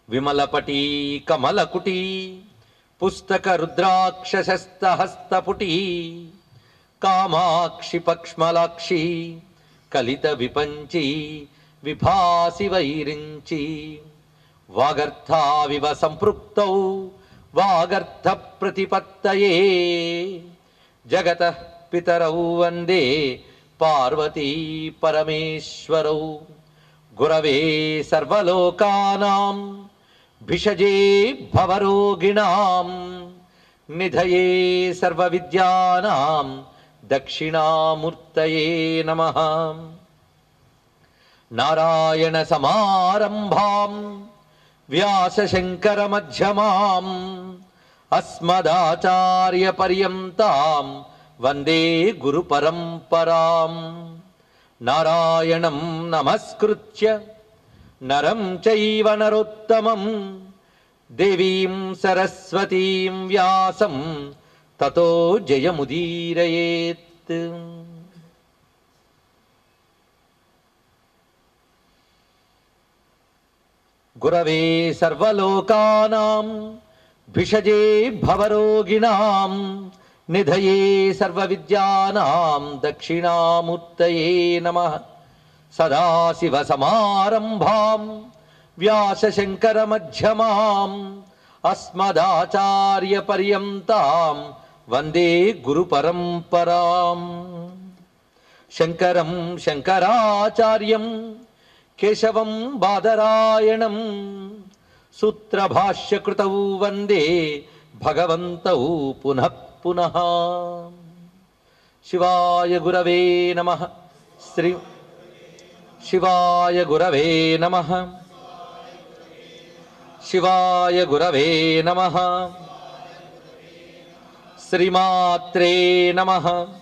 విమలపటీ కమలకుటీ పుస్తక రుద్రాక్షసస్తహస్తపుటీ కామాక్షి పక్ష్మలాక్షి కలిత విపంచి విభాసి వైరించి వాగర్థావివ సంపృక్తౌ వాగర్థ ప్రతిపత్తయే జగత పితరౌ వందే పార్వతీ పరమేశ్వరౌ గురవే సర్వలోకానాం భిషజే భవరోగిణాం నిధయే సర్వవిద్యానాం దక్షిణామూర్తయే నమః నారాయణ సమారంభాం వ్యాసశంకర మధ్యమాం అస్మదాచార్య పర్యంతాం వందే గురు పరంపరాం నారాయణం నమస్కృత్య నరం చైవ నరోత్తమం దేవీం సరస్వతీం వ్యాసం తతో జయముదీరయేత్ గురవే సర్వలోకానాం భిషజే భవరోగిణాం నిధయే సర్వవిద్యానాం దక్షిణామూర్తయే నమః సదాశివసమారంభాం వ్యాసశంకరమధ్యమాం అస్మదాచార్యపర్యంతాం వందే గురుపరంపరాం శంకరం శంకరాచార్యం కేశవం బాదరాయణం సూత్రభాష్యకృతౌ వందే భగవంతౌ పునః పునః శివాయ గురవే నమ శ్రీ శివాయ గురవే నమ శివాయ గురవే నమ శ్రీమాత్రే నమ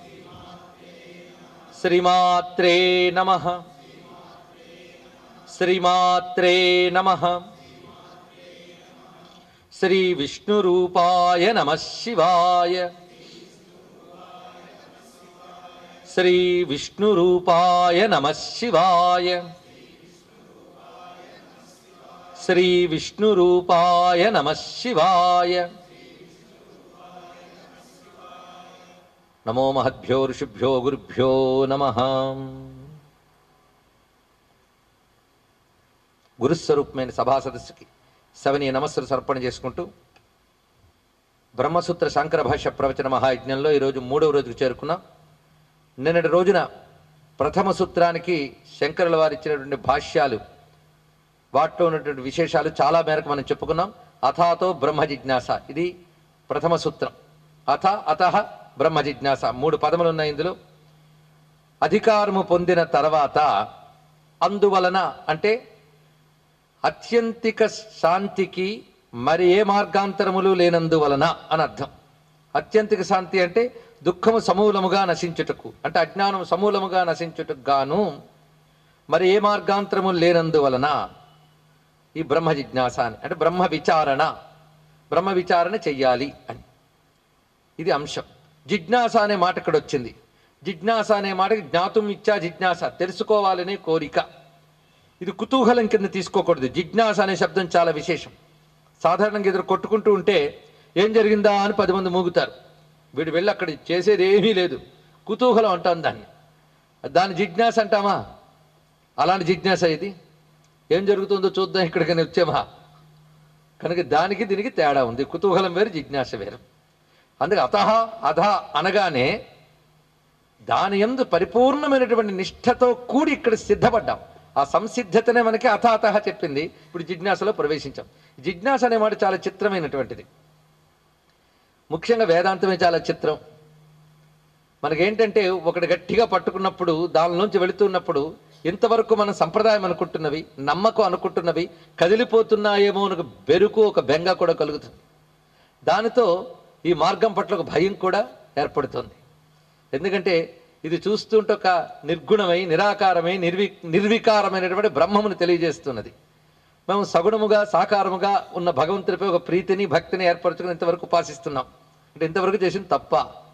శ్రీమాత్రే నమ శ్రీమాత్రే నమ శ్రీ విష్ణురూపాయ నమ శివాయ శ్రీ విష్ణురూపాయ నమ శివాయ శ్రీ విష్ణురూపాయ నమ శివాయ నమో మహద్భ్యో ఋషిభ్యో గురుభ్యో నమ గురుస్వరూపమైన సభా సదస్సుకి సవనీయ నమస్సులు సమర్పణ చేసుకుంటూ బ్రహ్మసూత్ర శాంకర భాష్య ప్రవచన మహాయజ్ఞంలో ఈరోజు మూడవ రోజుకు చేరుకున్నాం నిన్నటి రోజున ప్రథమ సూత్రానికి శంకరుల వారు ఇచ్చినటువంటి భాష్యాలు వాటిలో ఉన్నటువంటి విశేషాలు చాలా మేరకు మనం చెప్పుకున్నాం అథాతో బ్రహ్మ జిజ్ఞాస ఇది ప్రథమ సూత్రం అథ అత బ్రహ్మ జిజ్ఞాస మూడు పదములు ఉన్నాయి ఇందులో అధికారము పొందిన తర్వాత అందువలన అంటే అత్యంతిక శాంతికి మరి ఏ మార్గాంతరములు లేనందువలన అని అర్థం అత్యంతిక శాంతి అంటే దుఃఖము సమూలముగా నశించుటకు అంటే అజ్ఞానం సమూలముగా నశించుటకు గాను మరి ఏ మార్గాంతరము లేనందువలన ఈ బ్రహ్మ జిజ్ఞాస అని అంటే బ్రహ్మ విచారణ బ్రహ్మ విచారణ చెయ్యాలి అని ఇది అంశం జిజ్ఞాస అనే మాట ఇక్కడ వచ్చింది జిజ్ఞాస అనే మాటకి జ్ఞాతం ఇచ్చా జిజ్ఞాస తెలుసుకోవాలనే కోరిక ఇది కుతూహలం కింద తీసుకోకూడదు జిజ్ఞాస అనే శబ్దం చాలా విశేషం సాధారణంగా ఎదురు కొట్టుకుంటూ ఉంటే ఏం జరిగిందా అని పది మంది మూగుతారు వీడు వెళ్ళి అక్కడ చేసేది ఏమీ లేదు కుతూహలం అంటాం దాన్ని దాని జిజ్ఞాస అంటామా అలాంటి జిజ్ఞాస ఇది ఏం జరుగుతుందో చూద్దాం ఇక్కడికి వచ్చామా కనుక దానికి దీనికి తేడా ఉంది కుతూహలం వేరు జిజ్ఞాస వేరు అందుకే అతహ అధ అనగానే దాని ఎందు పరిపూర్ణమైనటువంటి నిష్ఠతో కూడి ఇక్కడ సిద్ధపడ్డాం ఆ సంసిద్ధతనే మనకి అథాతహ చెప్పింది ఇప్పుడు జిజ్ఞాసలో ప్రవేశించాం జిజ్ఞాస అనే మాట చాలా చిత్రమైనటువంటిది ముఖ్యంగా వేదాంతమే చాలా చిత్రం మనకేంటంటే ఒకటి గట్టిగా పట్టుకున్నప్పుడు దానిలోంచి వెళుతున్నప్పుడు ఇంతవరకు మనం సంప్రదాయం అనుకుంటున్నవి నమ్మకం అనుకుంటున్నవి కదిలిపోతున్నాయేమో అని ఒక బెరుకు ఒక బెంగ కూడా కలుగుతుంది దానితో ఈ మార్గం పట్ల ఒక భయం కూడా ఏర్పడుతుంది ఎందుకంటే ఇది చూస్తుంటే ఒక నిర్గుణమై నిరాకారమై నిర్వి నిర్వికారమైనటువంటి బ్రహ్మమును తెలియజేస్తున్నది మేము సగుణముగా సాకారముగా ఉన్న భగవంతుడిపై ఒక ప్రీతిని భక్తిని ఏర్పరచుకుని ఇంతవరకు ఉపాసిస్తున్నాం అంటే ఇంతవరకు చేసింది తప్ప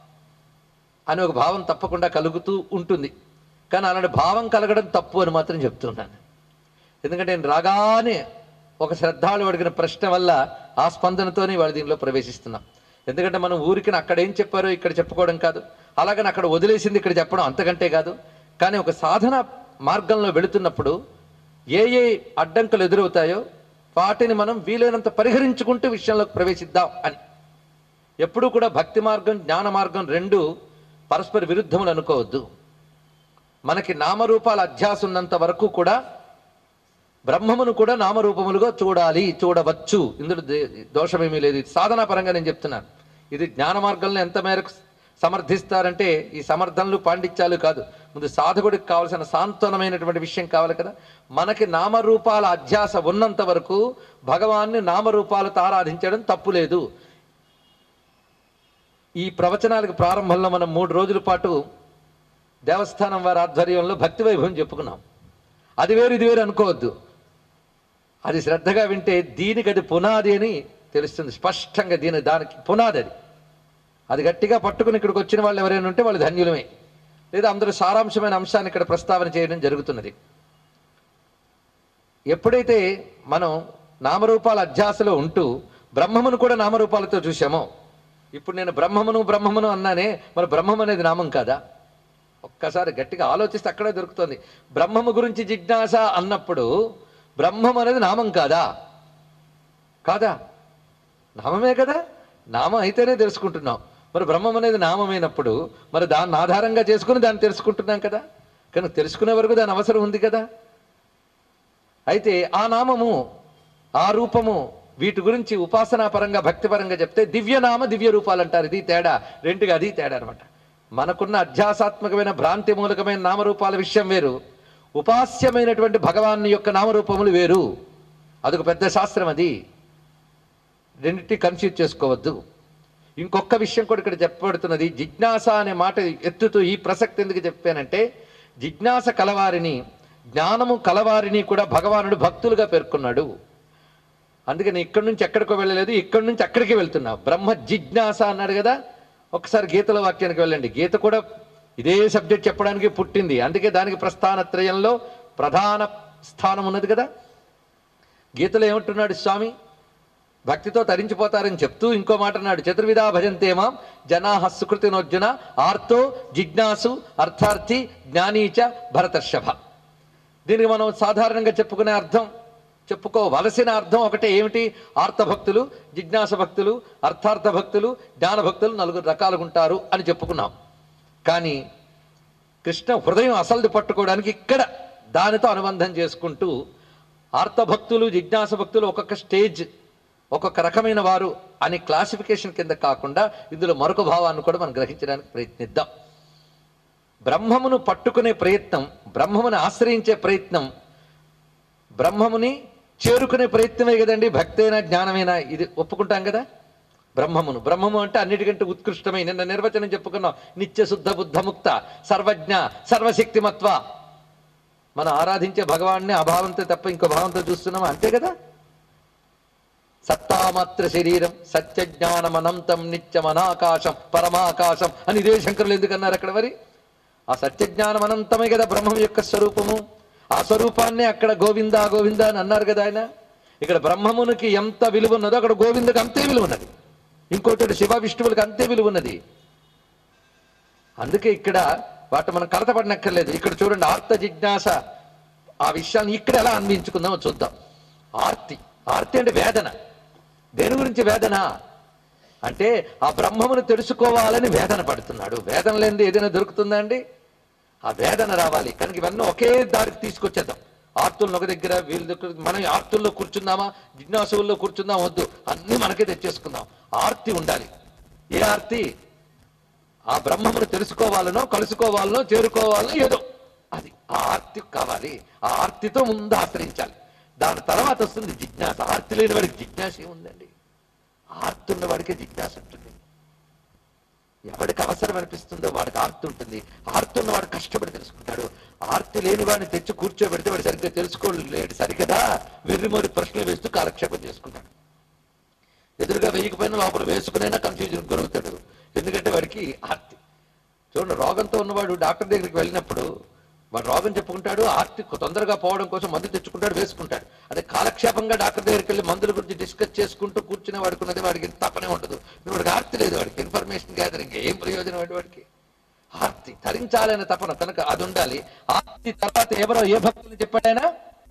అని ఒక భావం తప్పకుండా కలుగుతూ ఉంటుంది కానీ అలాంటి భావం కలగడం తప్పు అని మాత్రం చెప్తున్నాను ఎందుకంటే నేను రాగానే ఒక శ్రద్ధాళు అడిగిన ప్రశ్న వల్ల ఆ స్పందనతోనే వాళ్ళు దీనిలో ప్రవేశిస్తున్నాం ఎందుకంటే మనం ఊరికి అక్కడ ఏం చెప్పారో ఇక్కడ చెప్పుకోవడం కాదు అలాగని అక్కడ వదిలేసింది ఇక్కడ చెప్పడం అంతకంటే కాదు కానీ ఒక సాధన మార్గంలో వెళుతున్నప్పుడు ఏ ఏ అడ్డంకులు ఎదురవుతాయో వాటిని మనం వీలైనంత పరిహరించుకుంటూ విషయంలోకి ప్రవేశిద్దాం అని ఎప్పుడూ కూడా భక్తి మార్గం జ్ఞాన మార్గం రెండు పరస్పర విరుద్ధములు అనుకోవద్దు మనకి నామరూపాల అధ్యాస ఉన్నంత వరకు కూడా బ్రహ్మమును కూడా నామరూపములుగా చూడాలి చూడవచ్చు ఇందులో దే- దోషమేమీ లేదు ఇది సాధనా పరంగా నేను చెప్తున్నాను ఇది జ్ఞాన మార్గంలో ఎంత మేరకు సమర్థిస్తారంటే ఈ సమర్థనలు పాండిత్యాలు కాదు ముందు సాధకుడికి కావాల్సిన సాంత్వనమైనటువంటి విషయం కావాలి కదా మనకి నామరూపాల అధ్యాస ఉన్నంత వరకు భగవాన్ని నామరూపాలతో ఆరాధించడం తప్పు లేదు ఈ ప్రవచనాలకు ప్రారంభంలో మనం మూడు రోజుల పాటు దేవస్థానం వారి ఆధ్వర్యంలో భక్తి వైభవం చెప్పుకున్నాం అది వేరు ఇది వేరు అనుకోవద్దు అది శ్రద్ధగా వింటే దీనికి అది పునాది అని తెలుస్తుంది స్పష్టంగా దీని దానికి పునాది అది అది గట్టిగా పట్టుకుని ఇక్కడికి వచ్చిన వాళ్ళు ఎవరైనా ఉంటే వాళ్ళు ధన్యులమే లేదా అందరూ సారాంశమైన అంశాన్ని ఇక్కడ ప్రస్తావన చేయడం జరుగుతున్నది ఎప్పుడైతే మనం నామరూపాల అధ్యాసలో ఉంటూ బ్రహ్మమును కూడా నామరూపాలతో చూసామో ఇప్పుడు నేను బ్రహ్మమును బ్రహ్మమును అన్నానే మరి బ్రహ్మం అనేది నామం కాదా ఒక్కసారి గట్టిగా ఆలోచిస్తే అక్కడే దొరుకుతుంది బ్రహ్మము గురించి జిజ్ఞాస అన్నప్పుడు బ్రహ్మం అనేది నామం కాదా కాదా నామమే కదా నామం అయితేనే తెలుసుకుంటున్నాం మరి బ్రహ్మం అనేది నామమైనప్పుడు మరి దాన్ని ఆధారంగా చేసుకుని దాన్ని తెలుసుకుంటున్నాం కదా కానీ తెలుసుకునే వరకు దాని అవసరం ఉంది కదా అయితే ఆ నామము ఆ రూపము వీటి గురించి ఉపాసనా పరంగా భక్తి పరంగా చెప్తే దివ్యనామ దివ్య రూపాలు అంటారు ఇది తేడా రెండుగా అది తేడా అనమాట మనకున్న అధ్యాసాత్మకమైన భ్రాంతి మూలకమైన నామరూపాల విషయం వేరు ఉపాస్యమైనటువంటి భగవాన్ యొక్క నామరూపములు వేరు అదొక పెద్ద శాస్త్రం అది రెండింటి కన్ఫ్యూజ్ చేసుకోవద్దు ఇంకొక విషయం కూడా ఇక్కడ చెప్పబడుతున్నది జిజ్ఞాస అనే మాట ఎత్తుతూ ఈ ప్రసక్తి ఎందుకు చెప్పానంటే జిజ్ఞాస కలవారిని జ్ఞానము కలవారిని కూడా భగవానుడు భక్తులుగా పేర్కొన్నాడు అందుకని ఇక్కడి నుంచి ఎక్కడికో వెళ్ళలేదు ఇక్కడి నుంచి అక్కడికి వెళ్తున్నా బ్రహ్మ జిజ్ఞాస అన్నాడు కదా ఒకసారి గీతల వాక్యానికి వెళ్ళండి గీత కూడా ఇదే సబ్జెక్ట్ చెప్పడానికి పుట్టింది అందుకే దానికి ప్రస్థానత్రయంలో ప్రధాన స్థానం ఉన్నది కదా గీతలో ఏమంటున్నాడు స్వామి భక్తితో తరించిపోతారని చెప్తూ ఇంకో మాట అన్నాడు చతుర్విధా భజంతేమా జనా సుకృతినోర్జున ఆర్తో జిజ్ఞాసు అర్థార్థి జ్ఞానీచ భరతర్షభ దీనికి మనం సాధారణంగా చెప్పుకునే అర్థం చెప్పుకోవలసిన అర్థం ఒకటే ఏమిటి ఆర్త భక్తులు జిజ్ఞాస భక్తులు అర్థార్థ భక్తులు జ్ఞాన భక్తులు నలుగురు రకాలుగా ఉంటారు అని చెప్పుకున్నాం కానీ కృష్ణ హృదయం అసలుది పట్టుకోవడానికి ఇక్కడ దానితో అనుబంధం చేసుకుంటూ ఆర్తభక్తులు జిజ్ఞాస భక్తులు ఒక్కొక్క స్టేజ్ ఒక్కొక్క రకమైన వారు అని క్లాసిఫికేషన్ కింద కాకుండా ఇందులో మరొక భావాన్ని కూడా మనం గ్రహించడానికి ప్రయత్నిద్దాం బ్రహ్మమును పట్టుకునే ప్రయత్నం బ్రహ్మముని ఆశ్రయించే ప్రయత్నం బ్రహ్మముని చేరుకునే ప్రయత్నమే కదండి భక్తైనా జ్ఞానమైనా ఇది ఒప్పుకుంటాం కదా బ్రహ్మమును బ్రహ్మము అంటే అన్నిటికంటే ఉత్కృష్టమైన నిన్న నిర్వచనం చెప్పుకున్నాం నిత్య శుద్ధ బుద్ధ ముక్త సర్వజ్ఞ సర్వశక్తిమత్వ మనం ఆరాధించే భగవాన్ని అభావంతో తప్ప ఇంకో భావంతో చూస్తున్నాం అంతే కదా సత్తామాత్ర శరీరం సత్యజ్ఞానమనంతం నిత్యమనాకాశం పరమాకాశం అని ఇదే శంకరులు ఎందుకన్నారు అక్కడ మరి ఆ సత్యజ్ఞానం అనంతమే కదా బ్రహ్మం యొక్క స్వరూపము ఆ స్వరూపాన్ని అక్కడ గోవింద గోవింద అని అన్నారు కదా ఆయన ఇక్కడ బ్రహ్మమునికి ఎంత విలువ ఉన్నదో అక్కడ గోవిందకి అంతే విలువ ఉన్నది ఇంకోటి శివ విష్ణువులకు అంతే విలువ ఉన్నది అందుకే ఇక్కడ వాటి మనం కలతపడినక్కర్లేదు ఇక్కడ చూడండి ఆర్త జిజ్ఞాస ఆ విషయాన్ని ఇక్కడ ఎలా అన్వించుకుందామో చూద్దాం ఆర్తి ఆర్తి అంటే వేదన దేని గురించి వేదన అంటే ఆ బ్రహ్మమును తెలుసుకోవాలని వేదన పడుతున్నాడు వేదన లేనిది ఏదైనా దొరుకుతుందా అండి ఆ వేదన రావాలి కనుక ఇవన్నీ ఒకే దారికి తీసుకొచ్చేద్దాం ఆర్తులను ఒక దగ్గర వీళ్ళ దగ్గర మనం ఆర్తుల్లో కూర్చుందామా జిజ్ఞాసుల్లో కూర్చుందాం వద్దు అన్నీ మనకే తెచ్చేసుకుందాం ఆర్తి ఉండాలి ఏ ఆర్తి ఆ బ్రహ్మమును తెలుసుకోవాలనో కలుసుకోవాలనో చేరుకోవాలనో ఏదో అది ఆ ఆర్తి కావాలి ఆ ఆర్తితో ముందు ఆశ్రయించాలి దాని తర్వాత వస్తుంది జిజ్ఞాస ఆర్తి లేని వాడికి జిజ్ఞాస ఏముందండి ఆర్తి ఉన్న వాడికే జిజ్ఞాస ఉంటుంది ఎవడికి అవసరం అనిపిస్తుందో వాడికి ఆర్తి ఉంటుంది ఆర్తి ఉన్న వాడు కష్టపడి తెలుసుకుంటాడు ఆర్తి లేని వాడిని తెచ్చి కూర్చోబెడితే వాడు సరిగ్గా తెలుసుకోలేడు సరిగదా వెర్రిమోరి ప్రశ్నలు వేస్తూ కాలక్షేపం చేసుకుంటాడు ఎదురుగా వేయకపోయినా లోపల వేసుకునైనా కన్ఫ్యూజన్ గురవుతాడు ఎందుకంటే వాడికి ఆర్తి చూడండి రోగంతో ఉన్నవాడు డాక్టర్ దగ్గరికి వెళ్ళినప్పుడు వాడు రోగం చెప్పుకుంటాడు ఆర్తి తొందరగా పోవడం కోసం మందు తెచ్చుకుంటాడు వేసుకుంటాడు అదే కాలక్షేపంగా డాక్టర్ దగ్గరికి వెళ్ళి మందుల గురించి డిస్కస్ చేసుకుంటూ కూర్చునే వాడికి ఉన్నది వాడికి ఇంత తపనే ఉండదు ఇప్పుడు వాడికి ఆర్తి లేదు వాడికి ఇన్ఫర్మేషన్ గ్యాదరింగ్ ఏం ప్రయోజనం వాడి వాడికి ఆర్తి తరించాలనే తపన కనుక అది ఉండాలి ఆర్తి తర్వాత ఎవరో ఏ భక్తులు చెప్పాడైనా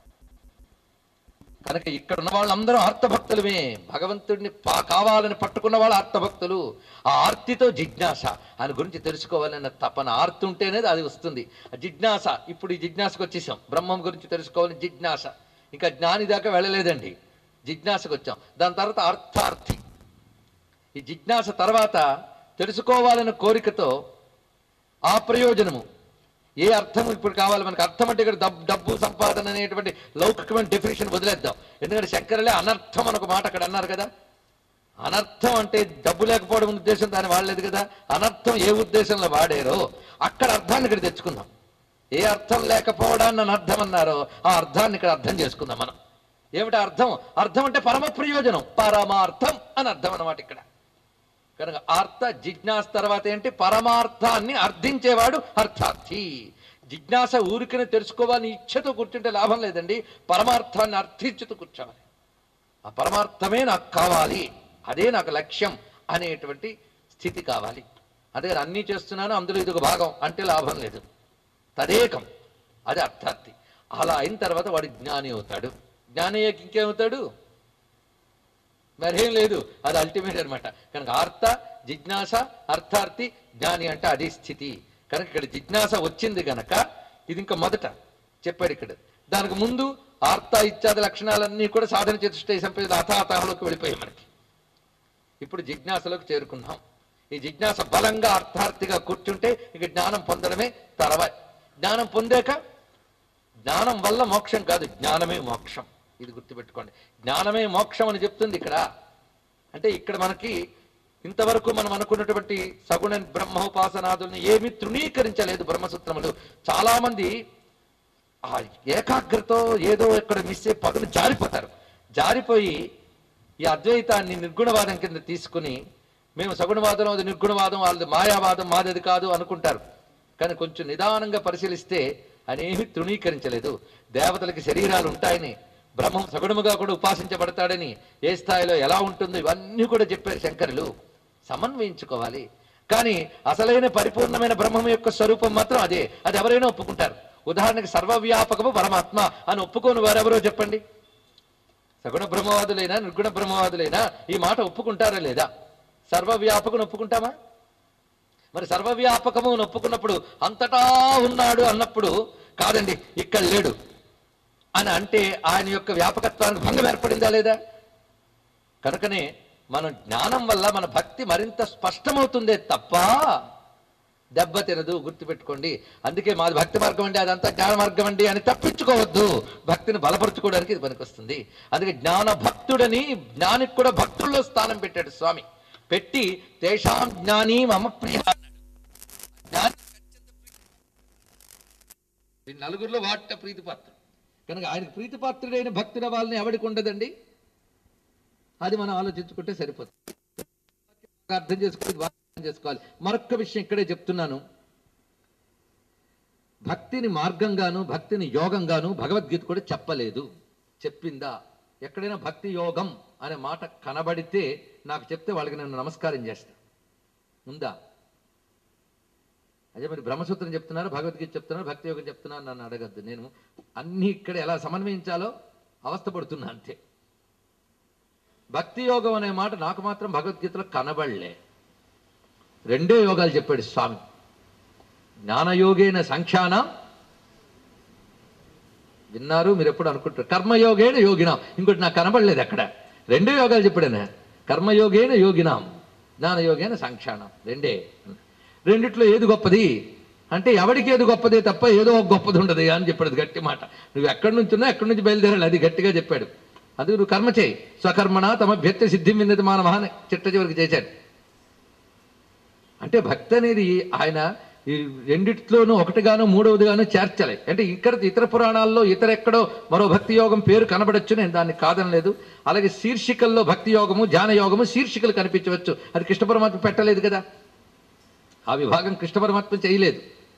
కనుక ఇక్కడ ఉన్న వాళ్ళందరూ ఆర్తభక్తులమే భగవంతుడిని పా- కావాలని పట్టుకున్న వాళ్ళు ఆర్తభక్తులు ఆ ఆర్తితో జిజ్ఞాస ఆయన గురించి తెలుసుకోవాలన్న తపన ఆర్తి ఉంటేనే అది వస్తుంది ఆ జిజ్ఞాస ఇప్పుడు ఈ జిజ్ఞాసకు వచ్చేసాం బ్రహ్మం గురించి తెలుసుకోవాలని జిజ్ఞాస ఇంకా జ్ఞాని దాకా వెళ్ళలేదండి జిజ్ఞాసకు వచ్చాం దాని తర్వాత అర్థార్థి ఈ జిజ్ఞాస తర్వాత తెలుసుకోవాలన్న కోరికతో ఆ ప్రయోజనము ఏ అర్థం ఇప్పుడు కావాలి మనకు అర్థం అంటే ఇక్కడ డబ్బు డబ్బు సంపాదన అనేటువంటి లౌకికమైన డెఫినేషన్ వదిలేద్దాం ఎందుకంటే శంకరులే అనర్థం అని ఒక మాట అక్కడ అన్నారు కదా అనర్థం అంటే డబ్బు లేకపోవడం ఉద్దేశం దాన్ని వాడలేదు కదా అనర్థం ఏ ఉద్దేశంలో వాడారో అక్కడ అర్థాన్ని ఇక్కడ తెచ్చుకుందాం ఏ అర్థం లేకపోవడాన్ని అనర్థం అన్నారో ఆ అర్థాన్ని ఇక్కడ అర్థం చేసుకుందాం మనం ఏమిటి అర్థం అర్థం అంటే పరమ ప్రయోజనం పరమార్థం అని అర్థం అన్నమాట ఇక్కడ కనుక అర్థ జిజ్ఞాస తర్వాత ఏంటి పరమార్థాన్ని అర్థించేవాడు అర్థార్థి జిజ్ఞాస ఊరికనే తెలుసుకోవాలని ఇచ్ఛతో కూర్చుంటే లాభం లేదండి పరమార్థాన్ని అర్థించుతూ కూర్చోవాలి ఆ పరమార్థమే నాకు కావాలి అదే నాకు లక్ష్యం అనేటువంటి స్థితి కావాలి అదే అన్నీ చేస్తున్నాను అందులో ఇది ఒక భాగం అంటే లాభం లేదు తదేకం అది అర్థార్థి అలా అయిన తర్వాత వాడు జ్ఞాని అవుతాడు జ్ఞాని అయ్యాక ఇంకేమవుతాడు మరేం లేదు అది అల్టిమేట్ అన్నమాట కనుక ఆర్త జిజ్ఞాస అర్థార్థి జ్ఞాని అంటే అది స్థితి కనుక ఇక్కడ జిజ్ఞాస వచ్చింది గనక ఇది ఇంకా మొదట చెప్పాడు ఇక్కడ దానికి ముందు ఆర్త ఇత్యాది లక్షణాలన్నీ కూడా సాధన చతుష్టయ సంపద అథాతహలోకి వెళ్ళిపోయాయి మనకి ఇప్పుడు జిజ్ఞాసలోకి చేరుకున్నాం ఈ జిజ్ఞాస బలంగా అర్థార్థిగా కూర్చుంటే ఇక జ్ఞానం పొందడమే తర్వా జ్ఞానం పొందాక జ్ఞానం వల్ల మోక్షం కాదు జ్ఞానమే మోక్షం ఇది గుర్తుపెట్టుకోండి జ్ఞానమే మోక్షం అని చెప్తుంది ఇక్కడ అంటే ఇక్కడ మనకి ఇంతవరకు మనం అనుకున్నటువంటి సగుణ బ్రహ్మోపాసనాదుల్ని ఏమీ తృణీకరించలేదు బ్రహ్మసూత్రములు చాలా మంది ఆ ఏకాగ్రతో ఏదో ఇక్కడ మిస్ అయ్యి పదులు జారిపోతారు జారిపోయి ఈ అద్వైతాన్ని నిర్గుణవాదం కింద తీసుకుని మేము సగుణవాదం అది నిర్గుణవాదం వాళ్ళది మాయావాదం మాదది కాదు అనుకుంటారు కానీ కొంచెం నిదానంగా పరిశీలిస్తే అనేమి తృణీకరించలేదు దేవతలకి శరీరాలు ఉంటాయని బ్రహ్మం సగుణముగా కూడా ఉపాసించబడతాడని ఏ స్థాయిలో ఎలా ఉంటుందో ఇవన్నీ కూడా చెప్పారు శంకరులు సమన్వయించుకోవాలి కానీ అసలైన పరిపూర్ణమైన బ్రహ్మం యొక్క స్వరూపం మాత్రం అదే అది ఎవరైనా ఒప్పుకుంటారు ఉదాహరణకి సర్వవ్యాపకము పరమాత్మ అని ఒప్పుకోని వారెవరో చెప్పండి సగుణ బ్రహ్మవాదులైనా నిర్గుణ బ్రహ్మవాదులైనా ఈ మాట ఒప్పుకుంటారా లేదా సర్వవ్యాపకుని ఒప్పుకుంటామా మరి సర్వవ్యాపకము అని ఒప్పుకున్నప్పుడు అంతటా ఉన్నాడు అన్నప్పుడు కాదండి ఇక్కడ లేడు అని అంటే ఆయన యొక్క వ్యాపకత్వానికి భంగం ఏర్పడిందా లేదా కనుకనే మనం జ్ఞానం వల్ల మన భక్తి మరింత స్పష్టమవుతుందే తప్ప దెబ్బ తినదు గుర్తుపెట్టుకోండి అందుకే మాది భక్తి మార్గం అండి అదంతా జ్ఞాన మార్గం అండి అని తప్పించుకోవద్దు భక్తిని బలపరుచుకోవడానికి ఇది పనికొస్తుంది అందుకే జ్ఞాన భక్తుడని జ్ఞానికి కూడా భక్తుల్లో స్థానం పెట్టాడు స్వామి పెట్టి తేషాం జ్ఞాని మమ ప్రియ అన్నాడు. జ్ఞాని ఈ నలుగురిలో వాట ప్రీతిపాత్రుడు కనుక ఆయనకు ప్రీతిపాత్రుడైన భక్తుల వాళ్ళని ఎవడికి ఉండదండి అది మనం ఆలోచించుకుంటే సరిపోతుంది అర్థం చేసుకోవాలి బాగా అర్థం చేసుకోవాలి మరొక్క విషయం ఇక్కడే చెప్తున్నాను భక్తిని మార్గంగాను భక్తిని యోగంగాను భగవద్గీత కూడా చెప్పలేదు చెప్పిందా ఎక్కడైనా భక్తి యోగం అనే మాట కనబడితే నాకు చెప్తే వాళ్ళకి నేను నమస్కారం చేస్తా ఉందా అదే మరి బ్రహ్మసూత్రం చెప్తున్నారు భగవద్గీత చెప్తున్నారు భక్తి యోగం చెప్తున్నారు నన్ను అడగద్దు నేను అన్ని ఇక్కడ ఎలా సమన్వయించాలో అవస్థపడుతున్నా అంతే భక్తి యోగం అనే మాట నాకు మాత్రం భగవద్గీతలో కనబడలే రెండే యోగాలు చెప్పాడు స్వామి జ్ఞానయోగేన సంఖ్యాన విన్నారు మీరు ఎప్పుడు అనుకుంటారు కర్మయోగేన యోగినాం ఇంకోటి నాకు కనబడలేదు అక్కడ రెండే యోగాలు చెప్పాడనే కర్మయోగేన యోగినాం జ్ఞానయోగేన సంఖ్యానం రెండే రెండిట్లో ఏది గొప్పది అంటే ఎవడికి ఏది గొప్పదే తప్ప ఏదో ఒక గొప్పది ఉండదు అని చెప్పాడు గట్టి మాట నువ్వు ఎక్కడి నుంచి ఉన్నా ఎక్కడి నుంచి బయలుదేరాలి అది గట్టిగా చెప్పాడు అది నువ్వు కర్మ చేయి స్వకర్మణ తమ భ్యత్య సిద్ధి మిన్నది మానవ అని చిట్ట చివరికి చేశాడు అంటే భక్తి అనేది ఆయన ఈ రెండిట్లోనూ ఒకటిగాను మూడవదిగాను చేర్చలే అంటే ఇక్కడ ఇతర పురాణాల్లో ఇతర ఎక్కడో మరో భక్తి యోగం పేరు కనబడచ్చు నేను దాన్ని కాదనలేదు అలాగే శీర్షికల్లో భక్తి యోగము ధ్యాన యోగము శీర్షికలు కనిపించవచ్చు అది కృష్ణ పరమాత్మ పెట్టలేదు కదా ఆ విభాగం కృష్ణ పరమాత్మ చేయలేదు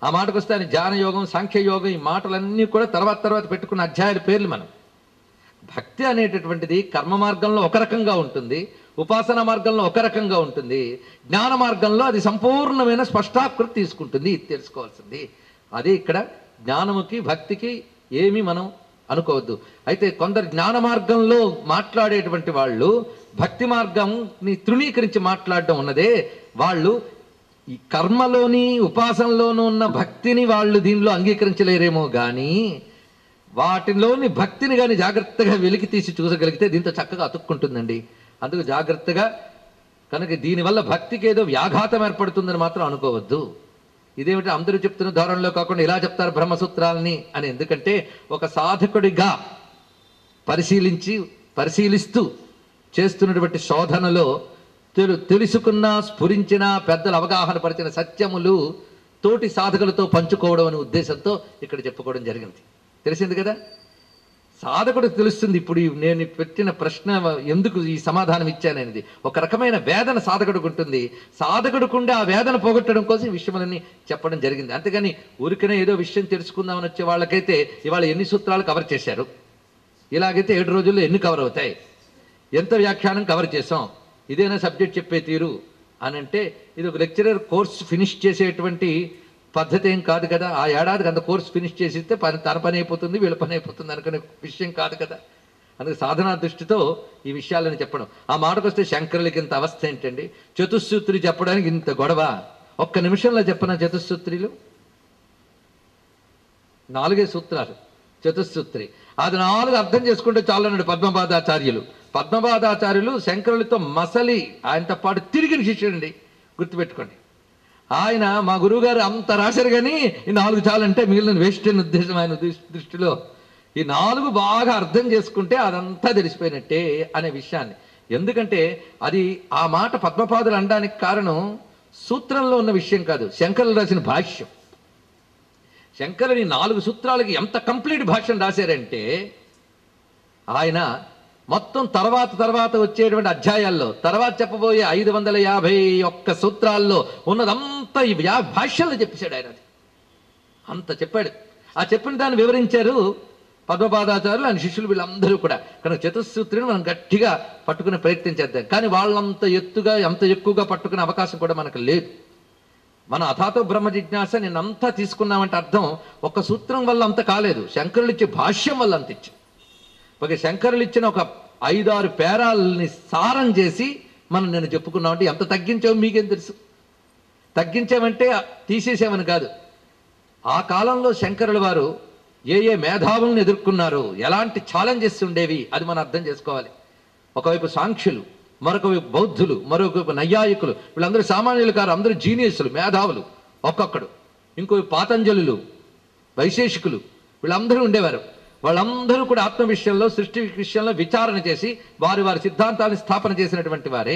ఆ మాటకు వస్తే ఆయన ధ్యాన యోగం సాంఖ్య యోగం ఈ మాటలన్నీ కూడా తర్వాత తర్వాత పెట్టుకున్న అధ్యాయాల పేర్లు మనం భక్తి అనేటటువంటిది కర్మ మార్గంలో ఒక రకంగా ఉంటుంది ఉపాసన మార్గంలో ఒక రకంగా ఉంటుంది జ్ఞాన మార్గంలో అది సంపూర్ణమైన స్పష్టాకృతి తీసుకుంటుంది ఇది తెలుసుకోవాల్సింది అదే ఇక్కడ జ్ఞానముకి భక్తికి ఏమీ మనం అనుకోవద్దు అయితే కొందరు జ్ఞాన మార్గంలో మాట్లాడేటువంటి వాళ్ళు భక్తి మార్గంని తృణీకరించి మాట్లాడడం ఉన్నదే వాళ్ళు ఈ కర్మలోని ఉపాసనలోనూ ఉన్న భక్తిని వాళ్ళు దీనిలో అంగీకరించలేరేమో కానీ వాటిలోని భక్తిని కానీ జాగ్రత్తగా వెలికి తీసి చూసగలిగితే దీంతో చక్కగా అతుక్కుంటుందండి అందుకు జాగ్రత్తగా కనుక దీనివల్ల భక్తికి ఏదో వ్యాఘాతం ఏర్పడుతుందని మాత్రం అనుకోవద్దు ఇదేమిటి అందరూ చెప్తున్న ధోరణిలో కాకుండా ఇలా చెప్తారు బ్రహ్మసూత్రాలని అని ఎందుకంటే ఒక సాధకుడిగా పరిశీలించి పరిశీలిస్తూ చేస్తున్నటువంటి శోధనలో తెలు తెలుసుకున్న స్ఫురించిన పెద్దలు అవగాహన పరిచిన సత్యములు తోటి సాధకులతో పంచుకోవడం అనే ఉద్దేశంతో ఇక్కడ చెప్పుకోవడం జరిగింది తెలిసింది కదా సాధకుడికి తెలుస్తుంది ఇప్పుడు ఈ నేను పెట్టిన ప్రశ్న ఎందుకు ఈ సమాధానం ఇచ్చాననేది ఒక రకమైన వేదన సాధకుడికి ఉంటుంది సాధకుడికి ఉండే ఆ వేదన పోగొట్టడం కోసం ఈ విషయములన్నీ చెప్పడం జరిగింది అంతేగాని ఊరికనే ఏదో విషయం తెలుసుకుందామని వచ్చే వాళ్ళకైతే ఇవాళ ఎన్ని సూత్రాలు కవర్ చేశారు ఇలాగైతే ఏడు రోజుల్లో ఎన్ని కవర్ అవుతాయి ఎంత వ్యాఖ్యానం కవర్ చేసాం ఇదేనా సబ్జెక్ట్ చెప్పే తీరు అని అంటే ఇది ఒక లెక్చరర్ కోర్స్ ఫినిష్ చేసేటువంటి పద్ధతి ఏం కాదు కదా ఆ ఏడాదికి అంత కోర్స్ ఫినిష్ చేసిస్తే పని తన పని అయిపోతుంది వీళ్ళ పని అయిపోతుంది అనుకునే విషయం కాదు కదా అందుకే సాధనా దృష్టితో ఈ విషయాలను చెప్పడం ఆ మాటకు వస్తే శంకరులకి ఇంత అవస్థ ఏంటండి చతుస్సూత్రి చెప్పడానికి ఇంత గొడవ ఒక్క నిమిషంలో చెప్పన చతుస్సూత్రిలు నాలుగే సూత్రాలు చతుస్సూత్రి అది నాలుగు అర్థం చేసుకుంటే చాలు అన్నాడు పద్మపాదాచార్యులు పద్మపాదాచార్యులు శంకరులతో మసలి ఆయనతో పాటు తిరిగిన శిష్యుడండి గుర్తుపెట్టుకోండి ఆయన మా గురువుగారు అంత రాశారు కానీ ఈ నాలుగు చాలంటే మిగిలిన వేస్ట్ అని ఉద్దేశం ఆయన దృష్టి- దృష్టిలో ఈ నాలుగు బాగా అర్థం చేసుకుంటే అదంతా తెలిసిపోయినట్టే అనే విషయాన్ని ఎందుకంటే అది ఆ మాట పద్మపాదులు అనడానికి కారణం సూత్రంలో ఉన్న విషయం కాదు శంకరులు రాసిన భాష్యం శంకరుని నాలుగు సూత్రాలకి ఎంత కంప్లీట్ భాష్యం రాశారంటే ఆయన మొత్తం తర్వాత తర్వాత వచ్చేటువంటి అధ్యాయాల్లో తర్వాత చెప్పబోయే ఐదు వందల యాభై ఒక్క సూత్రాల్లో ఉన్నదంతా ఈ వ్యా- భాష్యంలో చెప్పేశాడు ఆయన అది అంత చెప్పాడు ఆ చెప్పిన దాన్ని వివరించారు పద్మపాదాచారులు ఆయన శిష్యులు వీళ్ళందరూ కూడా కనుక చతుస్సూత్రిని మనం గట్టిగా పట్టుకునే ప్రయత్నం చేద్దాం కానీ వాళ్ళంత ఎత్తుగా ఎంత ఎక్కువగా పట్టుకునే అవకాశం కూడా మనకు లేదు మన అథాతో బ్రహ్మ జిజ్ఞాస నేను అంతా తీసుకున్నామంటే అర్థం ఒక సూత్రం వల్ల అంత కాలేదు శంకరులు ఇచ్చే భాష్యం వల్ల అంత ఇచ్చాం ఒక శంకరులు ఇచ్చిన ఒక ఐదారు పేరాలని సారం చేసి మనం నేను చెప్పుకున్నామంటే ఎంత తగ్గించామో మీకేం తెలుసు తగ్గించామంటే తీసేసామని కాదు ఆ కాలంలో శంకరుల వారు ఏ ఏ మేధావులను ఎదుర్కొన్నారు ఎలాంటి ఛాలెంజెస్ ఉండేవి అది మనం అర్థం చేసుకోవాలి ఒకవైపు సాంఖ్యులు మరొక వైపు బౌద్ధులు మరొక వైపు నైయాయికులు వీళ్ళందరూ సామాన్యులు కారు అందరూ జీనియస్లు మేధావులు ఒక్కొక్కడు ఇంకో పాతంజలులు వైశేషికులు వీళ్ళందరూ ఉండేవారు వాళ్ళందరూ కూడా ఆత్మ విషయంలో సృష్టి విషయంలో విచారణ చేసి వారి వారి సిద్ధాంతాలను స్థాపన చేసినటువంటి వారే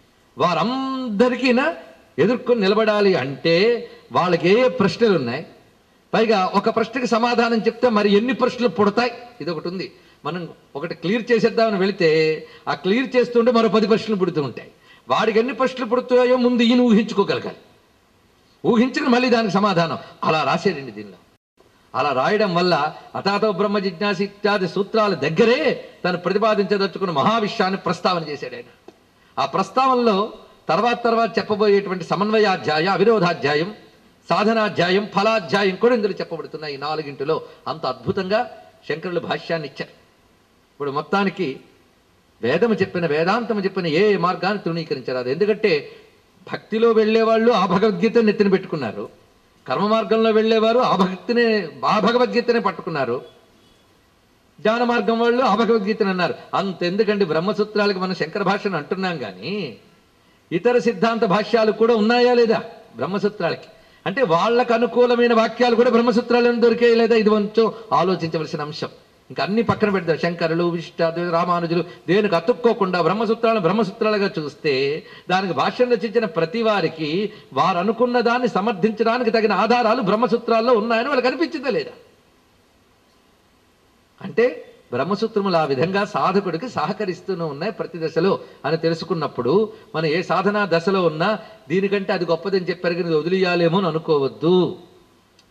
వారందరికీనా ఎదుర్కొని నిలబడాలి అంటే వాళ్ళకి ఏ ఏ ప్రశ్నలు ఉన్నాయి పైగా ఒక ప్రశ్నకి సమాధానం చెప్తే మరి ఎన్ని ప్రశ్నలు పుడతాయి ఇది ఒకటి ఉంది మనం ఒకటి క్లియర్ చేసేద్దామని వెళితే ఆ క్లియర్ చేస్తుంటే మరో పది ప్రశ్నలు పుడుతూ ఉంటాయి వాడికి ఎన్ని ప్రశ్నలు పుడుతాయో ముందు ఈయన ఊహించుకోగలగాలి ఊహించుకుని మళ్ళీ దానికి సమాధానం అలా రాసేయండి దీనిలో అలా రాయడం వల్ల అతాతో బ్రహ్మ జిజ్ఞాస ఇత్యాది సూత్రాల దగ్గరే తను ప్రతిపాదించదలుచుకున్న మహావిషయాన్ని ప్రస్తావన చేశాడు ఆయన ఆ ప్రస్తావనలో తర్వాత తర్వాత చెప్పబోయేటువంటి సమన్వయాధ్యాయ అవిరోధాధ్యాయం సాధనాధ్యాయం ఫలాధ్యాయం కూడా ఇందులో చెప్పబడుతున్నాయి ఈ నాలుగింటిలో అంత అద్భుతంగా శంకరులు భాష్యాన్ని ఇచ్చారు ఇప్పుడు మొత్తానికి వేదము చెప్పిన వేదాంతము చెప్పిన ఏ మార్గాన్ని తృణీకరించరాదు ఎందుకంటే భక్తిలో వెళ్ళేవాళ్ళు ఆ భగవద్గీత నెత్తిన పెట్టుకున్నారు కర్మ మార్గంలో వెళ్ళేవారు ఆ భక్తినే ఆ భగవద్గీతనే పట్టుకున్నారు జ్ఞాన మార్గం వాళ్ళు ఆ భగవద్గీతని అన్నారు అంత ఎందుకంటే బ్రహ్మసూత్రాలకు మనం శంకర భాషను అంటున్నాం కానీ ఇతర సిద్ధాంత భాష్యాలు కూడా ఉన్నాయా లేదా బ్రహ్మసూత్రాలకి అంటే వాళ్ళకు అనుకూలమైన వాక్యాలు కూడా బ్రహ్మసూత్రాలను దొరికాయి లేదా ఇది కొంచెం ఆలోచించవలసిన అంశం ఇంకా అన్ని పక్కన పెడతారు శంకరులు విశిష్టాద్వైత రామానుజులు దేనికి అతుక్కోకుండా బ్రహ్మసూత్రాలను బ్రహ్మసూత్రాలుగా చూస్తే దానికి భాష్యం రచించిన ప్రతి వారికి వారు అనుకున్న దాన్ని సమర్థించడానికి తగిన ఆధారాలు బ్రహ్మసూత్రాల్లో ఉన్నాయని వాళ్ళకి అనిపించిందా లేదా అంటే బ్రహ్మసూత్రములు ఆ విధంగా సాధకుడికి సహకరిస్తూనే ఉన్నాయి ప్రతి దశలో అని తెలుసుకున్నప్పుడు మనం ఏ సాధనా దశలో ఉన్నా దీనికంటే అది గొప్పదని చెప్పారు కానీ ఇది వదిలియాలేమో అని అనుకోవద్దు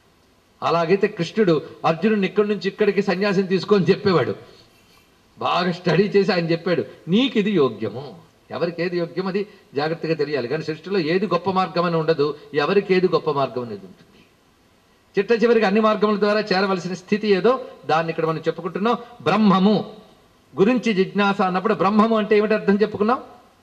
అలాగైతే కృష్ణుడు అర్జునుడిని ఇక్కడి నుంచి ఇక్కడికి సన్యాసం తీసుకొని చెప్పేవాడు బాగా స్టడీ చేసి ఆయన చెప్పాడు నీకు ఇది యోగ్యము ఎవరికి ఏది యోగ్యం అది జాగ్రత్తగా తెలియాలి కానీ సృష్టిలో ఏది గొప్ప మార్గం అని ఉండదు ఎవరికి ఏది గొప్ప మార్గం అనేది ఉంటుంది చిట్ట చివరికి అన్ని మార్గముల ద్వారా చేరవలసిన స్థితి ఏదో దాన్ని ఇక్కడ మనం చెప్పుకుంటున్నాం బ్రహ్మము గురించి జిజ్ఞాస అన్నప్పుడు బ్రహ్మము అంటే ఏమిటి అర్థం చెప్పుకున్నాం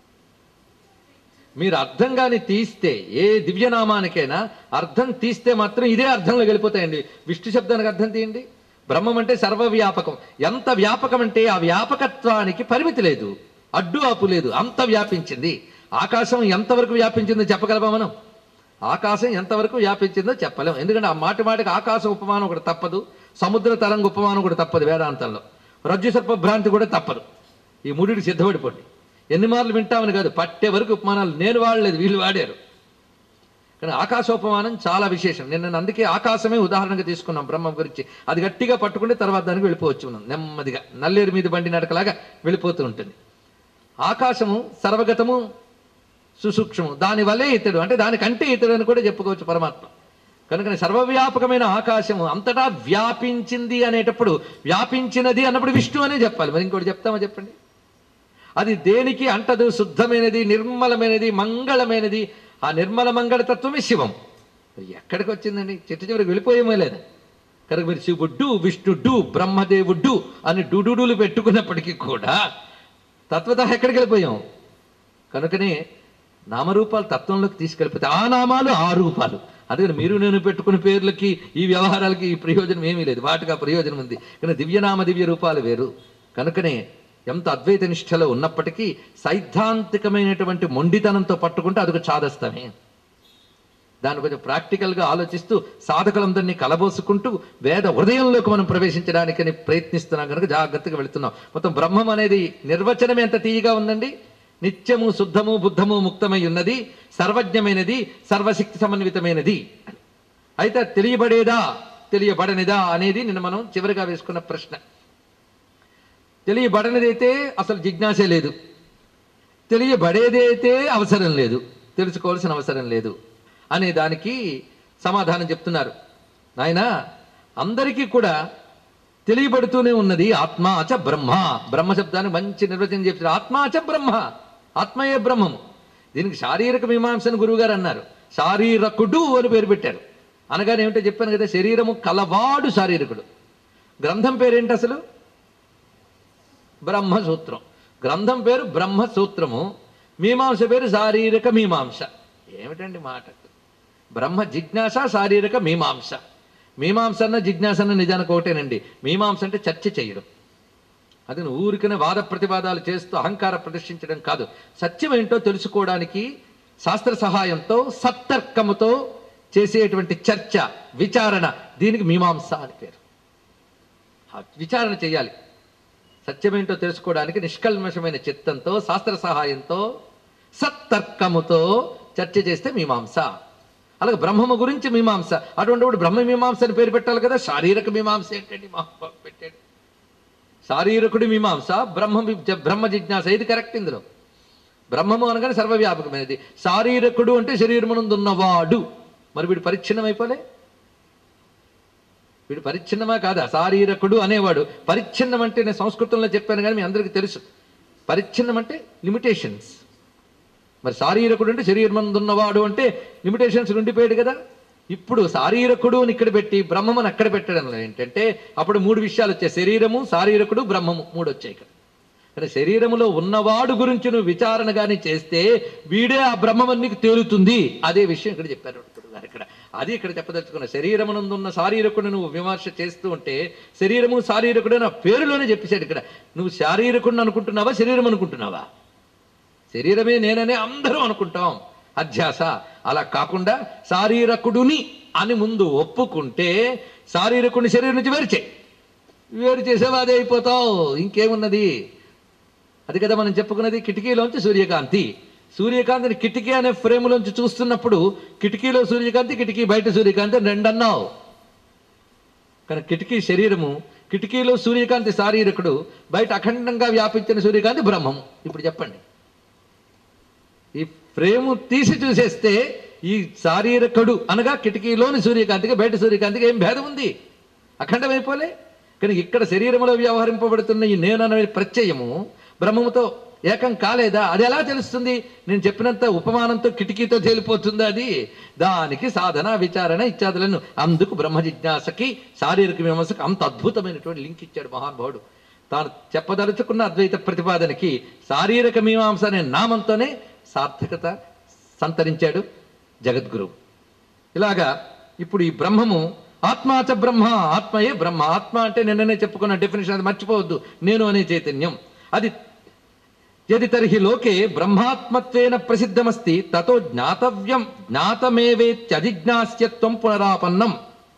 మీరు అర్థం కానీ తీస్తే ఏ దివ్యనామానికైనా అర్థం తీస్తే మాత్రం ఇదే అర్థంలో వెళ్ళిపోతాయండి విష్ణు శబ్దానికి అర్థం తీయండి బ్రహ్మం అంటే సర్వవ్యాపకం ఎంత వ్యాపకం అంటే ఆ వ్యాపకత్వానికి పరిమితి లేదు అడ్డు ఆపు లేదు అంత వ్యాపించింది ఆకాశం ఎంతవరకు వ్యాపించిందో చెప్పగలమా మనం ఆకాశం ఎంతవరకు వ్యాపించిందో చెప్పలేం ఎందుకంటే ఆ మాటి మాటికి ఆకాశం ఉపమానం ఒకటి తప్పదు సముద్ర తరంగ ఉపమానం కూడా తప్పదు వేదాంతంలో రజ్జు సర్ప భ్రాంతి కూడా తప్పదు ఈ మూడిటి సిద్ధపడిపోండి ఎన్ని మార్లు వింటామని కాదు పట్టే వరకు ఉపమానాలు నేను వాడలేదు వీళ్ళు వాడారు కానీ ఆకాశోపమానం చాలా విశేషం నిన్న అందుకే ఆకాశమే ఉదాహరణగా తీసుకున్నాం బ్రహ్మం గురించి అది గట్టిగా పట్టుకుంటే తర్వాత దానికి వెళ్ళిపోవచ్చు మనం నెమ్మదిగా నల్లేరు మీద బండి నడకలాగా వెళ్ళిపోతూ ఉంటుంది ఆకాశము సర్వగతము సుసూక్ష్మము దాని వల్లే ఇతడు అంటే దానికంటే ఇతడు అని కూడా చెప్పుకోవచ్చు పరమాత్మ కనుక సర్వవ్యాపకమైన ఆకాశము అంతటా వ్యాపించింది అనేటప్పుడు వ్యాపించినది అన్నప్పుడు విష్ణు అనే చెప్పాలి మరి ఇంకోటి చెప్తామా చెప్పండి అది దేనికి అంటదు శుద్ధమైనది నిర్మలమైనది మంగళమైనది ఆ నిర్మల మంగళతత్వమే శివం మరి ఎక్కడికి వచ్చిందండి చిట్ట చివరికి వెళ్ళిపోయేమో లేదా కనుక మీరు శివుడ్డు విష్ణుడ్డు బ్రహ్మదేవుడ్డు అని డుడుడులు పెట్టుకున్నప్పటికీ కూడా తత్వత ఎక్కడికి వెళ్ళిపోయాం కనుకనే నామరూపాలు తత్వంలోకి తీసుకెళ్ళిపోతే ఆ నామాలు ఆ రూపాలు అందుకని మీరు నేను పెట్టుకున్న పేర్లకి ఈ వ్యవహారాలకి ఈ ప్రయోజనం ఏమీ లేదు వాటికి ఆ ప్రయోజనం ఉంది కానీ దివ్యనామ దివ్య రూపాలు వేరు కనుకనే ఎంత అద్వైత నిష్ఠలో ఉన్నప్పటికీ సైద్ధాంతికమైనటువంటి మొండితనంతో పట్టుకుంటే అదొక చాదస్తమే దాన్ని కొంచెం ప్రాక్టికల్గా ఆలోచిస్తూ సాధకులందరినీ కలబోసుకుంటూ వేద హృదయంలోకి మనం ప్రవేశించడానికని ప్రయత్నిస్తున్నాం కనుక జాగ్రత్తగా వెళుతున్నాం మొత్తం బ్రహ్మం అనేది నిర్వచనం ఎంత తీయగా ఉందండి నిత్యము శుద్ధము బుద్ధము ముక్తమై ఉన్నది సర్వజ్ఞమైనది సర్వశక్తి సమన్వితమైనది అయితే అది తెలియబడేదా తెలియబడనిదా అనేది నిన్న మనం చివరిగా వేసుకున్న ప్రశ్న తెలియబడనిదైతే అసలు జిజ్ఞాసే లేదు తెలియబడేదైతే అవసరం లేదు తెలుసుకోవాల్సిన అవసరం లేదు అనే దానికి సమాధానం చెప్తున్నారు నాయన అందరికీ కూడా తెలియబడుతూనే ఉన్నది ఆత్మ అచ బ్రహ్మ బ్రహ్మ శబ్దానికి మంచి నిర్వచనం చెప్తారు ఆత్మ అచ బ్రహ్మ ఆత్మయే బ్రహ్మము దీనికి శారీరక మీమాంసను గురువుగారు అన్నారు శారీరకుడు అని పేరు పెట్టారు అనగానే ఏమిటో చెప్పాను కదా శరీరము కలవాడు శారీరకుడు గ్రంథం పేరేంటి అసలు బ్రహ్మసూత్రం గ్రంథం పేరు బ్రహ్మసూత్రము మీమాంస పేరు శారీరక మీమాంస ఏమిటండి మాట బ్రహ్మ జిజ్ఞాస శారీరక మీమాంస మీమాంస అన్న జిజ్ఞాస అన్న నిజానికి ఒకటేనండి మీమాంస అంటే చర్చ చేయడం అది నువ్వు ఊరికనే వాద ప్రతివాదాలు చేస్తూ అహంకార ప్రదర్శించడం కాదు సత్యం ఏంటో తెలుసుకోవడానికి శాస్త్ర సహాయంతో సత్తర్కముతో చేసేటువంటి చర్చ విచారణ దీనికి మీమాంస అని పేరు ఆ విచారణ చేయాలి సత్యమేంటో తెలుసుకోవడానికి నిష్కల్మషమైన చిత్తంతో శాస్త్ర సహాయంతో సత్తర్కముతో చర్చ చేస్తే మీమాంస అలాగే బ్రహ్మము గురించి మీమాంస అటువంటిప్పుడు బ్రహ్మ మీమాంస అని పేరు పెట్టాలి కదా శారీరక మీమాంస ఏంటండి మా బాబు పెట్టాడు శారీరకుడి మీమాంస బ్రహ్మ వి- బ్రహ్మ జిజ్ఞాస ఇది కరెక్ట్ ఇందులో బ్రహ్మము అనగానే సర్వవ్యాపకమైనది శారీరకుడు అంటే శరీరమునందు ఉన్నవాడు మరి వీడు పరిచ్ఛిన్నం అయిపోలే వీడు పరిచ్ఛిన్నమా కాదా శారీరకుడు అనేవాడు పరిచ్ఛిన్నం అంటే నేను సంస్కృతంలో చెప్పాను కానీ మీ అందరికీ తెలుసు పరిచ్ఛిన్నం అంటే లిమిటేషన్స్ మరి శారీరకుడు అంటే శరీరం ఉన్నవాడు అంటే లిమిటేషన్స్ ఉండిపోయాడు కదా ఇప్పుడు శారీరకుడు అని ఇక్కడ పెట్టి బ్రహ్మముని అక్కడ పెట్టడం ఏంటంటే అప్పుడు మూడు విషయాలు వచ్చాయి శరీరము శారీరకుడు బ్రహ్మము మూడు వచ్చాయి ఇక్కడ కానీ శరీరములో ఉన్నవాడు గురించి నువ్వు విచారణ కానీ చేస్తే వీడే ఆ బ్రహ్మం నీకు తేలుతుంది అదే విషయం ఇక్కడ చెప్పారు ఇప్పుడు గారు ఇక్కడ అది ఇక్కడ చెప్పదలుచుకున్న శరీరమునందున్న శారీరకుడు నువ్వు విమర్శ చేస్తూ ఉంటే శరీరము శారీరకుడు అని ఆ పేరులోనే చెప్పేశాడు ఇక్కడ నువ్వు శారీరకుడిని అనుకుంటున్నావా శరీరం అనుకుంటున్నావా శరీరమే నేననే అందరూ అనుకుంటాం అధ్యాస అలా కాకుండా శారీరకుడుని అని ముందు ఒప్పుకుంటే శారీరకుడిని శరీరం నుంచి వేరు చేయి వేరు చేసేవా అదే అయిపోతావు ఇంకేమున్నది అది కదా మనం చెప్పుకున్నది కిటికీలోంచి సూర్యకాంతి సూర్యకాంతిని కిటికీ అనే ఫ్రేమ్లోంచి చూస్తున్నప్పుడు కిటికీలో సూర్యకాంతి కిటికీ బయట సూర్యకాంతి అని రెండన్నావు కానీ కిటికీ శరీరము కిటికీలో సూర్యకాంతి శారీరకుడు బయట అఖండంగా వ్యాపించిన సూర్యకాంతి బ్రహ్మము ఇప్పుడు చెప్పండి ఈ ఫ్రేము తీసి చూసేస్తే ఈ శారీరకుడు అనగా కిటికీలోని సూర్యకాంతికి బయట సూర్యకాంతికి ఏం భేదం ఉంది అఖండమైపోలే కానీ ఇక్కడ శరీరంలో వ్యవహరింపబడుతున్న ఈ నేను అనే ప్రత్యయము బ్రహ్మముతో ఏకం కాలేదా అది ఎలా తెలుస్తుంది నేను చెప్పినంత ఉపమానంతో కిటికీతో తేలిపోతుందా అది దానికి సాధన విచారణ ఇత్యాదులను అందుకు బ్రహ్మ జిజ్ఞాసకి శారీరక మీమాంసకు అంత అద్భుతమైనటువంటి లింక్ ఇచ్చాడు మహానుభావుడు తాను చెప్పదలుచుకున్న అద్వైత ప్రతిపాదనకి శారీరక మీమాంస అనే నామంతోనే సార్థకత సంతరించాడు జగద్గురువు ఇలాగా ఇప్పుడు ఈ బ్రహ్మము ఆత్మాచ బ్రహ్మ ఆత్మయే బ్రహ్మ ఆత్మ అంటే నిన్ననే చెప్పుకున్న డెఫినేషన్ అది మర్చిపోవద్దు నేను అనే చైతన్యం అది యది తర్హి లోకే బ్రహ్మాత్మత్వేన ప్రసిద్ధమస్తి తతో జ్ఞాతవ్యం జ్ఞాతమేవేత్యధిజ్ఞాస్యత్వం పునరాపన్నం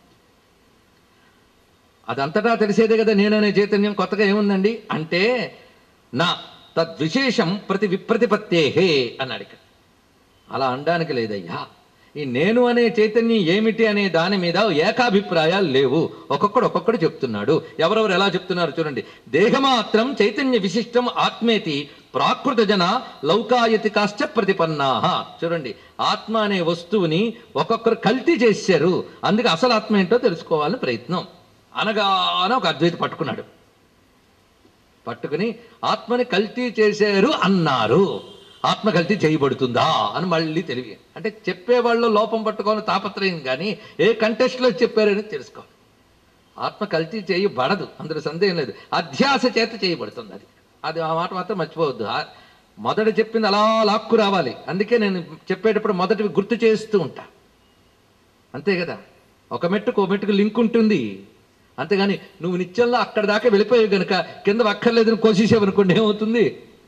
అదంతటా తెలిసేదే కదా నేననే చైతన్యం కొత్తగా ఏముందండి అంటే నా తద్విశేషం ప్రతి విప్రతిపత్తేహే అన్నాడు ఇక్కడ అలా అనడానికి లేదయ్యా ఈ నేను అనే చైతన్యం ఏమిటి అనే దాని మీద ఏకాభిప్రాయాలు లేవు ఒక్కొక్కడు ఒక్కొక్కడు చెప్తున్నాడు ఎవరెవరు ఎలా చెప్తున్నారు చూడండి దేహమాత్రం చైతన్య విశిష్టం ఆత్మేతి ప్రాకృత జన లౌకాయతికాశ్చ ప్రతిపన్నాహ చూడండి ఆత్మ అనే వస్తువుని ఒక్కొక్కరు కల్తీ చేశారు అందుకే అసలు ఆత్మ ఏంటో తెలుసుకోవాలని ప్రయత్నం అనగానే ఒక అద్వైత పట్టుకున్నాడు పట్టుకుని ఆత్మని కల్తీ చేశారు అన్నారు ఆత్మ కల్తీ చేయబడుతుందా అని మళ్ళీ తెలివి అంటే చెప్పేవాళ్ళు లోపం పట్టుకోని తాపత్రయం కానీ ఏ కంటెస్ట్లో చెప్పారని తెలుసుకోవాలి ఆత్మ కల్తీ చేయబడదు అందులో సందేహం లేదు అధ్యాస చేత చేయబడుతుంది అది అది ఆ మాట మాత్రం మర్చిపోవద్దు ఆ- మొదట చెప్పింది అలా లాక్కు రావాలి అందుకే నేను చెప్పేటప్పుడు మొదటివి గుర్తు చేస్తూ ఉంటా అంతే కదా ఒక మెట్టుకు ఒక మెట్టుకు లింక్ ఉంటుంది అంతేగాని నువ్వు నిత్యంలో అక్కడ దాకా వెళ్ళిపోయావు గనుక కింద అక్కర్లేదని కోసేసావనుకోండి ఏమవుతుంది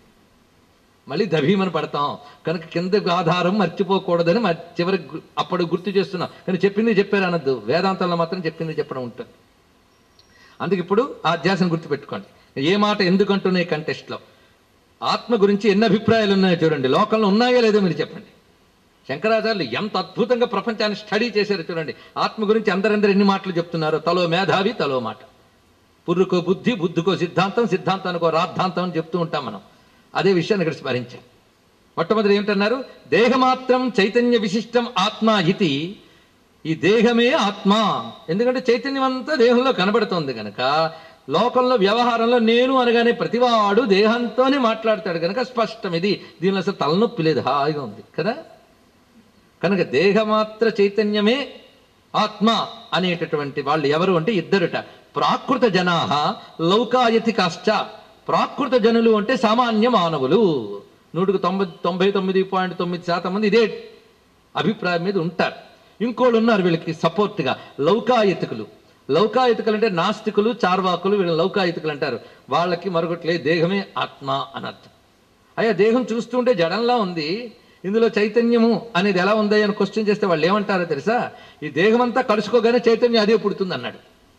మళ్ళీ దభీమని పడతాం కనుక కింద ఆధారం మర్చిపోకూడదని మ- చివరికి గు- అప్పుడు గుర్తు చేస్తున్నాం కానీ చెప్పింది చెప్పారు అనొద్దు వేదాంతంలో మాత్రం చెప్పింది చెప్పడం ఉంటుంది అందుకే ఇప్పుడు ఆ అధ్యాసం గుర్తుపెట్టుకోండి ఏ మాట ఎందుకు అంటున్నాయి కంటెస్ట్లో ఆత్మ గురించి ఎన్ని అభిప్రాయాలు ఉన్నాయో చూడండి లోకంలో ఉన్నాయో లేదో మీరు చెప్పండి శంకరాచార్యులు ఎంత అద్భుతంగా ప్రపంచాన్ని స్టడీ చేశారో చూడండి ఆత్మ గురించి అందరందరూ ఎన్ని మాటలు చెప్తున్నారో తలో మేధావి తలో మాట పుర్రుకో బుద్ధి బుద్ధికో సిద్ధాంతం సిద్ధాంతానికో రాద్ధాంతం అని చెప్తూ ఉంటాం మనం అదే విషయాన్ని ఇక్కడ స్మరించాం మొట్టమొదటి ఏమిటన్నారు దేహమాత్రం చైతన్య విశిష్టం ఆత్మ ఇది ఈ దేహమే ఆత్మ ఎందుకంటే చైతన్యం అంతా దేహంలో కనబడుతోంది కనుక లోకంలో వ్యవహారంలో నేను అనగానే ప్రతివాడు దేహంతోనే మాట్లాడతాడు కనుక స్పష్టం ఇది దీనిలో అసలు తలనొప్పి లేదు హాయిగా ఉంది కదా కనుక దేహమాత్ర చైతన్యమే ఆత్మ అనేటటువంటి వాళ్ళు ఎవరు అంటే ఇద్దరుట ప్రాకృత జనాహ లౌకాయతికాశ్చ ప్రాకృత జనులు అంటే సామాన్య మానవులు నూటికి తొంభై తొంభై తొమ్మిది పాయింట్ తొమ్మిది శాతం మంది ఇదే అభిప్రాయం మీద ఉంటారు ఇంకోళ్ళు ఉన్నారు వీళ్ళకి సపోర్ట్గా లౌకాయతికులు లౌకాయతికులు అంటే నాస్తికులు చార్వాకులు వీళ్ళని లౌకాయతికులు అంటారు వాళ్ళకి మరొకటి లేదు దేహమే ఆత్మ అని అర్థం అయ్యా దేహం చూస్తుంటే జడంలా ఉంది ఇందులో చైతన్యము అనేది ఎలా ఉంది అని క్వశ్చన్ చేస్తే వాళ్ళు ఏమంటారో తెలుసా ఈ దేహం అంతా కలుసుకోగానే చైతన్యం అదే పుడుతుంది అన్నాడు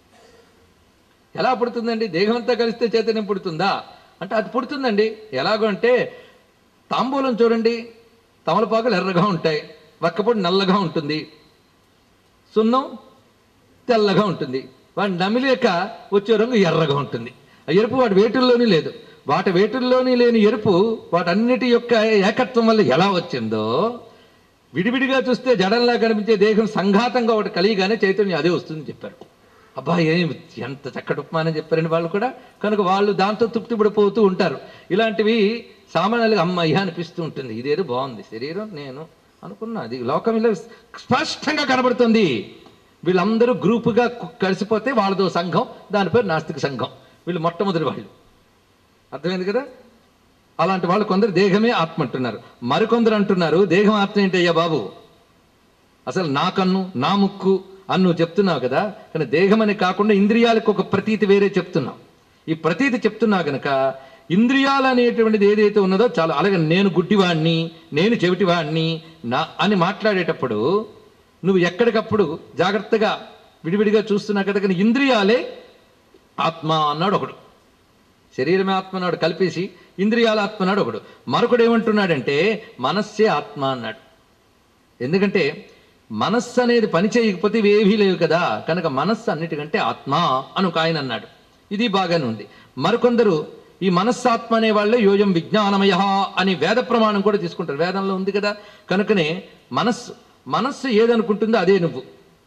ఎలా పుడుతుందండి దేహం అంతా కలిస్తే చైతన్యం పుడుతుందా అంటే అది పుడుతుందండి ఎలాగో అంటే తాంబూలం చూడండి తమలపాకులు ఎర్రగా ఉంటాయి వక్కపొడి నల్లగా ఉంటుంది సున్నం తెల్లగా ఉంటుంది వాడి నమిలేక వచ్చే రంగు ఎర్రగా ఉంటుంది ఆ ఎరుపు వాటి వేటుల్లోనే లేదు వాటి వేటుల్లోని లేని ఎరుపు వాటన్నిటి యొక్క ఏకత్వం వల్ల ఎలా వచ్చిందో విడివిడిగా చూస్తే జడంలా కనిపించే దేహం సంఘాతంగా ఒకటి కలియగానే చైతన్యం అదే వస్తుందని చెప్పారు అబ్బా ఏం ఎంత చక్కటి ఉపమానం చెప్పారండి వాళ్ళు కూడా కనుక వాళ్ళు దాంతో తృప్తి పడిపోతూ ఉంటారు ఇలాంటివి సామాన్యులుగా అమ్మాయి అనిపిస్తూ ఉంటుంది ఇదేదో బాగుంది శరీరం నేను అనుకున్నా అది లోకం ఇలా స్పష్టంగా కనబడుతుంది వీళ్ళందరూ గ్రూపుగా కు- కలిసిపోతే వాళ్ళదో సంఘం దాని పేరు నాస్తిక సంఘం వీళ్ళు మొట్టమొదటి వాళ్ళు అర్థమైంది కదా అలాంటి వాళ్ళు కొందరు దేహమే ఆత్మ అంటున్నారు మరికొందరు అంటున్నారు దేహం ఆత్మ ఏంటయ్యా బాబు అసలు నా కన్ను నా ముక్కు అని నువ్వు చెప్తున్నావు కదా కానీ దేహం అని కాకుండా ఇంద్రియాలకు ఒక ప్రతీతి వేరే చెప్తున్నావు ఈ ప్రతీతి చెప్తున్నావు గనక ఇంద్రియాలు అనేటువంటిది ఏదైతే ఉన్నదో చాలా అలాగే నేను గుడ్డివాణ్ణి నేను చెవిటివాణ్ణి నా అని మాట్లాడేటప్పుడు నువ్వు ఎక్కడికప్పుడు జాగ్రత్తగా విడివిడిగా చూస్తున్నావు కదా కానీ ఇంద్రియాలే ఆత్మ అన్నాడు ఒకడు శరీరమే ఆత్మ అన్నాడు కలిపేసి ఇంద్రియాల ఆత్మ అన్నాడు ఒకడు మరొకడు ఏమంటున్నాడంటే మనస్సే ఆత్మ అన్నాడు ఎందుకంటే మనస్సు అనేది పని చేయకపోతే ఇవేవీ లేవు కదా కనుక మనస్సు అన్నిటికంటే ఆత్మ అని ఒక ఆయన అన్నాడు ఇది బాగానే ఉంది మరికొందరు ఈ మనస్సాత్మ అనే వాళ్ళే యోయం విజ్ఞానమయ అని వేద ప్రమాణం కూడా తీసుకుంటారు వేదంలో ఉంది కదా కనుకనే మనస్సు మనస్సు ఏదనుకుంటుందో అదే నువ్వు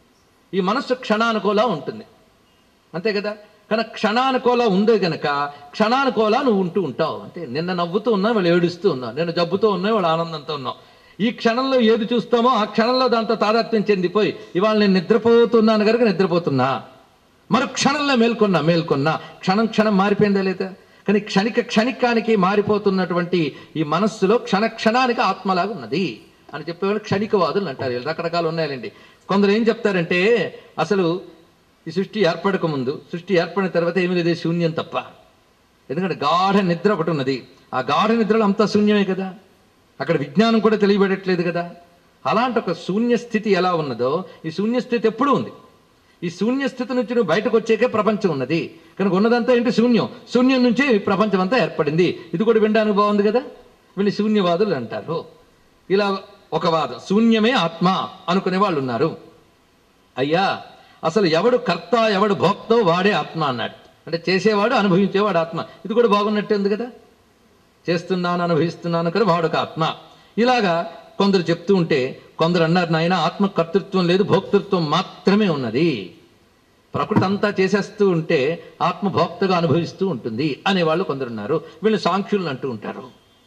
ఈ మనస్సు క్షణానుకోలా ఉంటుంది అంతే కదా కానీ క్షణానుకోలా ఉందే గనక క్షణానుకోలా నువ్వు ఉంటూ ఉంటావు అంతే నిన్న నవ్వుతూ ఉన్నా వాళ్ళు ఏడుస్తూ ఉన్నావు నిన్న జబ్బుతో ఉన్నా వాళ్ళు ఆనందంతో ఉన్నావు ఈ క్షణంలో ఏది చూస్తామో ఆ క్షణంలో దాంతో తాదాత్మ్యం చెందిపోయి ఇవాళ నేను నిద్రపోతున్నాను కనుక నిద్రపోతున్నా మరో క్షణంలో మేల్కొన్నా మేల్కొన్నా క్షణం క్షణం మారిపోయిందా లేదా కానీ క్షణిక క్షణికానికి మారిపోతున్నటువంటి ఈ మనస్సులో క్షణ క్షణానికి ఆత్మలాగా ఉన్నది అని చెప్పేవాళ్ళు క్షణికవాదులు అంటారు వీళ్ళు రకరకాలు ఉన్నాయండి కొందరు ఏం చెప్తారంటే అసలు ఈ సృష్టి ఏర్పడక ముందు సృష్టి ఏర్పడిన తర్వాత ఏమీ లేదు శూన్యం తప్ప ఎందుకంటే గాఢ నిద్ర ఒకటి ఉన్నది ఆ గాఢ నిద్రలో అంతా శూన్యమే కదా అక్కడ విజ్ఞానం కూడా తెలియబడట్లేదు కదా అలాంటి ఒక శూన్య స్థితి ఎలా ఉన్నదో ఈ శూన్య స్థితి ఎప్పుడూ ఉంది ఈ శూన్య స్థితి నుంచి నువ్వు బయటకు వచ్చేకే ప్రపంచం ఉన్నది కనుక ఉన్నదంతా ఏంటి శూన్యం శూన్యం నుంచే ఈ ప్రపంచం అంతా ఏర్పడింది ఇది కూడా వినడానికి బాగుంది కదా వీళ్ళు శూన్యవాదులు అంటారు ఇలా ఒక వాదం శూన్యమే ఆత్మ అనుకునే వాళ్ళు ఉన్నారు అయ్యా అసలు ఎవడు కర్త ఎవడు భోక్తో వాడే ఆత్మ అన్నాడు అంటే చేసేవాడు అనుభవించేవాడు ఆత్మ ఇది కూడా బాగున్నట్టే ఉంది కదా చేస్తున్నాను అనుభవిస్తున్నాను కదా వాడొక ఆత్మ ఇలాగా కొందరు చెప్తూ ఉంటే కొందరు అన్నారు నాయన ఆత్మ కర్తృత్వం లేదు భోక్తృత్వం మాత్రమే ఉన్నది ప్రకృతి అంతా చేసేస్తూ ఉంటే ఆత్మ భోక్తగా అనుభవిస్తూ ఉంటుంది అనేవాళ్ళు కొందరు ఉన్నారు వీళ్ళు సాంఖ్యులను అంటూ ఉంటారు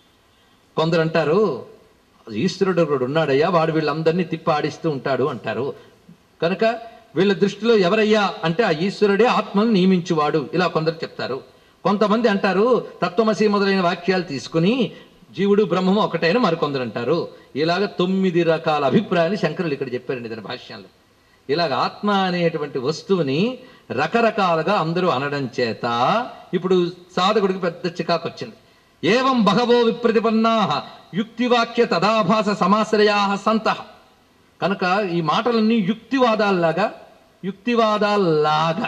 కొందరు అంటారు ఈశ్వరుడు ఒకడు ఉన్నాడయ్యా వాడు వీళ్ళందరినీ తిప్పి ఆడిస్తూ ఉంటాడు అంటారు కనుక వీళ్ళ దృష్టిలో ఎవరయ్యా అంటే ఆ ఈశ్వరుడే ఆత్మను నియమించువాడు ఇలా కొందరు చెప్తారు కొంతమంది అంటారు తత్వమసి మొదలైన వాక్యాలు తీసుకుని జీవుడు బ్రహ్మము ఒకటైన మరికొందరు అంటారు ఇలాగ తొమ్మిది రకాల అభిప్రాయాలు శంకరులు ఇక్కడ చెప్పారండి ఇతని భాష్యంలో ఇలాగ ఆత్మ అనేటువంటి వస్తువుని రకరకాలుగా అందరూ అనడం చేత ఇప్పుడు సాధకుడికి పెద్ద చికాకు వచ్చింది ఏవం బహవో విప్రతిపన్నా యుక్తివాక్య తదాభాస సమాశ్రయా సంత కనుక ఈ మాటలన్నీ యుక్తివాదాల్లాగా యుక్తివాదాల్లాగా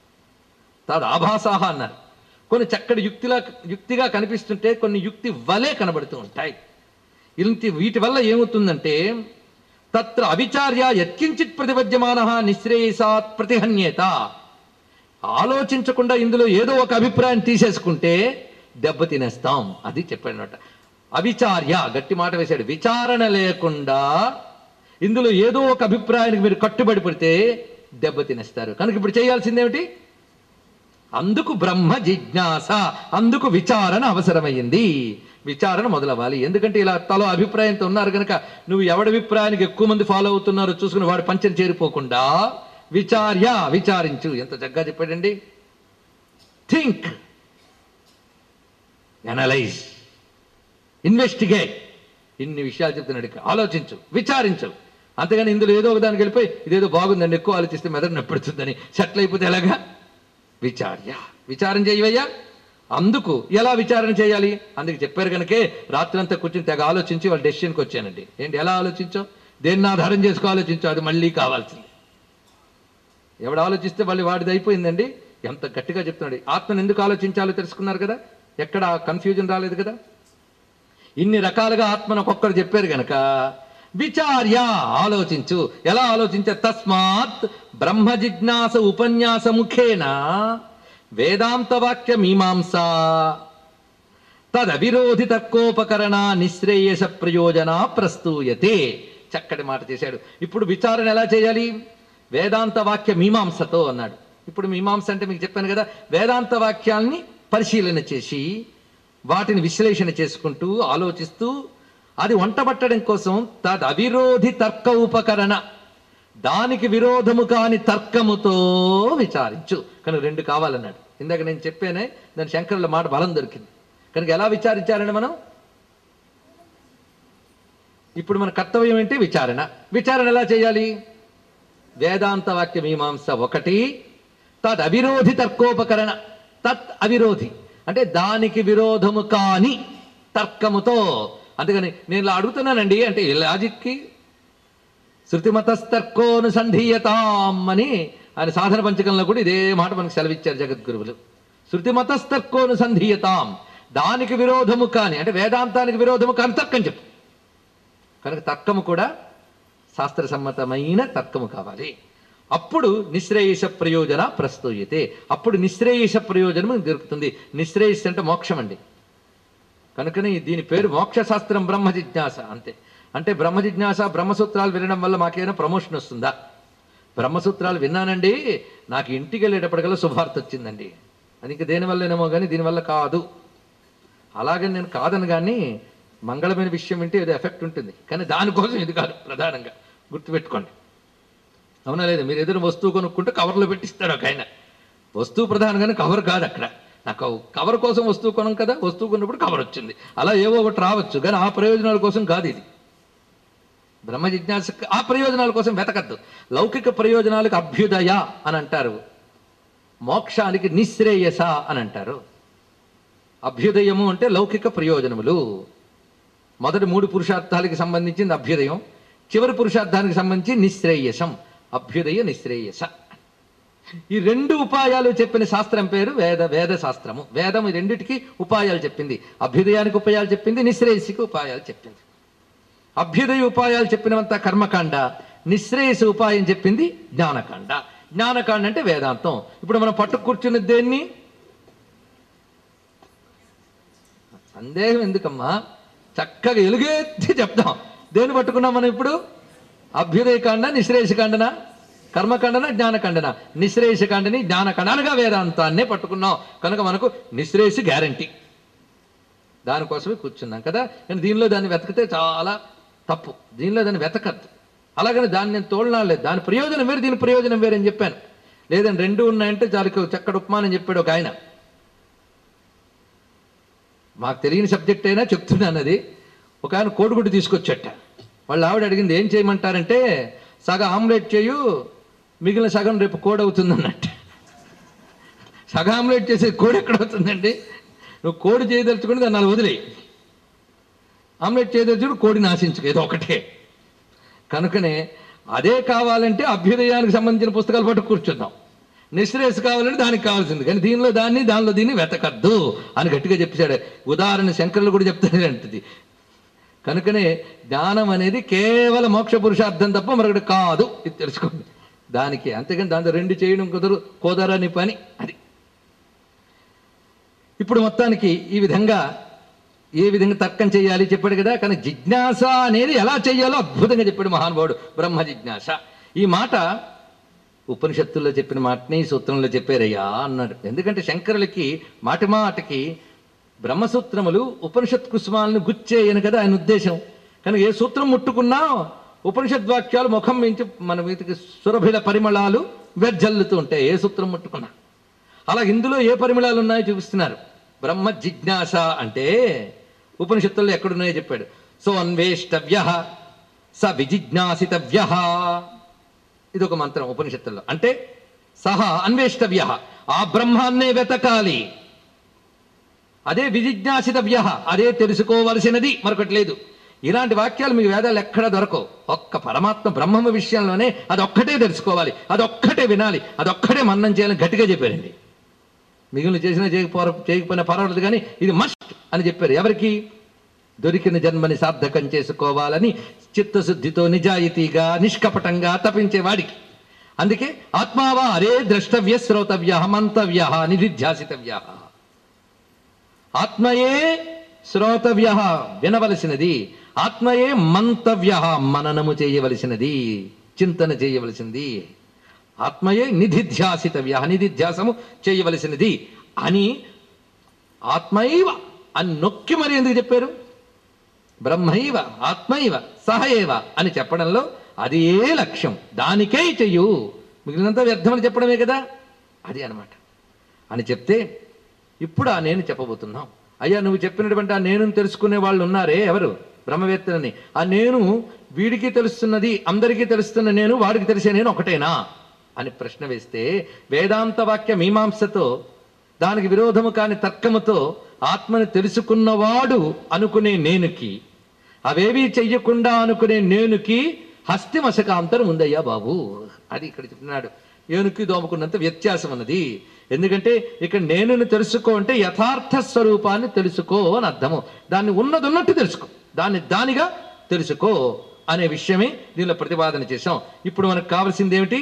తదాభాసాహ అన్నారు కొన్ని చక్కటి యుక్తిలా యుక్తిగా కనిపిస్తుంటే కొన్ని యుక్తి వలే కనబడుతూ ఉంటాయి ఇంటి వీటి వల్ల ఏమవుతుందంటే తత్ర అవిచార్య యత్కించిత్ ప్రతిపద్యమాన నిశ్రేయసాత్ ప్రతిహన్యేత ఆలోచించకుండా ఇందులో ఏదో ఒక అభిప్రాయం తీసేసుకుంటే దెబ్బ తినేస్తాం అది చెప్పాడనమాట అవిచార్య గట్టి మాట వేశాడు విచారణ లేకుండా ఇందులో ఏదో ఒక అభిప్రాయానికి మీరు కట్టుబడి పడితే దెబ్బ తినేస్తారు కనుక ఇప్పుడు చేయాల్సిందేమిటి అందుకు బ్రహ్మ జిజ్ఞాస అందుకు విచారణ అవసరమైంది విచారణ మొదలవ్వాలి ఎందుకంటే ఇలా తలో అభిప్రాయంతో ఉన్నారు కనుక నువ్వు ఎవడి అభిప్రాయానికి ఎక్కువ మంది ఫాలో అవుతున్నారో చూసుకుని వాడి పంచం చేరిపోకుండా విచార్య విచారించు ఎంత చక్కగా చెప్పాడండి థింక్ అనలైజ్ ఇన్వెస్టిగేట్ ఇన్ని విషయాలు చెప్తున్నాడు ఇక్కడ. ఆలోచించు విచారించు అంతేగాని ఇందులో ఏదో ఒక దానికి వెళ్ళిపోయి ఇదేదో బాగుందండి ఎక్కువ ఆలోచిస్తే మెదడు నొప్పెడుతుందని సెటిల్ అయిపోతే ఎలాగా విచార్య విచారం చేయవయ్యా అందుకు ఎలా విచారణ చేయాలి అందుకు చెప్పారు కనుకే రాత్రంతా కూర్చుని తెగ ఆలోచించి వాళ్ళ డెసిషన్కి వచ్చానండి ఏంటి ఎలా ఆలోచించావు దేన్ని ఆధారం చేసుకో ఆలోచించావు అది మళ్ళీ కావాల్సింది ఎవడు ఆలోచిస్తే మళ్ళీ వాడిది అయిపోయిందండి ఎంత గట్టిగా చెప్తున్నాడు ఆత్మను ఎందుకు ఆలోచించాలో తెలుసుకున్నారు కదా ఎక్కడ కన్ఫ్యూజన్ రాలేదు కదా ఇన్ని రకాలుగా ఆత్మను ఒక్కొక్కరు చెప్పారు గనక విచార్య ఆలోచించు ఎలా ఆలోచించ తస్మాత్ బ్రహ్మ జిజ్ఞాస ఉపన్యాస ముఖేన వేదాంత వాక్య మీమాంస తదవిరోధి తర్కోపకరణ నిశ్రేయస ప్రయోజన ప్రస్తూయతే చక్కటి మాట చేశాడు ఇప్పుడు విచారణ ఎలా చేయాలి వేదాంత వాక్య మీమాంసతో అన్నాడు ఇప్పుడు మీమాంస అంటే మీకు చెప్పాను కదా వేదాంత వాక్యాల్ని పరిశీలన చేసి వాటిని విశ్లేషణ చేసుకుంటూ ఆలోచిస్తూ అది వంటబట్టడం కోసం తద్ అవిరోధి తర్క ఉపకరణ దానికి విరోధము కాని తర్కముతో విచారించు కనుక రెండు కావాలన్నాడు ఇందాక నేను చెప్పానే దాని శంకరుల మాట బలం దొరికింది కనుక ఎలా విచారించారండి మనం ఇప్పుడు మన కర్తవ్యం ఏంటి విచారణ విచారణ ఎలా చేయాలి వేదాంత వాక్య మీమాంస ఒకటి తద్ అవిరోధి తర్కోపకరణ తత్ అవిరోధి అంటే దానికి విరోధము కాని తర్కముతో అందుకని నేను ఇలా అడుగుతున్నానండి అంటే ఈ లాజిక్కి శృతిమతస్తర్కోనుసంధీయతాం అని ఆయన సాధన పంచకంలో కూడా ఇదే మాట మనకు సెలవిచ్చారు జగద్గురువులు శృతిమతస్తర్కోనుసంధీయతాం దానికి విరోధము కాని అంటే వేదాంతానికి విరోధము కాని తర్కం చెప్పు కనుక తర్కము కూడా శాస్త్ర సమ్మతమైన తర్కము కావాలి అప్పుడు నిశ్రేయస ప్రయోజన ప్రస్తూయతే అప్పుడు నిశ్రేయస ప్రయోజనం మనకు దొరుకుతుంది నిశ్రేయస్ అంటే మోక్షం అండి కనుకనే దీని పేరు మోక్ష శాస్త్రం బ్రహ్మ జిజ్ఞాస అంతే అంటే బ్రహ్మ జిజ్ఞాస బ్రహ్మసూత్రాలు వినడం వల్ల మాకేమైనా ప్రమోషన్ వస్తుందా బ్రహ్మసూత్రాలు విన్నానండి నాకు ఇంటికి వెళ్ళేటప్పటికల్లా శుభార్త వచ్చిందండి అది ఇంకా దేనివల్లనేమో కానీ దీనివల్ల కాదు అలాగని నేను కాదని కానీ మంగళమైన విషయం వింటే ఏదో ఎఫెక్ట్ ఉంటుంది కానీ దానికోసం ఇది కాదు ప్రధానంగా గుర్తుపెట్టుకోండి అవునా లేదు మీరు ఎదురు వస్తువు కొనుక్కుంటే కవర్లో పెట్టిస్తాడు ఒక ఆయన వస్తువు ప్రధానంగానే కవర్ కాదు అక్కడ నాకు కవర్ కోసం వస్తువు కొనం కదా వస్తువు కొన్నప్పుడు కవర్ వచ్చింది అలా ఏవో ఒకటి రావచ్చు కానీ ఆ ప్రయోజనాల కోసం కాదు ఇది బ్రహ్మ జిజ్ఞాస ఆ ప్రయోజనాల కోసం వెతకద్దు లౌకిక ప్రయోజనాలకు అభ్యుదయ అని అంటారు మోక్షానికి నిశ్రేయస అని అంటారు అభ్యుదయము అంటే లౌకిక ప్రయోజనములు మొదటి మూడు పురుషార్థాలకి సంబంధించింది అభ్యుదయం చివరి పురుషార్థానికి సంబంధించి నిశ్రేయసం అభ్యుదయ నిశ్రేయస ఈ రెండు ఉపాయాలు చెప్పిన శాస్త్రం పేరు వేద వేద శాస్త్రము వేదం ఈ రెండిటికి ఉపాయాలు చెప్పింది అభ్యుదయానికి ఉపాయాలు చెప్పింది నిశ్రేయసికి ఉపాయాలు చెప్పింది అభ్యుదయ ఉపాయాలు చెప్పినవంతా కర్మకాండ నిశ్రేయస ఉపాయం చెప్పింది జ్ఞానకాండ జ్ఞానకాండ అంటే వేదాంతం ఇప్పుడు మనం పట్టు కూర్చున్న దేన్ని సందేహం ఎందుకమ్మా చక్కగా ఎలుగెత్తి చెప్తాం దేన్ని పట్టుకున్నాం మనం ఇప్పుడు అభ్యుదయకాండ నిశ్రేయసకాండన కర్మకాండన జ్ఞానకాండన నిశ్రేయసకాండని జ్ఞానకాండనగా వేదాంతాన్నే పట్టుకున్నాం కనుక మనకు నిశ్రేయసి గ్యారంటీ దానికోసమే కూర్చున్నాం కదా కానీ దీనిలో దాన్ని వెతికితే చాలా తప్పు దీనిలో దాన్ని వెతకద్దు అలాగని దాన్ని నేను తోలనాలేదు దాని ప్రయోజనం వేరు దీని ప్రయోజనం వేరు అని చెప్పాను లేదని రెండు ఉన్నాయంటే చాలు చక్కటి ఉపమానం చెప్పాడు ఒక ఆయన మాకు తెలియని సబ్జెక్ట్ అయినా చెప్తున్నాను అది ఒక ఆయన కోడిగుడ్డు తీసుకొచ్చట వాళ్ళు ఆవిడ అడిగింది ఏం చేయమంటారంటే సగం ఆమ్లెట్ చేయు మిగిలిన సగం రేపు కోడి అవుతుంది అన్నట్టు సగం ఆమ్లెట్ చేసే కోడి ఎక్కడ అవుతుందండి నువ్వు కోడి చేయదలుచుకుని దాన్ని అలా వదిలేయి ఆమ్లెట్ చేయదలుచుకుని కోడి నాశించుకు ఏదో ఒకటే కనుకనే అదే కావాలంటే అభ్యుదయానికి సంబంధించిన పుస్తకాలు పట్టు కూర్చుందాం నిశ్రేయస్ కావాలంటే దానికి కావాల్సింది కానీ దీనిలో దాన్ని దానిలో దీన్ని వెతకద్దు అని గట్టిగా చెప్పేశాడు ఉదాహరణ శంకరులు కూడా చెప్తాడు అంటది కనుకనే జ్ఞానం అనేది కేవలం మోక్ష పురుషార్థం తప్ప మరొకటి కాదు ఇది తెలుసుకోండి దానికి అంతేగాని దాంతో రెండు చేయడం కుదరు కుదరని పని అది ఇప్పుడు మొత్తానికి ఈ విధంగా ఏ విధంగా తర్కం చేయాలి చెప్పాడు కదా కానీ జిజ్ఞాస అనేది ఎలా చేయాలో అద్భుతంగా చెప్పాడు మహానుభావుడు బ్రహ్మ జిజ్ఞాస ఈ మాట ఉపనిషత్తుల్లో చెప్పిన మాటని ఈ సూత్రంలో చెప్పారయ్యా అన్నాడు ఎందుకంటే శంకరులకి మాటి మాటకి బ్రహ్మసూత్రములు ఉపనిషత్ కుసుమాలను గుచ్చేయను కదా ఆయన ఉద్దేశం కానీ ఏ సూత్రం ముట్టుకున్నా ఉపనిషద్ వాక్యాలు ముఖం మించి మన వీటికి సురభిల పరిమళాలు వెజ్జల్లుతూ ఉంటాయి ఏ సూత్రం ముట్టుకున్నా అలా ఇందులో ఏ పరిమళాలు ఉన్నాయో చూపిస్తున్నారు బ్రహ్మ జిజ్ఞాస అంటే ఉపనిషత్తుల్లో ఎక్కడున్నాయో చెప్పాడు సో అన్వేష్టవ్య స విజిజ్ఞాసితవ్య ఇది ఒక మంత్రం ఉపనిషత్తుల్లో అంటే సహా అన్వేష్టవ్య ఆ బ్రహ్మాన్నే వెతకాలి అదే విజిజ్ఞాసితవ్య అదే తెలుసుకోవలసినది మరొకటి లేదు ఇలాంటి వాక్యాలు మీకు వేదాలు ఎక్కడ దొరకవు ఒక్క పరమాత్మ బ్రహ్మము విషయంలోనే అదొక్కటే తెలుసుకోవాలి అదొక్కటే వినాలి అదొక్కటే మన్నం చేయాలని గట్టిగా చెప్పారండి మిగిలిన చేసినా చేయకపో చేయకపోయినా పర్వాలేదు కానీ ఇది మస్ట్ అని చెప్పారు ఎవరికి దొరికిన జన్మని సార్థకం చేసుకోవాలని చిత్తశుద్ధితో నిజాయితీగా నిష్కపటంగా తపించే వాడికి అందుకే ఆత్మావా అరే ద్రష్టవ్య శ్రోతవ్య మంతవ్య నిధిధ్యాసితవ్య ఆత్మయే శ్రోతవ్య వినవలసినది ఆత్మయే మంతవ్య మననము చేయవలసినది చింతన చేయవలసినది ఆత్మయే నిధిధ్యాసితవ్య నిధిధ్యాసము చేయవలసినది అని ఆత్మైవ అని నొక్కి మరి ఎందుకు చెప్పారు బ్రహ్మైవ ఆత్మైవ సహైవ అని చెప్పడంలో అది ఏ లక్ష్యం దానికే చెయ్యు మిగిలినంత వ్యర్థమని చెప్పడమే కదా అది అన్నమాట అని చెప్తే ఇప్పుడు ఆ నేను చెప్పబోతున్నాం అయ్యా నువ్వు చెప్పినటువంటి ఆ నేను తెలుసుకునే వాళ్ళు ఉన్నారే ఎవరు బ్రహ్మవేత్తలని ఆ నేను వీడికి తెలుస్తున్నది అందరికీ తెలుస్తున్న నేను వాడికి తెలిసే నేను ఒకటేనా అని ప్రశ్న వేస్తే వేదాంత వాక్య మీమాంసతో దానికి విరోధము కాని తర్కముతో ఆత్మని తెలుసుకున్నవాడు అనుకునే నేనుకి అవేవీ చెయ్యకుండా అనుకునే నేనుకి హస్తిమశకాంతరం ఉందయ్యా బాబు అది ఇక్కడ చెప్తున్నాడు ఏనుకి దోమకున్నంత వ్యత్యాసం ఉన్నది ఎందుకంటే ఇక్కడ నేనుని తెలుసుకో అంటే యథార్థ స్వరూపాన్ని తెలుసుకో అని అర్థము దాన్ని ఉన్నది ఉన్నట్టు తెలుసుకో దాన్ని దానిగా తెలుసుకో అనే విషయమే దీనిలో ప్రతిపాదన చేశాం ఇప్పుడు మనకు కావాల్సింది ఏమిటి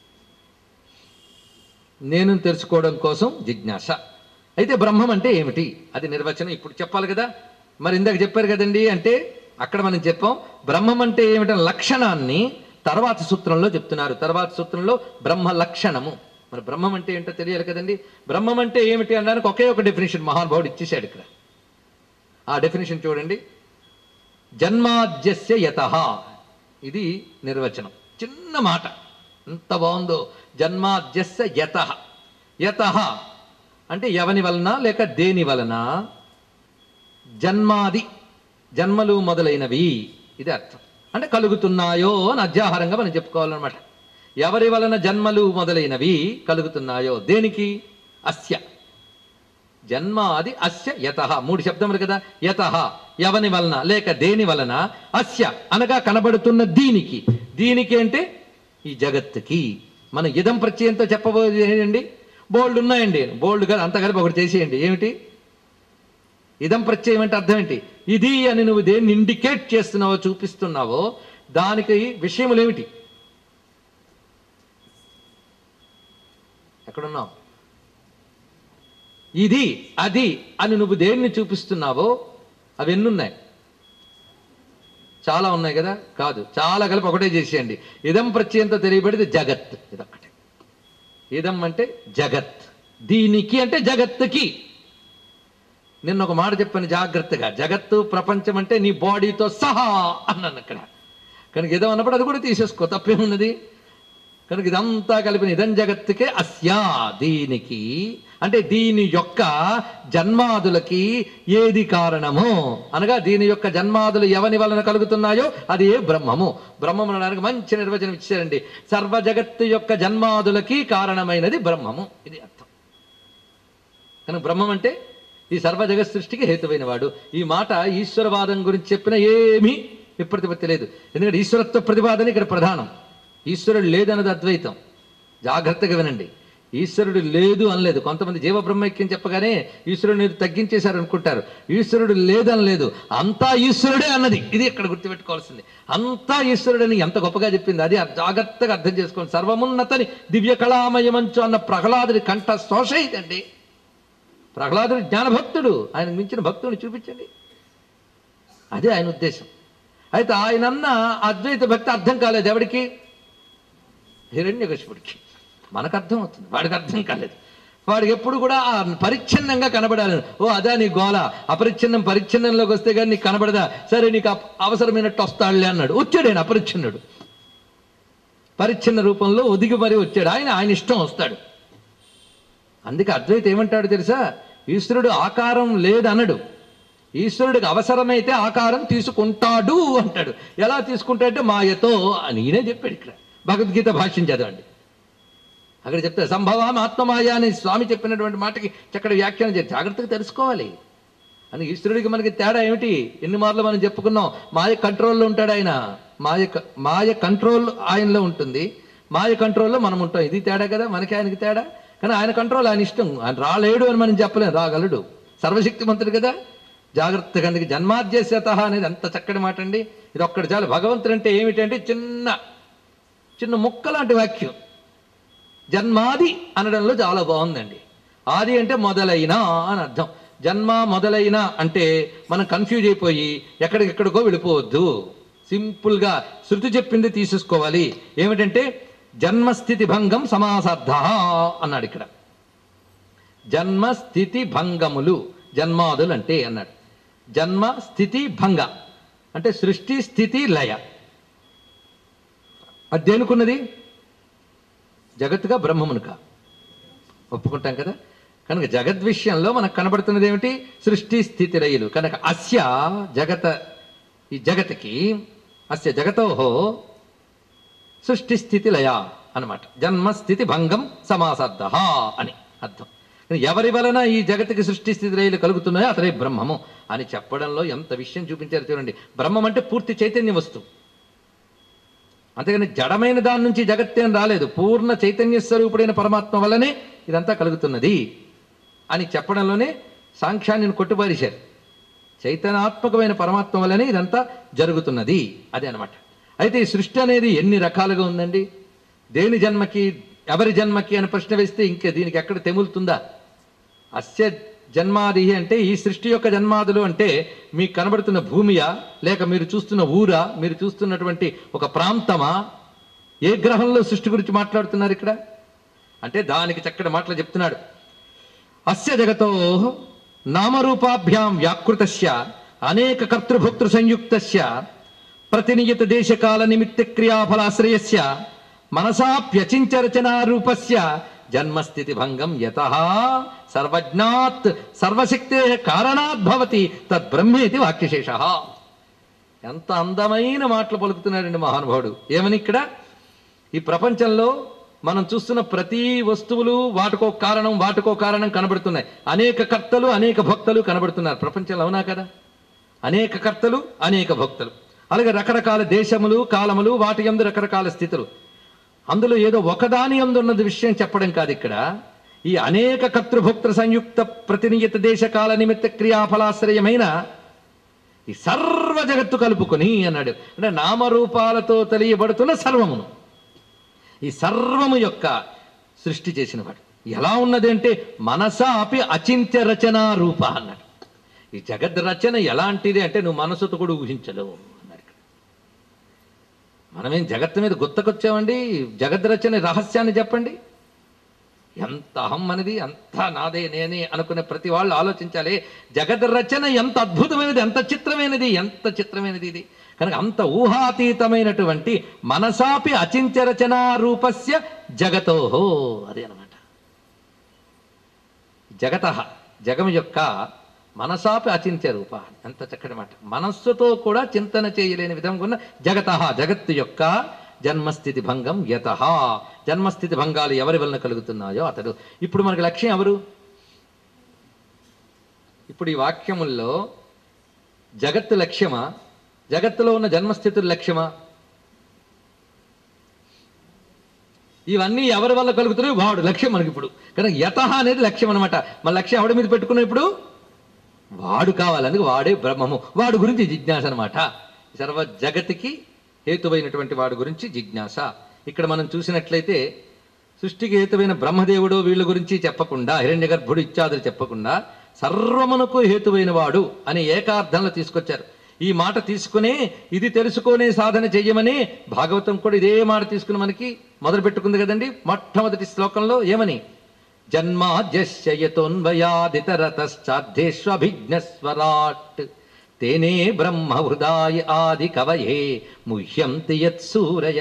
నేను తెలుసుకోవడం కోసం జిజ్ఞాస అయితే బ్రహ్మం అంటే ఏమిటి అది నిర్వచనం ఇప్పుడు చెప్పాలి కదా మరి ఇందాక చెప్పారు కదండి అంటే అక్కడ మనం చెప్పాం బ్రహ్మం అంటే ఏమిటనే లక్షణాన్ని తర్వాత సూత్రంలో చెప్తున్నారు తర్వాత సూత్రంలో బ్రహ్మ లక్షణము మరి బ్రహ్మం అంటే ఏంటో తెలియాలి కదండి బ్రహ్మం అంటే ఏమిటి అనడానికి ఒకే ఒక డెఫినేషన్ మహానుభావుడు ఇచ్చేశాడు ఇక్కడ ఆ డెఫినేషన్ చూడండి జన్మాద్యస్య యత ఇది నిర్వచనం చిన్న మాట ఎంత బాగుందో జన్మాద్యస్య యత యత అంటే ఎవని వలన లేక దేని వలన జన్మాది జన్మలు మొదలైనవి ఇది అర్థం అంటే కలుగుతున్నాయో అని అధ్యాహారంగా మనం చెప్పుకోవాలన్నమాట ఎవరి వలన జన్మలు మొదలైనవి కలుగుతున్నాయో దేనికి అస్య జన్మాది అస్య యత మూడు శబ్దములు కదా యత ఎవని వలన లేక దేని వలన అస్య అనగా కనబడుతున్న దీనికి దీనికి అంటే ఈ జగత్తుకి మనం ఇదం ప్రత్యయంతో చెప్పబోయేది ఏంటండి బోల్డ్ ఉన్నాయండి బోల్డ్ కదా అంత కలిపి ఒకటి చేసేయండి ఏమిటి ఇదం ప్రత్యయం అంటే అర్థం ఏంటి ఇది అని నువ్వు దేన్ని ఇండికేట్ చేస్తున్నావో చూపిస్తున్నావో దానికి విషయములు ఏమిటి ఎక్కడున్నావు ఇది అది అని నువ్వు దేన్ని చూపిస్తున్నావో అవి ఎన్నున్నాయి చాలా ఉన్నాయి కదా కాదు చాలా కలిపి ఒకటే చేసేయండి ఇదం ప్రత్యయంతో తెలియబడేది జగత్ ఇదొక్కటే ఇదం అంటే జగత్ దీనికి అంటే జగత్తుకి నిన్న ఒక మాట చెప్పాను జాగ్రత్తగా జగత్తు ప్రపంచం అంటే నీ బాడీతో సహా అన్నాను అక్కడ కనుక ఇదం అన్నప్పుడు అది కూడా తీసేసుకో తప్పేమున్నది కనుక ఇదంతా కలిపిన ఇదం జగత్తుకే అస్యా దీనికి అంటే దీని యొక్క జన్మాదులకి ఏది కారణము అనగా దీని యొక్క జన్మాదులు ఎవని వలన కలుగుతున్నాయో అది ఏ బ్రహ్మము బ్రహ్మము అనడానికి మంచి నిర్వచనం ఇచ్చారండి సర్వ జగత్తు యొక్క జన్మాదులకి కారణమైనది బ్రహ్మము ఇది అర్థం కనుక బ్రహ్మం అంటే ఈ సర్వ జగత్ సృష్టికి హేతువైన వాడు ఈ మాట ఈశ్వరవాదం గురించి చెప్పిన ఏమీ విప్రతిపత్తి లేదు ఎందుకంటే ఈశ్వరత్వ ప్రతిపాదన ఇక్కడ ప్రధానం ఈశ్వరుడు లేదన్నది అద్వైతం జాగ్రత్తగా వినండి ఈశ్వరుడు లేదు అనలేదు కొంతమంది జీవ బ్రహ్మైక్యం చెప్పగానే ఈశ్వరుడు మీరు తగ్గించేశారు అనుకుంటారు ఈశ్వరుడు లేదనలేదు అంతా ఈశ్వరుడే అన్నది ఇది ఇక్కడ గుర్తుపెట్టుకోవాల్సింది అంతా ఈశ్వరుడని ఎంత గొప్పగా చెప్పింది అది జాగ్రత్తగా అర్థం చేసుకోండి సర్వమున్నతని దివ్య కళామయమంచు అన్న ప్రహ్లాదుడి కంఠ శోష ఇదండి ప్రహ్లాదుడు జ్ఞానభక్తుడు ఆయన మించిన భక్తుడిని చూపించండి అదే ఆయన ఉద్దేశం అయితే ఆయనన్న అద్వైత భక్తి అర్థం కాలేదు ఎవడికి హిరణ్యకశిపుడికి మనకు అర్థం అవుతుంది వాడికి అర్థం కాలేదు వాడికి ఎప్పుడు కూడా ఆ పరిచ్ఛిన్నంగా కనబడాలి ఓ అదా నీ గోల అపరిచ్ఛిన్నం పరిచ్ఛిన్నంలోకి వస్తే కానీ నీకు కనబడదా సరే నీకు అప- అవసరమైనట్టు వస్తాడులే అన్నాడు వచ్చాడు ఆయన అపరిచ్ఛిన్నుడు పరిచ్ఛిన్న రూపంలో ఒదిగి మరి వచ్చాడు ఆయన ఆయన ఇష్టం వస్తాడు అందుకే అద్వైత ఏమంటాడు తెలుసా ఈశ్వరుడు ఆకారం లేదనడు ఈశ్వరుడికి అవసరమైతే ఆకారం తీసుకుంటాడు అంటాడు ఎలా తీసుకుంటాడంటే మాయతో అని ఈయనే చెప్పాడు ఇక్కడ భగవద్గీత భాష్యం చదవండి అక్కడ చెప్తే సంభవం ఆత్మమాయ అని స్వామి చెప్పినటువంటి మాటకి చక్కటి వ్యాఖ్యానం చేసి జాగ్రత్తగా తెలుసుకోవాలి అని ఈశ్వరుడికి మనకి తేడా ఏమిటి ఎన్ని మార్లు మనం చెప్పుకున్నాం మాయ కంట్రోల్లో ఉంటాడు ఆయన మాయ క- మాయ కంట్రోల్ ఆయనలో ఉంటుంది మాయ కంట్రోల్లో మనం ఉంటాం ఇది తేడా కదా మనకి ఆయనకి తేడా కానీ ఆయన కంట్రోల్ ఆయన ఇష్టం ఆయన రాలేడు అని మనం చెప్పలేం రాగలడు సర్వశక్తిమంతుడు కదా జాగ్రత్తగా అందుకే జన్మాద్యశత అనేది అంత చక్కటి మాట అండి ఇది ఒక్కటి చాలు భగవంతుడు అంటే ఏమిటంటే చిన్న చిన్న ముక్క లాంటి వాక్యం జన్మాది అనడంలో చాలా బాగుందండి ఆది అంటే మొదలైన అని అర్థం జన్మ మొదలైన అంటే మనం కన్ఫ్యూజ్ అయిపోయి ఎక్కడికెక్కడికో వెళ్ళిపోవద్దు సింపుల్గా శృతి చెప్పింది తీసేసుకోవాలి ఏమిటంటే జన్మస్థితి భంగం సమాసార్థ అన్నాడు ఇక్కడ జన్మస్థితి భంగములు జన్మాదులు అంటే అన్నాడు జన్మ స్థితి భంగ అంటే సృష్టి స్థితి లయ అది దేనికున్నది జగత్తుగా బ్రహ్మమునుక ఒప్పుకుంటాం కదా కనుక జగద్ విషయంలో మనకు కనబడుతున్నది ఏమిటి సృష్టి స్థితి రయ్యలు కనుక అస్య జగత ఈ జగతికి అస్య జగతోహో సృష్టి స్థితి లయ అనమాట జన్మ స్థితి భంగం సమాసార్థ అని అర్థం కానీ ఎవరి వలన ఈ జగతికి సృష్టి స్థితి లయలు కలుగుతున్నాయో అతడే బ్రహ్మము అని చెప్పడంలో ఎంత విషయం చూపించారు చూడండి బ్రహ్మం అంటే పూర్తి చైతన్య వస్తువు అంతేగాని జడమైన దాని నుంచి జగత్తేం రాలేదు పూర్ణ చైతన్య స్వరూపుడైన పరమాత్మ వల్లనే ఇదంతా కలుగుతున్నది అని చెప్పడంలోనే సాంఖ్యాన్ని కొట్టుబారేశారు చైతన్యాత్మకమైన పరమాత్మ వల్లనే ఇదంతా జరుగుతున్నది అదే అనమాట అయితే ఈ సృష్టి అనేది ఎన్ని రకాలుగా ఉందండి దేని జన్మకి ఎవరి జన్మకి అని ప్రశ్న వేస్తే ఇంకా దీనికి ఎక్కడ తెములుతుందా అస్య జన్మాది అంటే ఈ సృష్టి యొక్క జన్మాదులు అంటే మీకు కనబడుతున్న భూమియా లేక మీరు చూస్తున్న ఊరా మీరు చూస్తున్నటువంటి ఒక ప్రాంతమా ఏ గ్రహంలో సృష్టి గురించి మాట్లాడుతున్నారు ఇక్కడ అంటే దానికి చక్కటి మాటలు చెప్తున్నాడు అస్య జగతో నామరూపాభ్యాం వ్యాకృతస్య అనేక కర్తృభోక్తృ సంయుక్తస్య ప్రతినియత దేశకాల నిమిత్త క్రియాఫలాశ్రయస్య మనసాప్యచించ రచనారూపస్య జన్మస్థితి భంగం యత సర్వజ్ఞాత్ సర్వశక్తే కారణాత్ భవతి తద్బ్రహ్మేతి వాక్యశేష ఎంత అందమైన మాటలు పలుకుతున్నాడండి మహానుభావుడు ఏమని ఇక్కడ ఈ ప్రపంచంలో మనం చూస్తున్న ప్రతి వస్తువులు వాటికో కారణం వాటికో కారణం కనబడుతున్నాయి అనేక కర్తలు అనేక భక్తులు కనబడుతున్నారు ప్రపంచంలో అవునా కదా అనేక కర్తలు అనేక భక్తులు అలాగే రకరకాల దేశములు కాలములు వాటి యందు రకరకాల స్థితులు అందులో ఏదో ఒకదాని యందు ఉన్నది విషయం చెప్పడం కాదు ఇక్కడ ఈ అనేక కర్తృభక్తృ సంయుక్త ప్రతినియత దేశ కాల నిమిత్త క్రియాఫలాశ్రయమైన ఈ సర్వ జగత్తు కలుపుకొని అన్నాడు అంటే నామరూపాలతో తెలియబడుతున్న సర్వమును ఈ సర్వము యొక్క సృష్టి చేసినవాడు ఎలా ఉన్నది అంటే మనసా అపి అచింత్య రచన రూప అన్నాడు ఈ జగద్ రచన ఎలాంటిది అంటే నువ్వు మనసుతో కూడా ఊహించలేవు అన్నాడు ఇక్కడ. మనమేం జగత్తు మీద గుత్తకొచ్చామండి జగద్ రచన రహస్యాన్ని చెప్పండి ఎంత అహం అనేది అంత నాదే నేనే అనుకునే ప్రతి వాళ్ళు ఆలోచించాలి జగద్ రచన ఎంత అద్భుతమైనది ఎంత చిత్రమైనది ఎంత చిత్రమైనది ఇది కనుక అంత ఊహాతీతమైనటువంటి మనసాపి అచింత్య రచనా రూపస్య జగతోహో అదే అనమాట జగత జగం యొక్క మనసాపి అచింత్య రూప ఎంత చక్కటి మాట మనస్సుతో కూడా చింతన చేయలేని విధంగా ఉన్న జగత జగత్తు యొక్క జన్మస్థితి భంగం యత జన్మస్థితి భంగాలు ఎవరి వలన కలుగుతున్నాయో అతడు ఇప్పుడు మనకి లక్ష్యం ఎవరు ఇప్పుడు ఈ వాక్యముల్లో జగత్తు లక్ష్యమా జగత్తులో ఉన్న జన్మస్థితుల లక్ష్యమా ఇవన్నీ ఎవరి వల్ల కలుగుతున్నాయో వాడు లక్ష్యం మనకి ఇప్పుడు కనుక యత అనేది లక్ష్యం అనమాట మన లక్ష్యం ఎవడి మీద పెట్టుకున్నాం ఇప్పుడు వాడు కావాలని వాడే బ్రహ్మము వాడు గురించి జిజ్ఞాస అనమాట సర్వ జగతికి హేతువైనటువంటి వాడి గురించి జిజ్ఞాస ఇక్కడ మనం చూసినట్లయితే సృష్టికి హేతువైన బ్రహ్మదేవుడు వీళ్ళ గురించి చెప్పకుండా హిరణ్య గర్భుడు ఇత్యాదులు చెప్పకుండా సర్వమునకు హేతువైన వాడు అని ఏకార్థంలో తీసుకొచ్చారు ఈ మాట తీసుకునే ఇది తెలుసుకునే సాధన చెయ్యమని భాగవతం కూడా ఇదే మాట తీసుకుని మనకి మొదలు పెట్టుకుంది కదండి మొట్టమొదటి శ్లోకంలో ఏమని జన్మాద్యశ్యయతోన్వయాదితరతశ్చార్థేష్వభిజ్ఞస్వరాట్ తేనే బ్రహ్మ హృదాయ ఆది కవయే ముహ్యంతి యత్సూరయ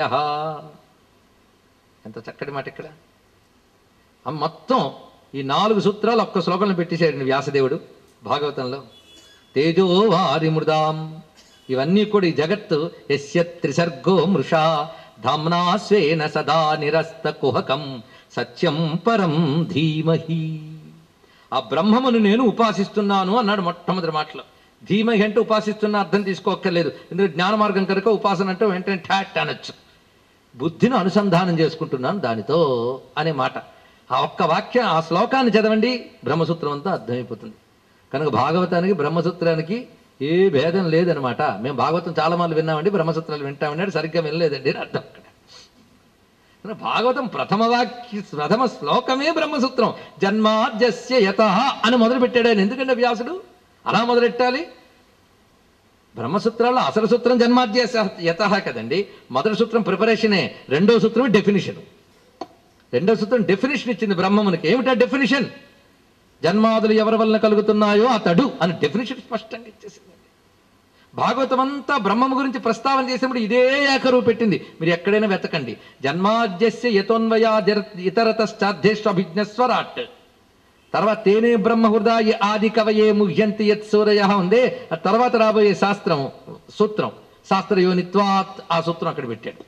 ఎంత చక్కటి మాట ఇక్కడ ఆ మొత్తం ఈ నాలుగు సూత్రాలు ఒక్క శ్లోకంలో పెట్టేశాడు వ్యాసదేవుడు భాగవతంలో తేజో వారి మృదాం ఇవన్నీ కూడా ఈ జగత్తు యస్య త్రిసర్గో మృషా ధామ్నా స్వేన సదా నిరస్త కుహకం సత్యం పరం ధీమహి ఆ బ్రహ్మమును నేను ఉపాసిస్తున్నాను అన్నాడు మొట్టమొదటి మాటలో ధీమహి అంటే ఉపాసిస్తున్న అర్థం తీసుకోక్కర్లేదు ఎందుకంటే జ్ఞాన మార్గం కనుక ఉపాసన అంటే వెంటనే ఠాట్ అనొచ్చు బుద్ధిని అనుసంధానం చేసుకుంటున్నాను దానితో అనే మాట ఆ ఒక్క వాక్యం ఆ శ్లోకాన్ని చదవండి బ్రహ్మసూత్రం అంతా అర్థమైపోతుంది కనుక భాగవతానికి బ్రహ్మసూత్రానికి ఏ భేదం లేదనమాట మేము భాగవతం చాలా మంది విన్నామండి బ్రహ్మసూత్రాలు వింటామండి సరిగ్గా వినలేదండి అని అర్థం అక్కడ కనుక భాగవతం ప్రథమ వాక్య ప్రథమ శ్లోకమే బ్రహ్మసూత్రం జన్మాద్యస్య యత అని మొదలు పెట్టాడు ఆయన ఎందుకంటే వ్యాసుడు అలా మొదలెట్టాలి బ్రహ్మసూత్రాల్లో అసలు సూత్రం జన్మాద్య యత కదండి మొదటి సూత్రం ప్రిపరేషనే రెండో సూత్రం డెఫినిషన్ రెండో సూత్రం డెఫినిషన్ ఇచ్చింది బ్రహ్మమునికి ఏమిటా డెఫినిషన్ జన్మాదులు ఎవరి వలన కలుగుతున్నాయో అతడు అని డెఫినిషన్ స్పష్టంగా ఇచ్చేసిందండి భాగవతం అంతా బ్రహ్మము గురించి ప్రస్తావన చేసినప్పుడు ఇదే ఏకరువు పెట్టింది మీరు ఎక్కడైనా వెతకండి జన్మాద్యస్య యతోన్వయా ఇతరతశ్చాధ్యేష్వభిజ్ఞస్వరాట్ తర్వాత తేనే బ్రహ్మ హృదయ ఆది కవయే ముహ్యంతి యత్ సూరయ ఉందే ఆ తర్వాత రాబోయే శాస్త్రం సూత్రం శాస్త్రయోనిత్వాత్ ఆ సూత్రం అక్కడ పెట్టాడు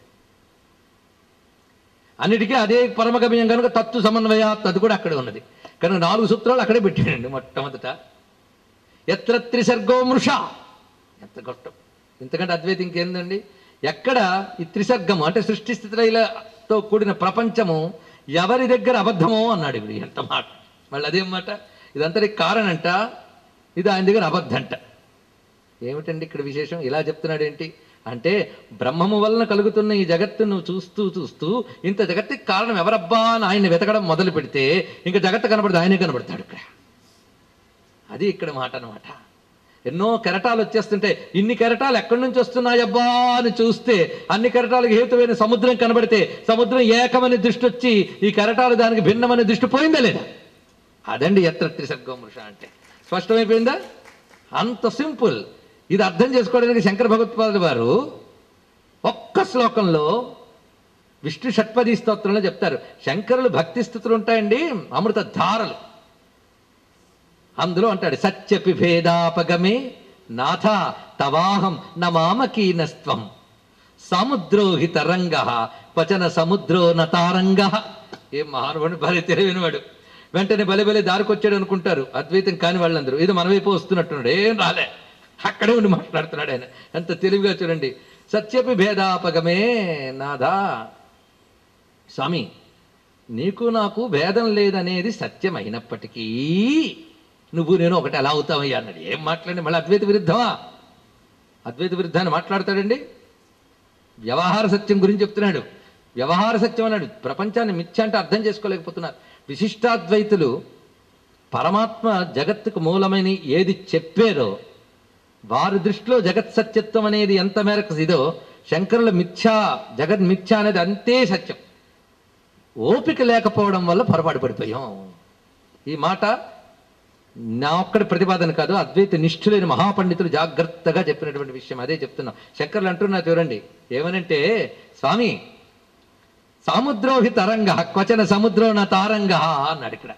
అన్నిటికీ అదే పరమగమ్యం కనుక తత్తు సమన్వయాత్ అది కూడా అక్కడే ఉన్నది కనుక నాలుగు సూత్రాలు అక్కడే పెట్టాడండి మొట్టమొదట ఎత్ర త్రిసర్గో మృష ఎంత గొప్ప ఇంతకంటే అద్వైతం ఇంకేందండి ఎక్కడ ఈ త్రిసర్గము అంటే సృష్టి స్థితిలతో కూడిన ప్రపంచము ఎవరి దగ్గర అబద్ధమో అన్నాడు ఇప్పుడు ఎంత మాట మళ్ళీ అదేం మాట ఇదంతటి కారణంట ఇది ఆయన దగ్గర అబద్ధంట ఏమిటండి ఇక్కడ విశేషం ఇలా చెప్తున్నాడు ఏంటి అంటే బ్రహ్మము వలన కలుగుతున్న ఈ జగత్తు నువ్వు చూస్తూ చూస్తూ ఇంత జగత్తుకి కారణం ఎవరబ్బా అని ఆయన్ని వెతకడం మొదలు పెడితే ఇంకా జగత్తు కనబడితే ఆయనే కనబడతాడు ఇక్కడ అది ఇక్కడ మాట అనమాట ఎన్నో కెరటాలు వచ్చేస్తుంటే ఇన్ని కెరటాలు ఎక్కడి నుంచి వస్తున్నాయబ్బా అని చూస్తే అన్ని కెరటాలకు హేతువైన సముద్రం కనబడితే సముద్రం ఏకమని దృష్టి వచ్చి ఈ కెరటాలు దానికి భిన్నమని దృష్టి పోయిందా లేదా అదండి ఎత్ర త్రిసర్గోమృష అంటే స్పష్టమైపోయిందా అంత సింపుల్ ఇది అర్థం చేసుకోవడానికి శంకర భగవత్పాదులు వారు ఒక్క శ్లోకంలో విష్ణు షట్పది స్తోత్రంలో చెప్తారు శంకరులు భక్తి స్థుతులు ఉంటాయండి అమృత ధారలు అందులో అంటాడు సత్యపి భేదాపగమే నాథ తవాహం నమామకీనస్త్వం సముద్రో హి తరంగ వచన సముద్రో నతారంగ ఏ మహానుభావుడు భలే తెలివినవాడు వెంటనే బలి బలి దారికొచ్చాడు అనుకుంటారు అద్వైతం కాని వాళ్ళందరూ ఇది మన వైపు వస్తున్నట్టున్నాడు ఏం రాలే అక్కడే ఉండి మాట్లాడుతున్నాడు ఆయన ఎంత తెలివిగా చూడండి సత్యపి భేదాపగమే నాథా స్వామి నీకు నాకు భేదం లేదనేది సత్యమైనప్పటికీ నువ్వు నేను ఒకటి ఎలా అవుతావయ్యా అన్నాడు ఏం మాట్లాడి మళ్ళీ అద్వైత విరుద్ధమా అద్వైత విరుద్ధాన్ని మాట్లాడతాడండి వ్యవహార సత్యం గురించి చెప్తున్నాడు వ్యవహార సత్యం అన్నాడు ప్రపంచాన్ని మిథ్య అంటే అర్థం చేసుకోలేకపోతున్నారు విశిష్టాద్వైతులు పరమాత్మ జగత్తుకు మూలమని ఏది చెప్పారో వారి దృష్టిలో జగత్ సత్యత్వం అనేది ఎంత మేరకు ఇదో శంకరుల మిథ్యా జగత్ మిథ్య అనేది అంతే సత్యం ఓపిక లేకపోవడం వల్ల పొరపాటు పడిపోయాం ఈ మాట నా ఒక్కడి ప్రతిపాదన కాదు అద్వైత నిష్ఠులైన మహాపండితులు జాగ్రత్తగా చెప్పినటువంటి విషయం అదే చెప్తున్నాం శంకర్లు అంటున్నా చూడండి ఏమనంటే స్వామి సముద్రోహి తరంగ క్వచన సముద్రో నా తారంగ అన్నాడు ఇక్కడ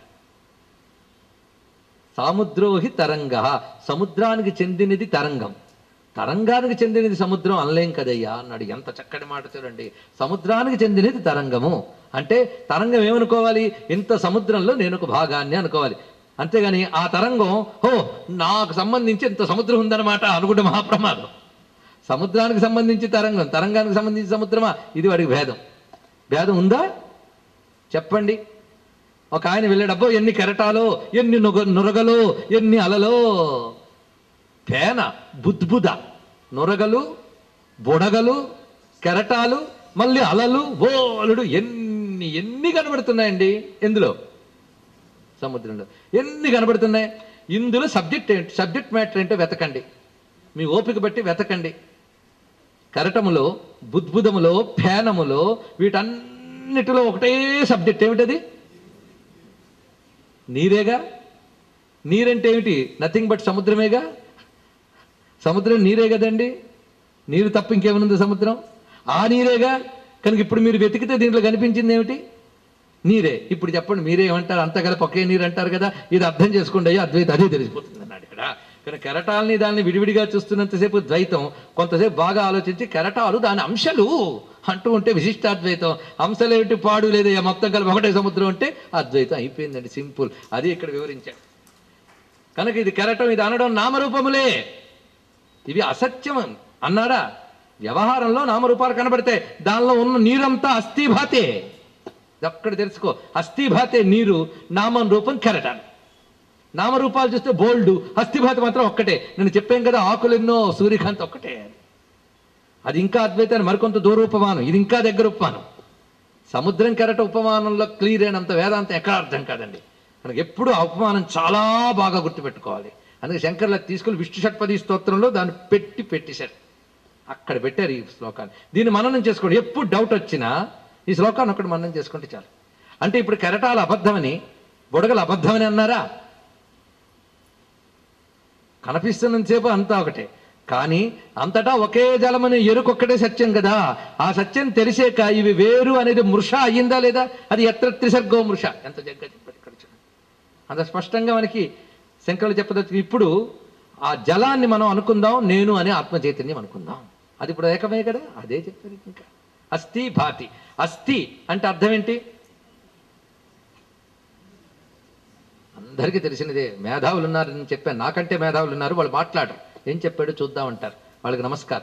సాముద్రోహి తరంగ సముద్రానికి చెందినది తరంగం తరంగానికి చెందినది సముద్రం అనలేం కదయ్యా అన్నాడు ఎంత చక్కటి మాట చూడండి సముద్రానికి చెందినది తరంగము అంటే తరంగం ఏమనుకోవాలి ఇంత సముద్రంలో నేను ఒక భాగాన్ని అనుకోవాలి అంతేగాని ఆ తరంగం హో నాకు సంబంధించి ఇంత సముద్రం ఉందన్నమాట అనుకుంటే మహాప్రమాదం సముద్రానికి సంబంధించి తరంగం తరంగానికి సంబంధించి సముద్రమా ఇది వాడికి భేదం భేదం ఉందా చెప్పండి ఒక ఆయన వెళ్ళాడబ్బో ఎన్ని కెరటాలో ఎన్ని నుగ నురగలో ఎన్ని అలలో పేన బుద్బుద నురగలు బుడగలు కెరటాలు మళ్ళీ అలలు బోలుడు ఎన్ని ఎన్ని కనబడుతున్నాయండి ఎందులో సముద్రంలో ఎన్ని కనబడుతున్నాయి ఇందులో సబ్జెక్ట్ ఏంటి సబ్జెక్ట్ మ్యాటర్ ఏంటో వెతకండి మీ ఓపిక బట్టి వెతకండి కరటములో బుద్బుదములో ఫేనములో వీటన్నిటిలో ఒకటే సబ్జెక్ట్ ఏమిటది నీరేగా నీరంటే ఏమిటి నథింగ్ బట్ సముద్రమేగా సముద్రం నీరే కదండి నీరు తప్ప ఇంకేమనుంది సముద్రం ఆ నీరేగా కనుక ఇప్పుడు మీరు వెతికితే దీంట్లో కనిపించింది ఏమిటి నీరే ఇప్పుడు చెప్పండి మీరే ఏమంటారు అంత కలిపి ఒకే నీరు అంటారు కదా ఇది అర్థం చేసుకోండి అయ్యా అద్వైతం అదే తెలిసిపోతుంది అన్నాడు ఇక్కడ కానీ కెరటాలని దాన్ని విడివిడిగా చూస్తున్నంతసేపు ద్వైతం కొంతసేపు బాగా ఆలోచించి కెరటాలు దాని అంశాలు అంటూ ఉంటే విశిష్టాద్వైతం అంశాలేమిటి పాడు లేదయ్యా మొత్తం కలిపి ఒకటే సముద్రం అంటే అద్వైతం అయిపోయిందండి సింపుల్ అది ఇక్కడ వివరించాడు కనుక ఇది కెరటం ఇది అనడం నామరూపములే ఇవి అసత్యం అన్నాడా వ్యవహారంలో నామరూపాలు కనబడితే దానిలో ఉన్న నీరంతా అస్థిభాతే అక్కడ తెలుసుకో అస్థిభాతే నీరు నామం రూపం కెరటాలు నామరూపాలు చూస్తే బోల్డ్ అస్థిభాత మాత్రం ఒక్కటే నేను చెప్పాను కదా ఆకులు ఎన్నో సూర్యకాంత్ ఒక్కటే అది ఇంకా అద్వైతాన్ని మరికొంత దూర ఉపమానం ఇది ఇంకా దగ్గర ఉపమానం సముద్రం కెరట ఉపమానంలో క్లియర్ అయినంత వేదాంతం ఎక్కడ అర్థం కాదండి మనకి ఎప్పుడు ఆ ఉపమానం చాలా బాగా గుర్తుపెట్టుకోవాలి అందుకే శంకర్ల తీసుకుని విష్ణు షట్పది స్తోత్రంలో దాన్ని పెట్టి పెట్టేశారు అక్కడ పెట్టారు ఈ శ్లోకాన్ని దీన్ని మననం చేసుకోండి ఎప్పుడు డౌట్ వచ్చినా ఈ శ్లోకాన్ని ఒకటి మననం చేసుకుంటే చాలు అంటే ఇప్పుడు కెరటాలు అబద్ధమని బుడగలు అబద్ధమని అన్నారా కనిపిస్తున్నంతసేపు అంతా ఒకటే కానీ అంతటా ఒకే జలమని ఎరుకొక్కటే సత్యం కదా ఆ సత్యం తెలిసాక ఇవి వేరు అనేది మృష అయ్యిందా లేదా అది ఎత్ర త్రిసర్గో మృష ఎంత జగ్గా చెప్పాడు ఇక్కడ చూడండి అంత స్పష్టంగా మనకి శంకరులు చెప్పదచ్చు ఇప్పుడు ఆ జలాన్ని మనం అనుకుందాం నేను అనే ఆత్మ చైతన్యం అనుకుందాం అది ఇప్పుడు ఏకమే కదా అదే చెప్పారు ఇంకా అస్థి భాతి అస్థి అంటే అర్థం ఏంటి అందరికీ తెలిసినదే మేధావులు ఉన్నారని చెప్పాను నాకంటే మేధావులు ఉన్నారు వాళ్ళు మాట్లాడరు ఏం చెప్పాడో చూద్దామంటారు వాళ్ళకి నమస్కారం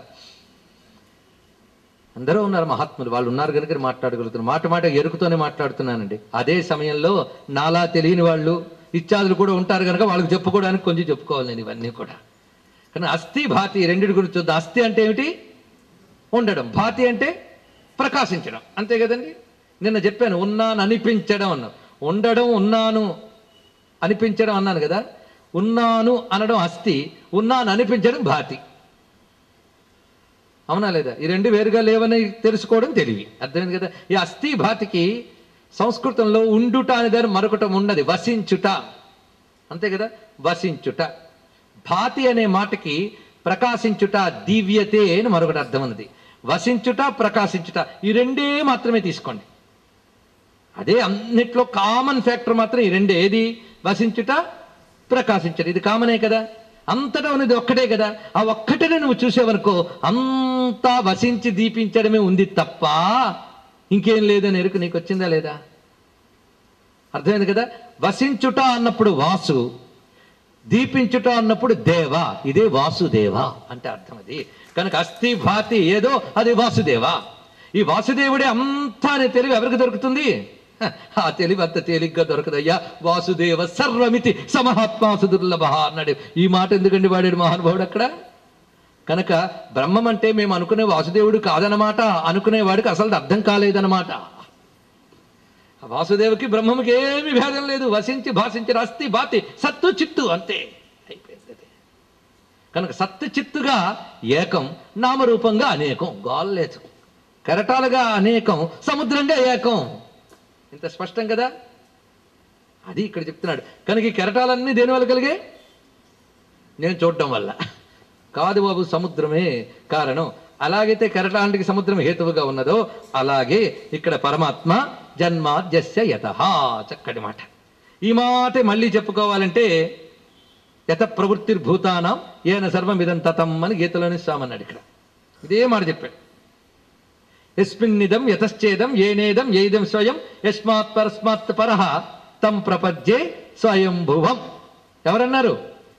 అందరూ ఉన్నారు మహాత్ములు వాళ్ళు ఉన్నారు కనుక మాట్లాడగలుగుతున్నారు మాట మాట ఎరుకుతోనే మాట్లాడుతున్నానండి అదే సమయంలో నాలా తెలియని వాళ్ళు ఇత్యాదులు కూడా ఉంటారు కనుక వాళ్ళకి చెప్పుకోవడానికి కొంచెం చెప్పుకోవాలి నేను ఇవన్నీ కూడా కానీ అస్థి భాతి ఈ రెండింటి గురించి చూద్దాం అస్థి అంటే ఏమిటి ఉండడం భాతి అంటే ప్రకాశించడం అంతే కదండి నిన్న చెప్పాను ఉన్నాను అనిపించడం అన్నాను ఉండడం ఉన్నాను అనిపించడం అన్నాను కదా ఉన్నాను అనడం అస్థి ఉన్నాను అనిపించడం భాతి అవునా లేదా ఈ రెండు వేరుగా లేవని తెలుసుకోవడం తెలివి అర్థమైంది కదా ఈ అస్థి భాతికి సంస్కృతంలో ఉండుట అనే దాని మరొకటి ఉన్నది వసించుట అంతే కదా వసించుట భాతి అనే మాటకి ప్రకాశించుట దివ్యతే అని మరొకటి అర్థం ఉన్నది వసించుట ప్రకాశించుట ఈ రెండే మాత్రమే తీసుకోండి అదే అన్నిట్లో కామన్ ఫ్యాక్టర్ మాత్రం ఈ రెండే ఏది వసించుట ప్రకాశించడం ఇది కామనే కదా అంతటా ఉన్నది ఒక్కటే కదా ఆ ఒక్కటనే నువ్వు చూసేవనుకో అంతా వసించి దీపించడమే ఉంది తప్ప ఇంకేం లేదని ఎరుకు నీకు వచ్చిందా లేదా అర్థమైంది కదా వసించుట అన్నప్పుడు వాసు దీపించుట అన్నప్పుడు దేవ ఇదే వాసుదేవ అంటే అర్థం అది కనుక అస్థి భాతి ఏదో అది వాసుదేవ ఈ వాసుదేవుడే అంతా అనే తెలివి ఎవరికి దొరుకుతుంది హ, ఆ తెలివి అంత తేలిగ్గా దొరకదయ్యా వాసుదేవ సర్వమితి సమహాత్మాసు దుర్లభ అన్నాడు ఈ మాట ఎందుకండి వాడాడు మహానుభావుడు అక్కడ కనుక బ్రహ్మం అంటే మేము అనుకునే వాసుదేవుడు కాదనమాట అనుకునేవాడికి అసలు అర్థం కాలేదన్నమాట ఆ వాసుదేవుకి బ్రహ్మముకి ఏమి భేదం లేదు వసించి భాషించి అస్థి బాతి సత్తు చిత్తు అంతే అయిపోయింది అదే. కనుక సత్తు చిత్తుగా ఏకం నామరూపంగా అనేకం గోల్లేదు కెరటాలుగా అనేకం సముద్రంగా ఏకం ఇంత స్పష్టం కదా అది ఇక్కడ చెప్తున్నాడు కనుక ఈ కెరటాలన్నీ దేని వల్ల కలిగే నేను చూడటం వల్ల కాదు బాబు సముద్రమే కారణం అలాగైతే కెరటానికి సముద్రం హేతువుగా ఉన్నదో అలాగే ఇక్కడ పరమాత్మ జన్మాద్యస్య యత చక్కటి మాట ఈ మాట మళ్ళీ చెప్పుకోవాలంటే యత ప్రవృత్తిర్భూతానం ఏన సర్వం ఇదం తతం అని గీతలోని స్వామన్నాడు ఇక్కడ ఇదే మాట చెప్పాడు యస్మిన్నిదం యతశ్చేదం ఏనేదం ఏదం స్వయం యస్మాత్ పరస్మాత్ పరహ తం ప్రపద్యే స్వయంభువం ఎవరన్నారు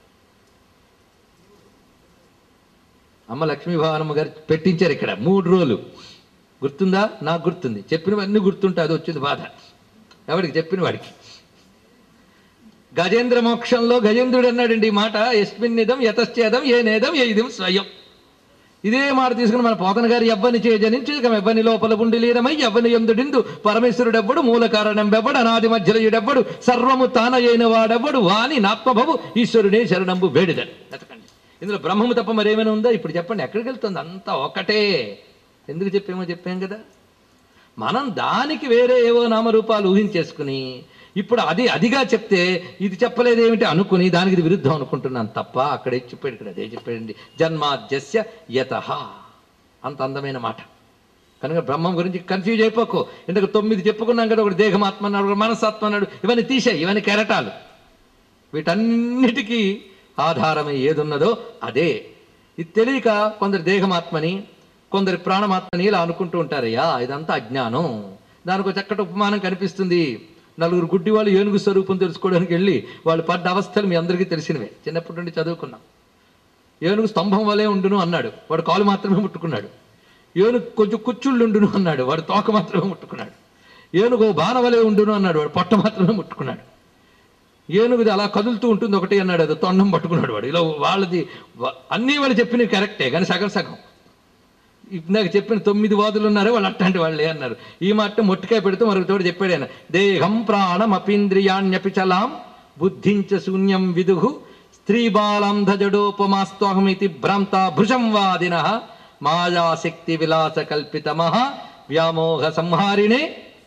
అమ్మ లక్ష్మీభావనమ్మ గారు పెట్టించారు ఇక్కడ మూడు రోజులు గుర్తుందా నాకు గుర్తుంది చెప్పినవన్నీ గుర్తుంటే అది వచ్చేది బాధ ఎవరికి చెప్పిన వాడికి గజేంద్ర మోక్షంలో గజేంద్రుడు అన్నాడండి ఈ మాట యస్మిన్నిదం యతశ్చేదం ఏనేదం ఏదం స్వయం ఇదే మాట తీసుకుని మన పోతన గారి ఎవ్వని చేయజనించి ఎవ్వని లోపల ఉండి లీనమై ఎవ్వని ఎందుడిందు పరమేశ్వరుడెవ్వడు మూల కారణం బెవ్వడు అనాది మధ్యలయుడెవ్వడు సర్వము తానయైన వాడెవ్వడు వాని నాత్మభవు ఈశ్వరుడే శరణంబు వేడిదని ఎతకండి ఇందులో బ్రహ్మము తప్ప మరేమైనా ఉందా ఇప్పుడు చెప్పండి ఎక్కడికి వెళ్తుంది అంతా ఒకటే ఎందుకు చెప్పామో చెప్పాం కదా మనం దానికి వేరే ఏవో నామరూపాలు ఊహించేసుకుని ఇప్పుడు అది అదిగా చెప్తే ఇది చెప్పలేదేమిటి అనుకుని దానికి ఇది విరుద్ధం అనుకుంటున్నాను తప్ప అక్కడ ఏది చెప్పాడు ఇక్కడ అదే చెప్పాడండి జన్మాద్యస్య యత అంత అందమైన మాట కనుక బ్రహ్మం గురించి కన్ఫ్యూజ్ అయిపోకు ఇంతకు తొమ్మిది చెప్పుకున్నాం కదా ఒకటి దేహమాత్మ అన్నాడు ఒకటి మనసాత్మ అన్నాడు ఇవన్నీ తీసాయి ఇవన్నీ కెరటాలు వీటన్నిటికీ ఆధారమై ఏదున్నదో అదే ఇది తెలియక కొందరు దేహమాత్మని కొందరు ప్రాణమాత్మని ఇలా అనుకుంటూ ఉంటారయ్యా ఇదంతా అజ్ఞానం దానికి ఒక చక్కటి ఉపమానం కనిపిస్తుంది నలుగురు గుడ్డి వాళ్ళు ఏనుగు స్వరూపం తెలుసుకోవడానికి వెళ్ళి వాళ్ళు పడ్డ అవస్థలు మీ అందరికీ తెలిసినవే చిన్నప్పటి నుండి చదువుకున్నాం ఏనుగు స్తంభం వలె ఉండును అన్నాడు వాడు కాలు మాత్రమే ముట్టుకున్నాడు ఏనుగు కొంచెం కుచ్చుళ్ళు ఉండును అన్నాడు వాడు తోక మాత్రమే ముట్టుకున్నాడు ఏనుగు బాణ వలె ఉండును అన్నాడు వాడు పొట్ట మాత్రమే ముట్టుకున్నాడు ఏనుగుది అలా కదులుతూ ఉంటుంది ఒకటి అన్నాడు అది తొండం పట్టుకున్నాడు వాడు ఇలా వాళ్ళది వా- అన్నీ వాళ్ళు చెప్పినవి కరెక్టే కానీ సగం సగం ఇందాక చెప్పిన తొమ్మిది వాదులు ఉన్నారు వాళ్ళు అట్లాంటి వాళ్ళే అన్నారు ఈ మాట మొట్టికాయ పెడుతూ మరొక తోడు చెప్పాడు ఆయన దేహం ప్రాణం అపీంద్రియాణ్యపి చలాం బుద్ధించ శూన్యం విదుహు స్త్రీ బాలాంధజడోపమాస్త్వహమితి భ్రాంత భృశం వాదిన మాయాశక్తి విలాస కల్పితమః వ్యామోహ సంహారిణే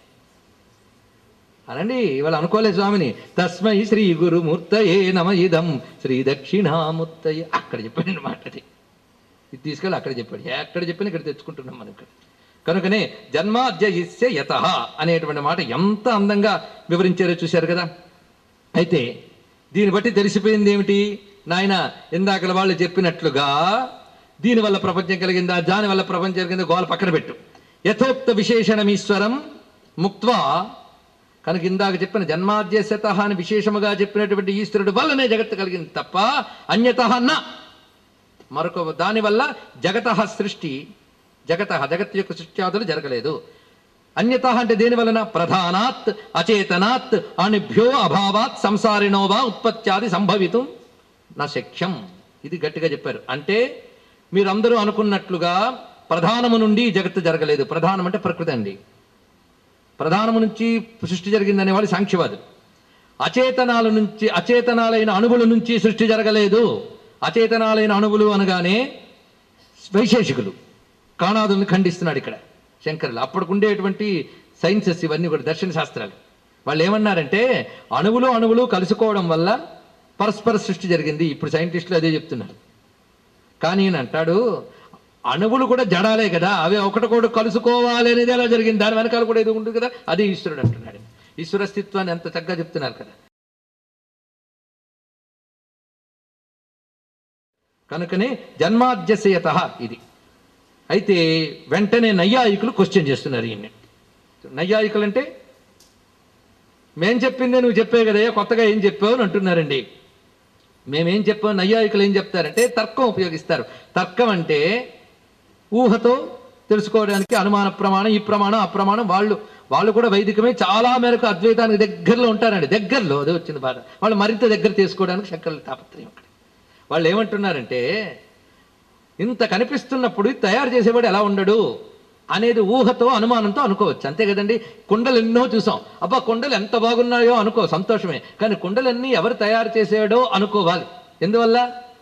అనండి ఇవాళ అనుకోలేదు స్వామిని తస్మై శ్రీ గురుమూర్తయే నమ ఇదం శ్రీ దక్షిణామూర్తయే అక్కడ చెప్పండి మాట అది ఇది తీసుకెళ్ళి అక్కడ చెప్పాడు ఎక్కడ చెప్పినా ఇక్కడ తెచ్చుకుంటున్నాం మనం ఇక్కడ కనుకనే జన్మాధ్యయిస్య యత అనేటువంటి మాట ఎంత అందంగా వివరించారో చూశారు కదా అయితే దీన్ని బట్టి తెలిసిపోయింది ఏమిటి నాయన ఇందాకల వాళ్ళు చెప్పినట్లుగా దీనివల్ల ప్రపంచం కలిగిందా దాని వల్ల ప్రపంచం కలిగిందా గోల పక్కన పెట్టు యథోక్త విశేషణమీశ్వరం ముక్త్వా కనుక ఇందాక చెప్పిన జన్మాద్యశత అని విశేషముగా చెప్పినటువంటి ఈశ్వరుడు వల్లనే జగత్తు కలిగింది తప్ప అన్యత నా మరొక దానివల్ల జగత సృష్టి జగత జగత్ యొక్క సృష్ట్యాదులు జరగలేదు అన్యత అంటే దేని వలన ప్రధానాత్ అచేతనాత్ అనిభ్యో అభావాత్ సంసారిణో వా ఉత్పత్త్యాది సంభవితం నా శక్యం ఇది గట్టిగా చెప్పారు అంటే మీరందరూ అనుకున్నట్లుగా ప్రధానము నుండి జగత్తు జరగలేదు ప్రధానం అంటే ప్రకృతి అండి ప్రధానము నుంచి సృష్టి జరిగిందనే వాళ్ళు సాంఖ్యవాదులు అచేతనాల నుంచి అచేతనాలైన అణువుల నుంచి సృష్టి జరగలేదు అచేతనాలైన అణువులు అనగానే వైశేషికులు కాణాదుల్ని ఖండిస్తున్నాడు ఇక్కడ శంకరులు అప్పటికి ఉండేటువంటి సైన్సెస్ ఇవన్నీ కూడా దర్శన శాస్త్రాలు వాళ్ళు ఏమన్నారంటే అణువులు అణువులు కలుసుకోవడం వల్ల పరస్పర సృష్టి జరిగింది ఇప్పుడు సైంటిస్టులు అదే చెప్తున్నారు కానీ ఈయన అంటాడు అణువులు కూడా జడాలే కదా అవి ఒకటికొకటి కలుసుకోవాలి అనేది ఎలా జరిగింది దాని వెనకాల కూడా ఏదో ఉంటుంది కదా అది ఈశ్వరుడు అంటున్నాడు ఈశ్వర అస్తిత్వాన్ని ఎంత చక్కగా చెప్తున్నారు కదా కనుకనే జన్మాద్యసేయత ఇది అయితే వెంటనే నైయాయికులు క్వశ్చన్ చేస్తున్నారు ఈయన్ని నైయాయికులు అంటే మేం చెప్పిందే నువ్వు చెప్పే కదా కొత్తగా ఏం చెప్పావు అని అంటున్నారండి మేమేం చెప్పాం నైయాయికులు ఏం చెప్తారంటే తర్కం ఉపయోగిస్తారు తర్కం అంటే ఊహతో తెలుసుకోవడానికి అనుమాన ప్రమాణం ఈ ప్రమాణం ఆ ప్రమాణం వాళ్ళు వాళ్ళు కూడా వైదికమే చాలా మేరకు అద్వైతానికి దగ్గరలో ఉంటారండి దగ్గరలో అదే వచ్చింది బాధ వాళ్ళు మరింత దగ్గర తీసుకోవడానికి శంకరుల తాపత్రయం అక్కడ వాళ్ళు ఏమంటున్నారంటే ఇంత కనిపిస్తున్నప్పుడు ఇది తయారు చేసేవాడు ఎలా ఉండడు అనేది ఊహతో అనుమానంతో అనుకోవచ్చు అంతే కదండి కుండలు ఎన్నో చూసాం అబ్బా కుండలు ఎంత బాగున్నాయో అనుకో సంతోషమే కానీ కుండలన్నీ ఎవరు తయారు చేసాడో అనుకోవాలి ఎందువల్ల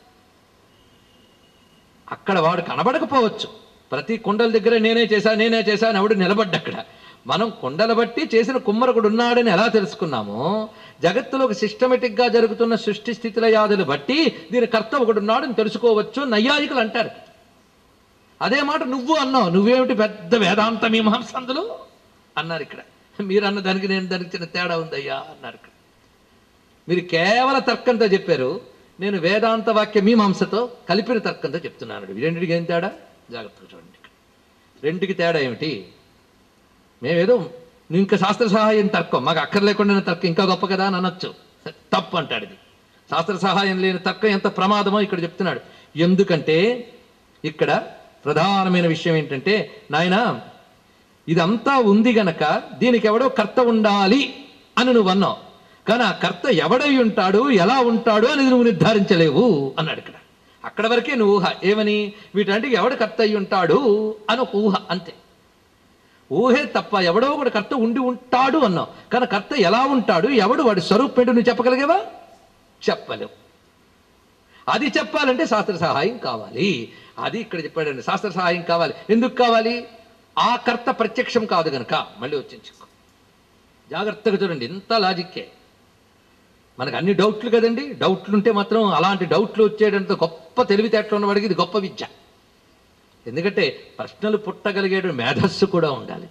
అక్కడ వాడు కనబడకపోవచ్చు ప్రతి కుండల దగ్గర నేనే చేశా నేనే చేశా అని ఎవడు నిలబడ్డ అక్కడ మనం కుండల బట్టి చేసిన కుమ్మరకుడు ఉన్నాడని ఎలా తెలుసుకున్నామో జగత్తులో ఒక సిస్టమేటిక్ గా జరుగుతున్న సృష్టి స్థితుల యాదులు బట్టి దీని కర్త ఒకడు ఉన్నాడని తెలుసుకోవచ్చు నైయాయికులు అంటారు అదే మాట నువ్వు అన్నావు నువ్వేమిటి పెద్ద వేదాంత మీమాంసందులు అన్నారు ఇక్కడ మీరు అన్న దానికి నేను దానికి చిన్న తేడా ఉందయ్యా అన్నారు ఇక్కడ మీరు కేవల తర్కంతో చెప్పారు నేను వేదాంత వాక్య మీమాంసతో కలిపిన తర్కంతో చెప్తున్నాను ఈ రెండింటికి ఏం తేడా జాగ్రత్తగా చూడండి ఇక్కడ. రెండుకి తేడా ఏమిటి మేమేదో నువ్వు ఇంకా శాస్త్ర సహాయం తర్కం మాకు అక్కర్లేకుండా తర్కం ఇంకా గొప్ప కదా అని అనొచ్చు తప్పు అంటాడు ఇది శాస్త్ర సహాయం లేని తర్కం ఎంత ప్రమాదమో ఇక్కడ చెప్తున్నాడు ఎందుకంటే ఇక్కడ ప్రధానమైన విషయం ఏంటంటే నాయన ఇదంతా ఉంది గనక దీనికి ఎవడో కర్త ఉండాలి అని నువ్వు అన్నావు కానీ ఆ కర్త ఎవడై ఉంటాడు ఎలా ఉంటాడు అనేది నువ్వు నిర్ధారించలేవు అన్నాడు ఇక్కడ అక్కడ వరకే నువ్వు ఊహ ఏమని వీటంటికి ఎవడు కర్త అయి ఉంటాడు అని ఒక ఊహ అంతే ఊహే తప్ప ఎవడో ఒకడు కర్త ఉండి ఉంటాడు అన్నావు కానీ కర్త ఎలా ఉంటాడు ఎవడు వాడి స్వరూపం ఏంటో నువ్వు చెప్పగలిగేవా చెప్పలేవు అది చెప్పాలంటే శాస్త్ర సహాయం కావాలి అది ఇక్కడ చెప్పాడండి శాస్త్ర సహాయం కావాలి ఎందుకు కావాలి ఆ కర్త ప్రత్యక్షం కాదు గనక మళ్ళీ వచ్చించుకో జాగ్రత్తగా చూడండి ఎంత లాజిక్కే మనకు అన్ని డౌట్లు కదండి డౌట్లు ఉంటే మాత్రం అలాంటి డౌట్లు వచ్చేటంత గొప్ప తెలివితేటలు ఉన్నవాడికి ఇది గొప్ప విద్య ఎందుకంటే ప్రశ్నలు పుట్టగలిగే మేధస్సు కూడా ఉండాలి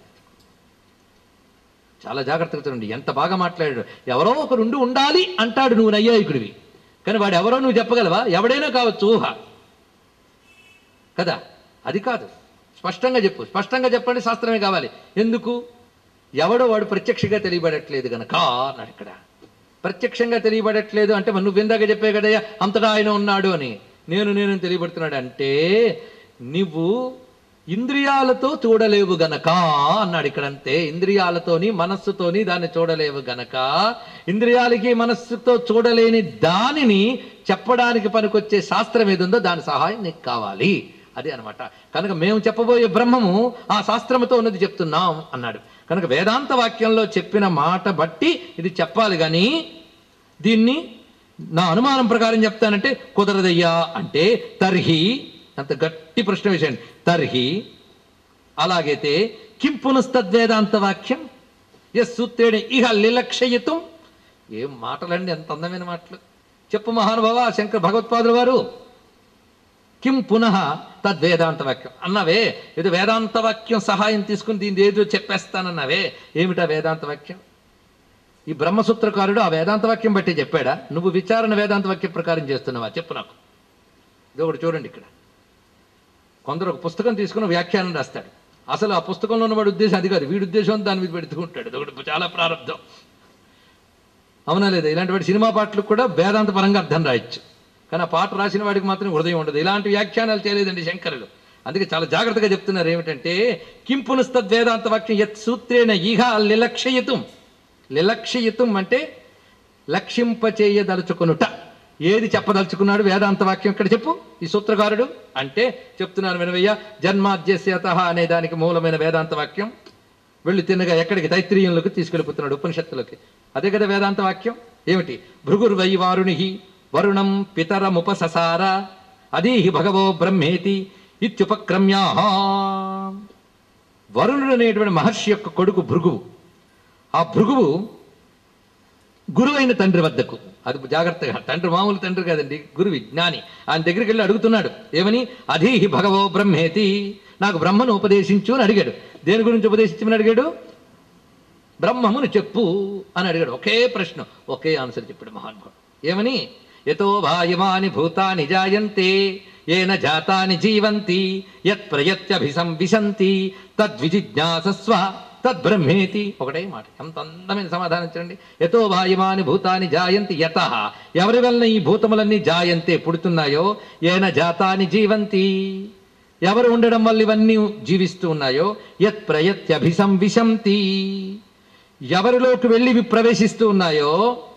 చాలా జాగ్రత్తగా చూడండి ఎంత బాగా మాట్లాడాడు ఎవరో ఒకరు ఉండి ఉండాలి అంటాడు నువ్వు నైయాయికుడివి కానీ వాడు ఎవరో నువ్వు చెప్పగలవా ఎవడైనా కావచ్చు ఊహ కదా అది కాదు స్పష్టంగా చెప్పు స్పష్టంగా చెప్పండి శాస్త్రమే కావాలి ఎందుకు ఎవడో వాడు ప్రత్యక్షంగా తెలియబడట్లేదు గనక అన్నాడు ఇక్కడ ప్రత్యక్షంగా తెలియబడట్లేదు అంటే మరి నువ్వు ఇందాక చెప్పే కదయ్యా అంతటా ఆయన ఉన్నాడు అని నేను నేను తెలియబడుతున్నాడు అంటే నువ్వు ఇంద్రియాలతో చూడలేవు గనక అన్నాడు ఇక్కడ అంతే ఇంద్రియాలతోని మనస్సుతోని దాన్ని చూడలేవు గనక ఇంద్రియాలకి మనస్సుతో చూడలేని దానిని చెప్పడానికి పనికొచ్చే శాస్త్రం ఏది ఉందో దాని సహాయం నీకు కావాలి అది అన్నమాట కనుక మేము చెప్పబోయే బ్రహ్మము ఆ శాస్త్రముతో ఉన్నది చెప్తున్నాం అన్నాడు కనుక వేదాంత వాక్యంలో చెప్పిన మాట బట్టి ఇది చెప్పాలి కానీ దీన్ని నా అనుమానం ప్రకారం చెప్తానంటే కుదరదయ్యా అంటే తర్హి అంత గట్టి ప్రశ్న వేసేయండి తర్హి అలాగైతే కిం పునస్తద్వేదాంత వాక్యం ఎస్ సూత్రేణి ఇహ లిలక్షయితం ఏం మాటలండి ఎంత అందమైన మాటలు చెప్పు మహానుభావ శంకర్ భగవత్పాదుల వారు కిం పునః తద్వేదాంత వాక్యం అన్నవే ఇది వేదాంత వాక్యం సహాయం తీసుకుని దీని ఏదో చెప్పేస్తానన్నావే ఏమిటా వేదాంత వాక్యం ఈ బ్రహ్మసూత్రకారుడు ఆ వేదాంత వాక్యం బట్టి చెప్పాడా నువ్వు విచారణ వేదాంత వాక్యం ప్రకారం చేస్తున్నావా చెప్పు నాకు ఇది ఒకటి చూడండి ఇక్కడ కొందరు ఒక పుస్తకం తీసుకుని వ్యాఖ్యానం రాస్తాడు అసలు ఆ పుస్తకంలో ఉన్నవాడి ఉద్దేశం అది కాదు వీడి ఉద్దేశం దాని మీద పెడుతూ ఉంటాడు ఇది ఒకటి చాలా ప్రారంభం అవునా లేదా ఇలాంటి వాడి సినిమా పాటలకు కూడా వేదాంత పరంగా అర్థం రాయొచ్చు కానీ ఆ పాట రాసిన వాడికి మాత్రం హృదయం ఉండదు ఇలాంటి వ్యాఖ్యానాలు చేయలేదండి శంకరులు అందుకే చాలా జాగ్రత్తగా చెప్తున్నారు ఏమిటంటే కిం పునస్తద్వేదాంత వాక్యం యత్ సూత్రేణ ఇహ లిలక్షయితం లిలక్షయితం అంటే లక్షింపచేయదలుచుకునుట ఏది చెప్పదలుచుకున్నాడు వేదాంత వాక్యం ఇక్కడ చెప్పు ఈ సూత్రకారుడు అంటే చెప్తున్నాను వినవయ్య జన్మాద్యస్యత అనే దానికి మూలమైన వేదాంత వాక్యం వెళ్ళి తిన్నగా ఎక్కడికి తైత్రీయంలోకి తీసుకెళ్ళిపోతున్నాడు ఉపనిషత్తులకి అదే కదా వేదాంత వాక్యం ఏమిటి భృగుర్వై వారుణి వరుణం పితరముపససార అదీహి భగవో బ్రహ్మేతి ఇత్యుపక్రమ్యా వరుణుడు అనేటువంటి మహర్షి యొక్క కొడుకు భృగువు ఆ భృగువు గురువైన తండ్రి వద్దకు అది జాగ్రత్తగా తండ్రి మామూలు తండ్రి కాదండి గురువి జ్ఞాని ఆయన దగ్గరికి వెళ్ళి అడుగుతున్నాడు ఏమని అధీహి భగవో బ్రహ్మేతి నాకు బ్రహ్మను ఉపదేశించు అని అడిగాడు దేని గురించి ఉపదేశించమని అడిగాడు బ్రహ్మమును చెప్పు అని అడిగాడు ఒకే ప్రశ్న ఒకే ఆన్సర్ చెప్పాడు మహానుభావుడు ఏమని యతో భాయమాని భూతాని జాయంతే ఏన జాతాని జీవంతి యత్ ప్రయత్యభిసంవిశంతి తద్విజిజ్ఞాసస్వ తద్బ్రహ్మేతి ఒకటే మాట ఎంత అందమైన సమాధానం ఇచ్చండి యతో భాయమాని భూతాని జాయంతి యత ఎవరి వలన ఈ భూతములన్నీ జాయంతే పుడుతున్నాయో ఏన జాతాని జీవంతి ఎవరు ఉండడం వల్ల ఇవన్నీ జీవిస్తూ ఉన్నాయో యత్ ప్రయత్యభిసంవిశంతి ఎవరిలోకి వెళ్ళి ఇవి ప్రవేశిస్తూ ఉన్నాయో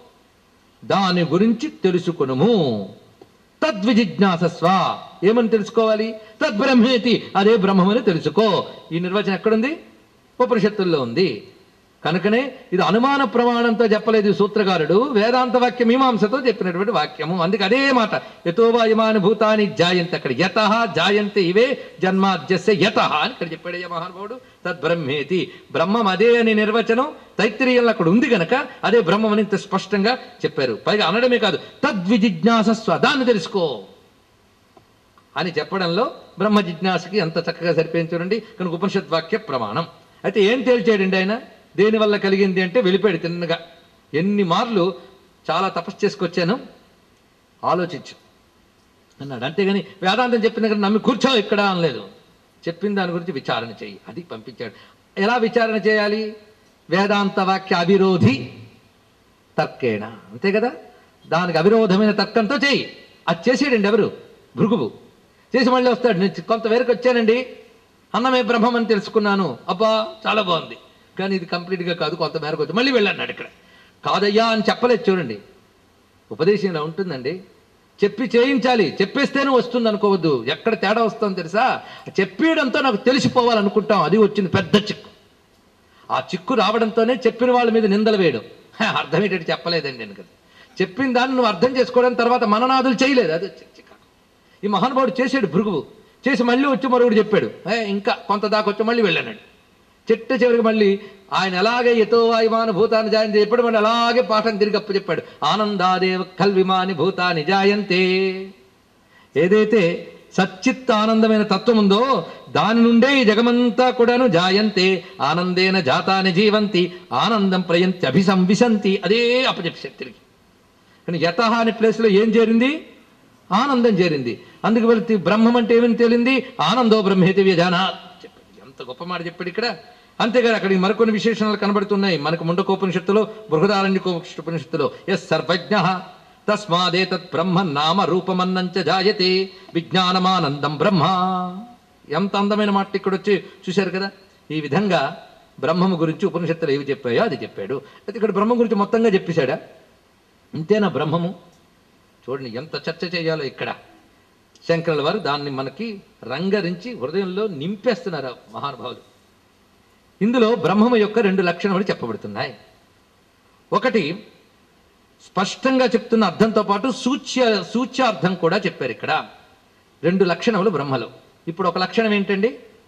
దాని గురించి తెలుసుకునుము తద్విజిజ్ఞాసస్వ ఏమని తెలుసుకోవాలి తద్బ్రహ్మేతి అదే బ్రహ్మమని తెలుసుకో ఈ నిర్వచనం ఎక్కడుంది ఉపనిషత్తుల్లో ఉంది కనుకనే ఇది అనుమాన ప్రమాణంతో చెప్పలేదు ఈ సూత్రకారుడు వేదాంత వాక్య మీమాంసతో చెప్పినటువంటి వాక్యము అందుకే అదే మాట యథోవాయమాని భూతాని జాయంతి అక్కడ యత జాయంతి ఇవే జన్మాద్యస్య యత అని ఇక్కడ చెప్పాడు ఏ మహానుభావుడు తద్బ్రహ్మేతి బ్రహ్మం అదే అని నిర్వచనం తైత్రీయంలో అక్కడ ఉంది గనక అదే బ్రహ్మం అని ఇంత స్పష్టంగా చెప్పారు పైగా అనడమే కాదు తద్విజిజ్ఞాసస్వ దాన్ని తెలుసుకో అని చెప్పడంలో బ్రహ్మ జిజ్ఞాసకి ఎంత చక్కగా సరిపోయింది చూడండి కనుక ఉపనిషత్ వాక్య ప్రమాణం అయితే ఏం తేల్చాడండి ఆయన దేనివల్ల కలిగింది అంటే వెళ్ళిపోయాడు తిన్నగా ఎన్ని మార్లు చాలా తపస్సు చేసుకొచ్చాను ఆలోచించు అన్నాడు అంతేగాని వేదాంతం చెప్పిన దగ్గర నమ్మి కూర్చో ఇక్కడ అనలేదు చెప్పిన దాని గురించి విచారణ చేయి అది పంపించాడు ఎలా విచారణ చేయాలి వేదాంత వాక్య అవిరోధి తర్కేణ అంతే కదా దానికి అవిరోధమైన తర్కంతో చేయి అది చేసేయండి ఎవరు భృగువు చేసి మళ్ళీ వస్తాడు నేను కొంత వేరకు వచ్చానండి అన్నమే బ్రహ్మం అని తెలుసుకున్నాను అబ్బా చాలా బాగుంది కానీ ఇది కంప్లీట్గా కాదు కొంత మేరకు వచ్చి మళ్ళీ వెళ్ళన్నాడు ఇక్కడ కాదయ్యా అని చెప్పలేదు చూడండి ఉపదేశం ఇలా ఉంటుందండి చెప్పి చేయించాలి చెప్పేస్తేనే వస్తుంది అనుకోవద్దు ఎక్కడ తేడా వస్తుందో తెలుసా చెప్పేయడంతో నాకు తెలిసిపోవాలనుకుంటాం అది వచ్చింది పెద్ద చిక్కు ఆ చిక్కు రావడంతోనే చెప్పిన వాళ్ళ మీద నిందలు వేయడం హే, అర్థం ఏంటంటే చెప్పలేదండి నేను కదా చెప్పిన దాన్ని నువ్వు అర్థం చేసుకోవడం తర్వాత మననాదులు చేయలేదు అది వచ్చి చిక్కు ఈ మహానుభావుడు చేసాడు భృగువు చేసి మళ్ళీ వచ్చి మరొకటి చెప్పాడు ఏ ఇంకా కొంత దాకా వచ్చి మళ్ళీ వెళ్ళాడు చెట్టు చివరికి మళ్ళీ ఆయన ఎలాగే ఎతో వాయుమాన భూతాన్ని జాయంతి చెప్పాడు మళ్ళీ అలాగే పాఠం తిరిగి అప్పు చెప్పాడు ఆనందాదేవ కల్విమాని భూతాన్ని జాయంతే ఏదైతే సచ్చిత్ ఆనందమైన తత్వం ఉందో దాని నుండే ఈ జగమంతా కూడాను జాయంతే ఆనందేన జాతాని జీవంతి ఆనందం ప్రయంతి అభిసంవిశంతి అదే అప్పచెప్పారు తిరిగి కానీ యత అనే ప్లేస్లో ఏం చేరింది ఆనందం చేరింది అందుకు వెళితే బ్రహ్మం అంటే ఏమని తేలింది ఆనందో బ్రహ్మేతి వ్యజాన చెప్పాడు ఎంత గొప్ప మాట చెప్పాడు ఇక్కడ అంతేగాని అక్కడికి మరికొన్ని విశేషణాలు కనబడుతున్నాయి మనకు ముండకోపనిషత్తులో బృహదారణ్యకోపనిషత్తులో ఎస్ సర్వజ్ఞ తస్మాదేతత్ బ్రహ్మ నామ రూపమన్నంచ జాయతే విజ్ఞానమానందం బ్రహ్మ ఎంత అందమైన మాట ఇక్కడ వచ్చి చూశారు కదా ఈ విధంగా బ్రహ్మము గురించి ఉపనిషత్తులు ఏవి చెప్పాయో అది చెప్పాడు అయితే ఇక్కడ బ్రహ్మ గురించి మొత్తంగా చెప్పేశాడా ఇంతేనా బ్రహ్మము చూడండి ఎంత చర్చ చేయాలో ఇక్కడ శంకరుల వారు దాన్ని మనకి రంగరించి హృదయంలో నింపేస్తున్నారు ఆ మహానుభావులు ఇందులో బ్రహ్మము యొక్క రెండు లక్షణములు చెప్పబడుతున్నాయి ఒకటి స్పష్టంగా చెప్తున్న అర్థంతో పాటు సూచ్య సూచ్యార్థం కూడా చెప్పారు ఇక్కడ రెండు లక్షణములు బ్రహ్మలో ఇప్పుడు ఒక లక్షణం ఏంటండి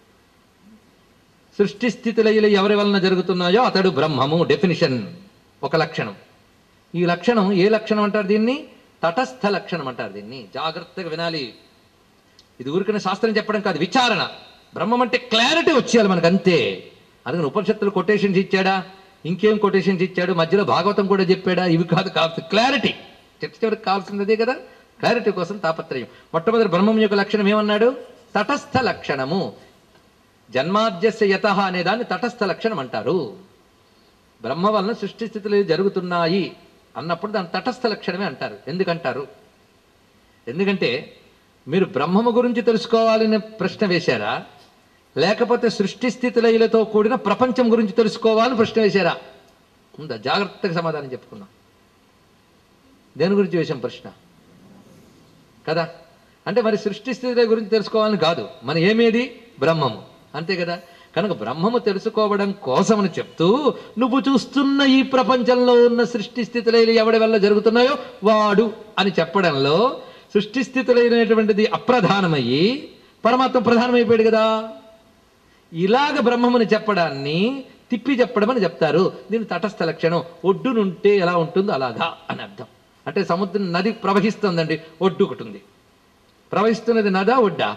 సృష్టి స్థితి లయలు ఎవరి వలన జరుగుతున్నాయో అతడు బ్రహ్మము డెఫినిషన్ ఒక లక్షణం ఈ లక్షణం ఏ లక్షణం అంటారు దీన్ని తటస్థ లక్షణం అంటారు దీన్ని జాగ్రత్తగా వినాలి ఇది ఊరికనే శాస్త్రం చెప్పడం కాదు విచారణ బ్రహ్మం అంటే క్లారిటీ వచ్చేయాలి మనకు అంతే అందుకని ఉపనిషత్తులు కొటేషన్స్ ఇచ్చాడా ఇంకేం కొటేషన్స్ ఇచ్చాడు మధ్యలో భాగవతం కూడా చెప్పాడా ఇవి కాదు కావాల్సిన క్లారిటీ చెట్టు చివరికి కావాల్సింది అదే కదా క్లారిటీ కోసం తాపత్రయం మొట్టమొదటి బ్రహ్మం యొక్క లక్షణం ఏమన్నాడు తటస్థ లక్షణము జన్మాద్యస్య యత అనే దాన్ని తటస్థ లక్షణం అంటారు బ్రహ్మ వలన సృష్టి స్థితులు జరుగుతున్నాయి అన్నప్పుడు దాని తటస్థ లక్షణమే అంటారు ఎందుకంటారు ఎందుకంటే మీరు బ్రహ్మము గురించి తెలుసుకోవాలనే ప్రశ్న వేశారా లేకపోతే సృష్టి స్థితి లయలతో కూడిన ప్రపంచం గురించి తెలుసుకోవాలని ప్రశ్న వేశారా ఉందా జాగ్రత్తగా సమాధానం చెప్పుకుందాం దేని గురించి వేశాం ప్రశ్న కదా అంటే మరి సృష్టి స్థితి గురించి తెలుసుకోవాలని కాదు మన ఏమేది బ్రహ్మము అంతే కదా కనుక బ్రహ్మము తెలుసుకోవడం కోసమని చెప్తూ నువ్వు చూస్తున్న ఈ ప్రపంచంలో ఉన్న సృష్టి స్థితులైన ఎవడి వల్ల జరుగుతున్నాయో వాడు అని చెప్పడంలో సృష్టి స్థితులైనటువంటిది అప్రధానమయ్యి పరమాత్మ ప్రధానమైపోయాడు కదా ఇలాగ బ్రహ్మముని చెప్పడాన్ని తిప్పి చెప్పడం అని చెప్తారు దీని తటస్థ లక్షణం ఒడ్డునుంటే ఎలా ఉంటుందో అలాగా అని అర్థం అంటే సముద్రం నది ప్రవహిస్తుందండి ఒడ్డు ఒకటి ఉంది ప్రవహిస్తున్నది నదా ఒడ్డా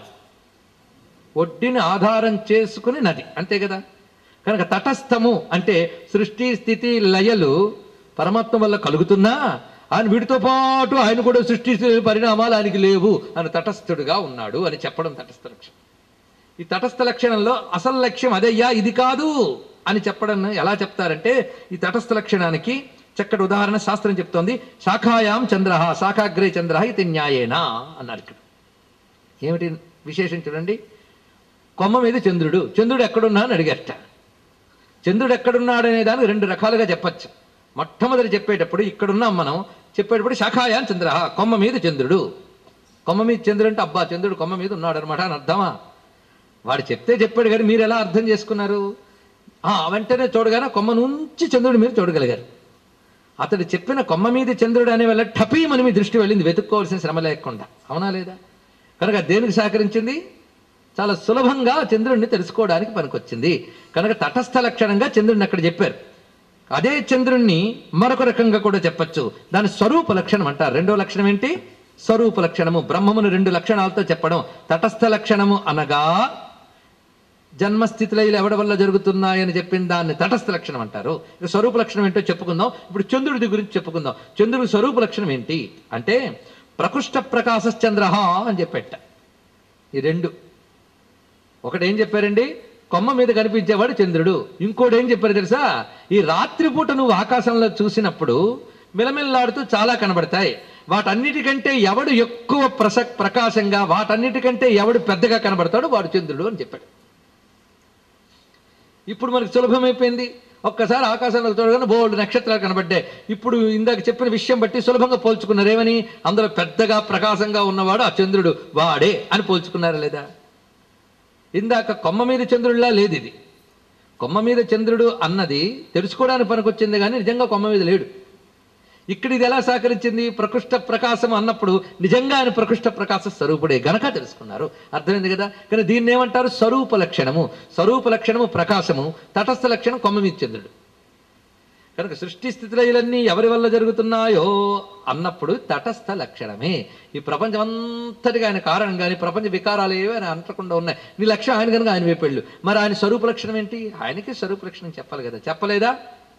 ఒడ్డిని ఆధారం చేసుకుని నది అంతే కదా కనుక తటస్థము అంటే సృష్టి స్థితి లయలు పరమాత్మ వల్ల కలుగుతున్నా ఆయన వీటితో పాటు ఆయన కూడా సృష్టి స్థితి పరిణామాలు ఆయనకి లేవు అని తటస్థుడుగా ఉన్నాడు అని చెప్పడం తటస్థ లక్షణం ఈ తటస్థ లక్షణంలో అసలు లక్ష్యం అదయ్యా ఇది కాదు అని చెప్పడం ఎలా చెప్తారంటే ఈ తటస్థ లక్షణానికి చక్కటి ఉదాహరణ శాస్త్రం చెప్తోంది శాఖాయాం చంద్ర శాఖాగ్రే చంద్ర ఇది న్యాయేనా అన్నారు ఇక్కడ ఏమిటి విశేషం చూడండి కొమ్మ మీద చంద్రుడు చంద్రుడు ఎక్కడున్నా అని అడిగట చంద్రుడు ఎక్కడున్నాడు అనే దానికి రెండు రకాలుగా చెప్పచ్చు మొట్టమొదటి చెప్పేటప్పుడు ఇక్కడున్నాం మనం చెప్పేటప్పుడు శాఖాయాం చంద్ర కొమ్మ మీద చంద్రుడు కొమ్మ మీద చంద్రుడు అంటే అబ్బా చంద్రుడు కొమ్మ మీద ఉన్నాడు అనమాట అని అర్థమా వాడు చెప్తే చెప్పాడు కానీ మీరు ఎలా అర్థం చేసుకున్నారు ఆ, వెంటనే చూడగానే కొమ్మ నుంచి చంద్రుడి మీద చూడగలిగారు అతడు చెప్పిన కొమ్మ మీద చంద్రుడు అనే వల్ల టపీమని మీ దృష్టి వెళ్ళింది వెతుక్కోవాల్సిన శ్రమ లేకుండా అవునా లేదా కనుక దేనికి సహకరించింది చాలా సులభంగా చంద్రుడిని తెలుసుకోవడానికి పనికొచ్చింది కనుక తటస్థ లక్షణంగా చంద్రుడిని అక్కడ చెప్పారు అదే చంద్రుణ్ణి మరొక రకంగా కూడా చెప్పచ్చు దాని స్వరూప లక్షణం అంటారు రెండో లక్షణం ఏంటి స్వరూప లక్షణము బ్రహ్మమును రెండు లక్షణాలతో చెప్పడం తటస్థ లక్షణము అనగా జన్మస్థితిలో ఎవడి వల్ల జరుగుతున్నాయని చెప్పిన దాన్ని తటస్థ లక్షణం అంటారు ఇక స్వరూప లక్షణం ఏంటో చెప్పుకుందాం ఇప్పుడు చంద్రుడి గురించి చెప్పుకుందాం చంద్రుడి స్వరూప లక్షణం ఏంటి అంటే ప్రకృష్ట ప్రకాశ చంద్ర అని చెప్పేట ఈ రెండు ఒకటి ఏం చెప్పారండి కొమ్మ మీద కనిపించేవాడు చంద్రుడు ఇంకోటి ఏం చెప్పారు తెలుసా ఈ రాత్రిపూట నువ్వు ఆకాశంలో చూసినప్పుడు మిలమిల్లాడుతూ చాలా కనబడతాయి వాటన్నిటికంటే ఎవడు ఎక్కువ ప్రస ప్రకాశంగా వాటన్నిటికంటే ఎవడు పెద్దగా కనబడతాడో వాడు చంద్రుడు అని చెప్పాడు ఇప్పుడు మనకు సులభమైపోయింది ఒక్కసారి ఆకాశంలో చూడగానే బోల్డ్ నక్షత్రాలు కనబడ్డాయి ఇప్పుడు ఇందాక చెప్పిన విషయం బట్టి సులభంగా పోల్చుకున్నారు ఏమని అందులో పెద్దగా ప్రకాశంగా ఉన్నవాడు ఆ చంద్రుడు వాడే అని పోల్చుకున్నారా లేదా ఇందాక కొమ్మ మీద చంద్రుడిలా లేదు ఇది కొమ్మ మీద చంద్రుడు అన్నది తెలుసుకోవడానికి పనికొచ్చింది కానీ నిజంగా కొమ్మ మీద లేడు ఇక్కడ ఇది ఎలా సహకరించింది ప్రకృష్ట ప్రకాశం అన్నప్పుడు నిజంగా ఆయన ప్రకృష్ట ప్రకాశ స్వరూపుడే గనక తెలుసుకున్నారు అర్థమైంది కదా కానీ దీన్ని ఏమంటారు స్వరూప లక్షణము స్వరూప లక్షణము ప్రకాశము తటస్థ లక్షణం కొమ్మ మీద చంద్రుడు కనుక సృష్టి స్థితిలన్నీ ఎవరి వల్ల జరుగుతున్నాయో అన్నప్పుడు తటస్థ లక్షణమే ఈ ప్రపంచం అంతటిగా ఆయన కారణం కానీ ప్రపంచ వికారాలు ఏవి ఆయన అంటకుండా ఉన్నాయి నీ లక్ష్యం ఆయన కనుక ఆయన వైపు వెళ్ళు మరి ఆయన స్వరూప లక్షణం ఏంటి ఆయనకి స్వరూప లక్షణం చెప్పాలి కదా చెప్పలేదా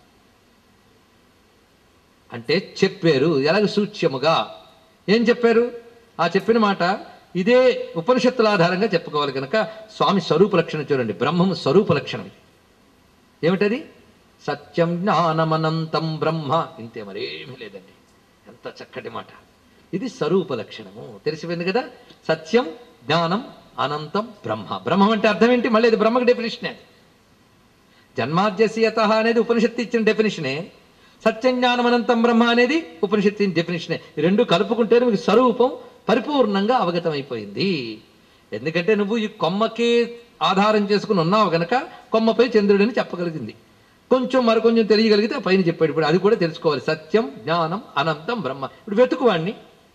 అంటే చెప్పారు ఎలాగ సూచ్యముగా ఏం చెప్పారు ఆ చెప్పిన మాట ఇదే ఉపనిషత్తుల ఆధారంగా చెప్పుకోవాలి కనుక స్వామి స్వరూప లక్షణం చూడండి బ్రహ్మము స్వరూప లక్షణం ఇది ఏమిటది సత్యం జ్ఞానమనంతం బ్రహ్మ ఇంతే మరేమీ లేదండి ఎంత చక్కటి మాట ఇది స్వరూప లక్షణము తెలిసిపోయింది కదా సత్యం జ్ఞానం అనంతం బ్రహ్మ బ్రహ్మం అంటే అర్థం ఏంటి మళ్ళీ ఇది బ్రహ్మకి డెఫినేషనే అది జన్మాద్యసీయత అనేది ఉపనిషత్తు ఇచ్చిన డెఫినేషనే సత్యం జ్ఞానం అనంతం బ్రహ్మ అనేది ఉపనిషత్తు ఇచ్చిన డెఫినేషనే ఈ రెండు కలుపుకుంటే మీకు స్వరూపం పరిపూర్ణంగా అవగతమైపోయింది ఎందుకంటే నువ్వు ఈ కొమ్మకే ఆధారం చేసుకుని ఉన్నావు గనక కొమ్మపై చంద్రుడిని చెప్పగలిగింది కొంచెం మరికొంచెం తెలియగలిగితే ఆ పైన చెప్పాడు ఇప్పుడు అది కూడా తెలుసుకోవాలి సత్యం జ్ఞానం అనంతం బ్రహ్మ ఇప్పుడు వెతుకువాడిని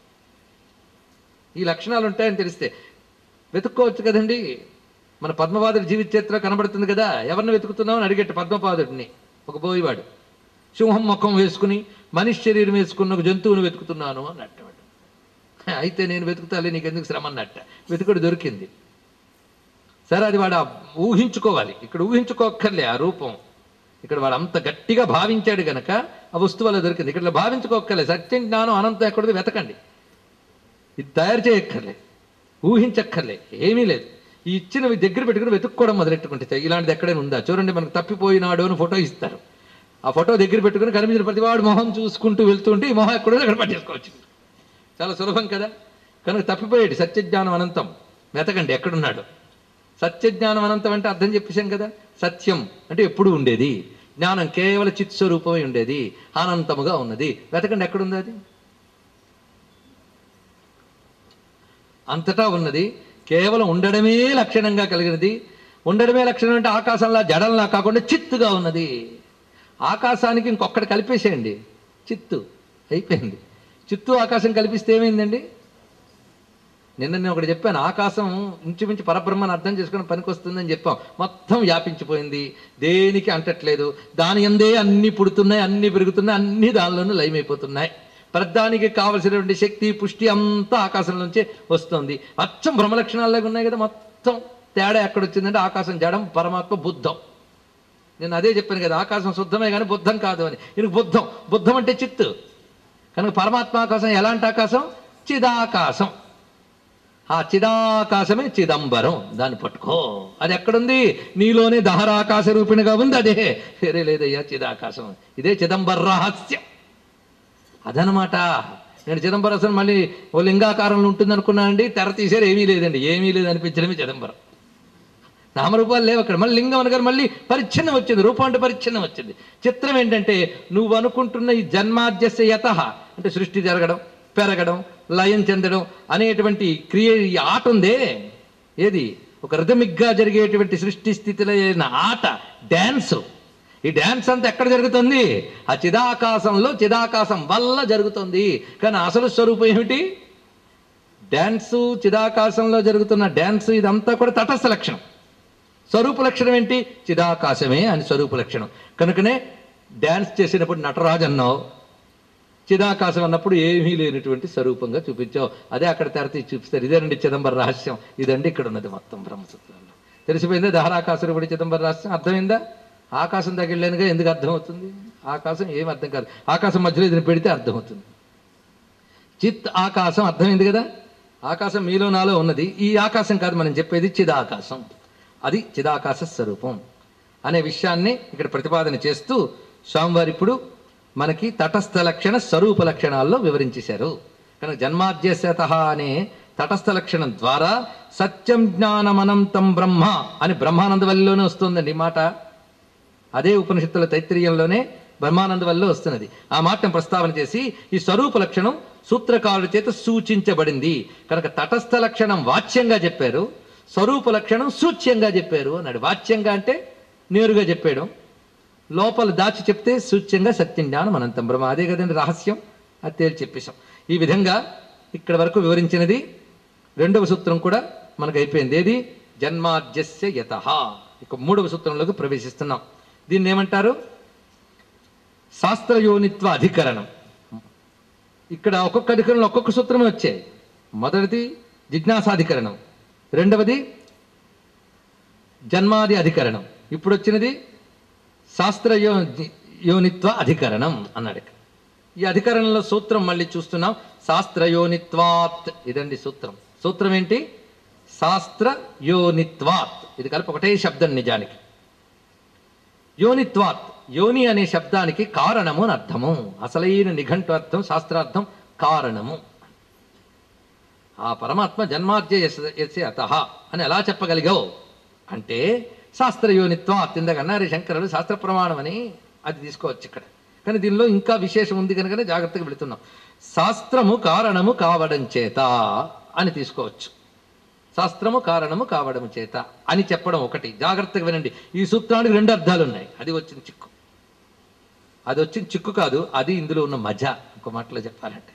ఈ లక్షణాలు ఉంటాయని తెలిస్తే వెతుక్కోవచ్చు కదండి మన పద్మపాదుడి జీవిత చరిత్ర కనబడుతుంది కదా ఎవరిని వెతుకుతున్నావు అని అడిగట్టు పద్మపాదుడిని ఒక బోయివాడు సింహం ముఖం వేసుకుని మనిషి శరీరం వేసుకున్న ఒక జంతువుని వెతుకుతున్నాను అన్నట్టు వాడు. అయితే నేను వెతుకుతాలే నీకు ఎందుకు శ్రమ అన్నట్ట వెతుకుడు దొరికింది సరే అది వాడు ఆ ఊహించుకోవాలి ఇక్కడ ఊహించుకోక్కర్లే ఆ రూపం ఇక్కడ వాడు అంత గట్టిగా భావించాడు గనక ఆ వస్తువు అలా దొరికింది ఇక్కడ భావించుకోక్కర్లే సత్యం జ్ఞానం అనంతం ఎక్కడది వెతకండి ఇది తయారు చేయక్కర్లే ఊహించక్కర్లే ఏమీ లేదు ఈ ఇచ్చినవి దగ్గర పెట్టుకుని వెతుక్కోవడం మొదలెట్టుకుంటే ఇలాంటిది ఎక్కడైనా ఉందా చూడండి మనకు తప్పిపోయినాడు అని ఫోటో ఇస్తారు ఆ ఫోటో దగ్గర పెట్టుకుని కనిపించిన ప్రతి వాడు మొహం చూసుకుంటూ వెళ్తుంటే ఈ మొహం ఎక్కడో అక్కడ పట్టేసుకోవచ్చు చాలా సులభం కదా కనుక తప్పిపోయాడు సత్యజ్ఞానం అనంతం వెతకండి ఎక్కడున్నాడు సత్యజ్ఞానం అనంతం అంటే అర్థం చెప్పేశాం కదా సత్యం అంటే ఎప్పుడు ఉండేది జ్ఞానం కేవల చిత్ స్వరూపమై ఉండేది అనంతముగా ఉన్నది వెతకండి ఎక్కడుంది అది అంతటా ఉన్నది కేవలం ఉండడమే లక్షణంగా కలిగినది ఉండడమే లక్షణం అంటే ఆకాశంలా జడంలా కాకుండా చిత్తుగా ఉన్నది ఆకాశానికి ఇంకొక్కటి కలిపేసేయండి చిత్తు అయిపోయింది చిత్తు ఆకాశం కల్పిస్తే ఏమైందండి నిన్న నేను ఒకటి చెప్పాను ఆకాశం ఇంచుమించు పరబ్రహ్మను అర్థం చేసుకుని పనికి వస్తుందని చెప్పాం మొత్తం వ్యాపించిపోయింది దేనికి అంటట్లేదు దాని ఎందే అన్ని పుడుతున్నాయి అన్ని పెరుగుతున్నాయి అన్ని దానిలోనూ లయమైపోతున్నాయి ప్రధానికి కావలసినటువంటి శక్తి పుష్టి అంతా ఆకాశం నుంచే వస్తుంది అచ్చం బ్రహ్మలక్షణాల్లాగా ఉన్నాయి కదా మొత్తం తేడా ఎక్కడొచ్చిందంటే ఆకాశం జడం పరమాత్మ బుద్ధం నేను అదే చెప్పాను కదా ఆకాశం శుద్ధమే కానీ బుద్ధం కాదు అని ఇది బుద్ధం బుద్ధం అంటే చిత్తు కనుక పరమాత్మ ఆకాశం ఎలాంటి ఆకాశం చిదాకాశం ఆ చిదాకాశమే చిదంబరం దాన్ని పట్టుకో అది ఎక్కడుంది నీలోనే దహరాకాశ రూపిణిగా ఉంది అదే వేరే లేదయ్యా చిదాకాశం ఇదే చిదంబర రహస్యం అదనమాట నేను చిదంబరసం మళ్ళీ ఓ లింగాకారంలో ఉంటుంది అనుకున్నానండి తెర తీసారు ఏమీ లేదండి ఏమీ లేదు అనిపించడమే చిదంబరం నామరూపాలు లేవు అక్కడ మళ్ళీ లింగం అనగానే మళ్ళీ పరిచ్ఛిన్నం వచ్చింది రూపం అంటే పరిచ్ఛిన్నం వచ్చింది చిత్రం ఏంటంటే నువ్వు అనుకుంటున్న ఈ జన్మాద్యస్య యత అంటే సృష్టి జరగడం పెరగడం లయం చెందడం అనేటువంటి క్రియ ఈ ఆట ఉందే ఏది ఒక రిథమిక్గా జరిగేటువంటి సృష్టి స్థితిలో అయిన ఆట డ్యాన్స్ ఈ డ్యాన్స్ అంతా ఎక్కడ జరుగుతుంది ఆ చిదాకాశంలో చిదాకాశం వల్ల జరుగుతుంది కానీ అసలు స్వరూపం ఏమిటి డ్యాన్సు చిదాకాశంలో జరుగుతున్న డ్యాన్స్ ఇదంతా కూడా తటస్థ లక్షణం స్వరూప లక్షణం ఏంటి చిదాకాశమే అని స్వరూప లక్షణం కనుకనే డ్యాన్స్ చేసినప్పుడు నటరాజు అన్నావు చిదాకాశం అన్నప్పుడు ఏమీ లేనటువంటి స్వరూపంగా చూపించావు అదే అక్కడ తెరతి చూపిస్తారు ఇదేనండి చిదంబర రహస్యం ఇదండి ఇక్కడ ఉన్నది మొత్తం బ్రహ్మసూత్రంలో తెలిసిపోయిందా దహరాకాశ రూపడి చిదంబర రహస్యం అర్థమైందా ఆకాశం తగిలేనుగా ఎందుకు అర్థమవుతుంది ఆకాశం ఏం అర్థం కాదు ఆకాశం మధ్యలో ఇది పెడితే అర్థమవుతుంది చిత్ ఆకాశం అర్థమైంది కదా ఆకాశం మీలో నాలో ఉన్నది ఈ ఆకాశం కాదు మనం చెప్పేది చిదాకాశం అది చిదాకాశ స్వరూపం అనే విషయాన్ని ఇక్కడ ప్రతిపాదన చేస్తూ స్వామివారు ఇప్పుడు మనకి తటస్థ లక్షణ స్వరూప లక్షణాల్లో వివరించేశారు కనుక జన్మాద్యశత అనే తటస్థ లక్షణం ద్వారా సత్యం జ్ఞానమనంతం బ్రహ్మ అని బ్రహ్మానందవల్లిలోనే వస్తుందండి ఈ మాట అదే ఉపనిషత్తుల తైత్రీయంలోనే బ్రహ్మానంద వల్ల వస్తున్నది ఆ మాటను ప్రస్తావన చేసి ఈ స్వరూప లక్షణం సూత్రకారుల చేత సూచించబడింది కనుక తటస్థ లక్షణం వాచ్యంగా చెప్పారు స్వరూప లక్షణం సూచ్యంగా చెప్పారు అన్నాడు వాచ్యంగా అంటే నేరుగా చెప్పాడు లోపల దాచి చెప్తే సూచ్యంగా సత్యం జ్ఞానం అనంతం బ్రహ్మ అదే కదండి రహస్యం అది తేల్చి చెప్పేశాం ఈ విధంగా ఇక్కడ వరకు వివరించినది రెండవ సూత్రం కూడా మనకు అయిపోయింది ఏది జన్మాద్యస్య యత ఇక మూడవ సూత్రంలోకి ప్రవేశిస్తున్నాం దీన్ని ఏమంటారు శాస్త్రయోనిత్వ అధికరణం ఇక్కడ ఒక్కొక్క అధికరణం ఒక్కొక్క సూత్రమే వచ్చాయి మొదటిది జిజ్ఞాసాధికరణం రెండవది జన్మాది అధికరణం ఇప్పుడు వచ్చినది శాస్త్రయో యోనిత్వ అధికరణం అన్నాడు ఇక్కడ. ఈ అధికరణంలో సూత్రం మళ్ళీ చూస్తున్నాం శాస్త్రయోనిత్వాత్ ఇదండి సూత్రం సూత్రం ఏంటి శాస్త్ర యోనిత్వాత్ ఇది కలిపి ఒకటే శబ్దం నిజానికి యోనిత్వాత్ యోని అనే శబ్దానికి కారణము అని అర్థము అసలైన నిఘంటు అర్థం శాస్త్రార్థం కారణము ఆ పరమాత్మ జన్మాద్యస్య అత అని ఎలా చెప్పగలిగావు అంటే శాస్త్రయోనిత్వం అత్యంతగా అన్నారు శంకరుడు శాస్త్ర ప్రమాణం అని అది తీసుకోవచ్చు ఇక్కడ కానీ దీనిలో ఇంకా విశేషం ఉంది కనుకనే జాగ్రత్తగా వెళుతున్నాం శాస్త్రము కారణము కావడం చేత అని తీసుకోవచ్చు శాస్త్రము కారణము కావడం చేత అని చెప్పడం ఒకటి జాగ్రత్తగా వినండి ఈ సూత్రానికి రెండు అర్థాలు ఉన్నాయి అది వచ్చిన చిక్కు అది వచ్చిన చిక్కు కాదు అది ఇందులో ఉన్న మజ ఒక మాటలో చెప్పాలంటే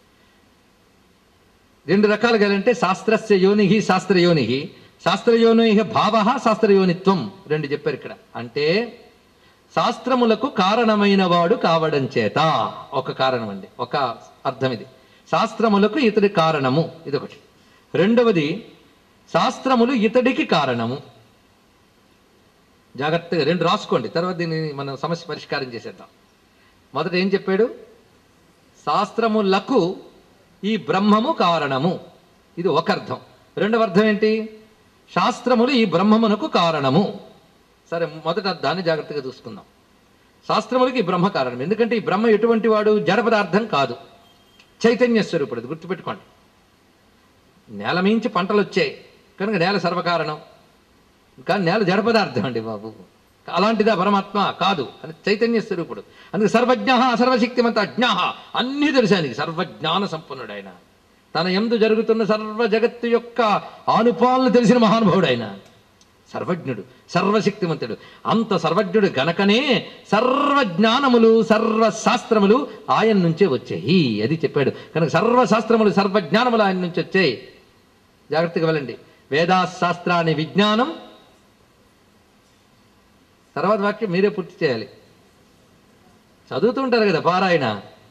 రెండు రకాలుగా అంటే శాస్త్రస్య యోని శాస్త్రయోని శాస్త్రయోని భావ శాస్త్రయోనిత్వం రెండు చెప్పారు ఇక్కడ అంటే శాస్త్రములకు కారణమైన వాడు కావడం చేత ఒక కారణం అండి ఒక అర్థం ఇది శాస్త్రములకు ఇతడి కారణము ఇది ఒకటి రెండవది శాస్త్రములు ఇతడికి కారణము జాగ్రత్తగా రెండు రాసుకోండి తర్వాత దీన్ని మనం సమస్య పరిష్కారం చేసేద్దాం మొదట ఏం చెప్పాడు శాస్త్రములకు ఈ బ్రహ్మము కారణము ఇది ఒక అర్థం రెండవ అర్థం ఏంటి శాస్త్రములు ఈ బ్రహ్మమునకు కారణము సరే మొదట దాన్ని జాగ్రత్తగా చూసుకుందాం శాస్త్రములకి ఈ బ్రహ్మ కారణం ఎందుకంటే ఈ బ్రహ్మ ఎటువంటి వాడు జడ పదార్థం కాదు చైతన్య స్వరూపుడు అది గుర్తుపెట్టుకోండి నేల మించి పంటలు వచ్చాయి కనుక నేల సర్వకారణం కానీ నేల జడ పదార్థం అండి బాబు అలాంటిదా పరమాత్మ కాదు అని చైతన్య స్వరూపుడు అందుకే సర్వజ్ఞ సర్వశక్తిమంత అజ్ఞ అన్నీ తెలుసు ఆయనకి సర్వజ్ఞాన సంపన్నుడు ఆయన తన ఎందు జరుగుతున్న సర్వ జగత్తు యొక్క ఆనుపాలను తెలిసిన మహానుభావుడు ఆయన సర్వజ్ఞుడు సర్వశక్తిమంతుడు అంత సర్వజ్ఞుడు గనకనే సర్వజ్ఞానములు సర్వశాస్త్రములు ఆయన నుంచే వచ్చాయి అది చెప్పాడు కనుక సర్వశాస్త్రములు సర్వజ్ఞానములు ఆయన నుంచి వచ్చాయి జాగ్రత్తగా వెళ్ళండి వేదాశాస్త్రాన్ని విజ్ఞానం తర్వాత వాక్యం మీరే పూర్తి చేయాలి చదువుతూ ఉంటారు కదా పారాయణ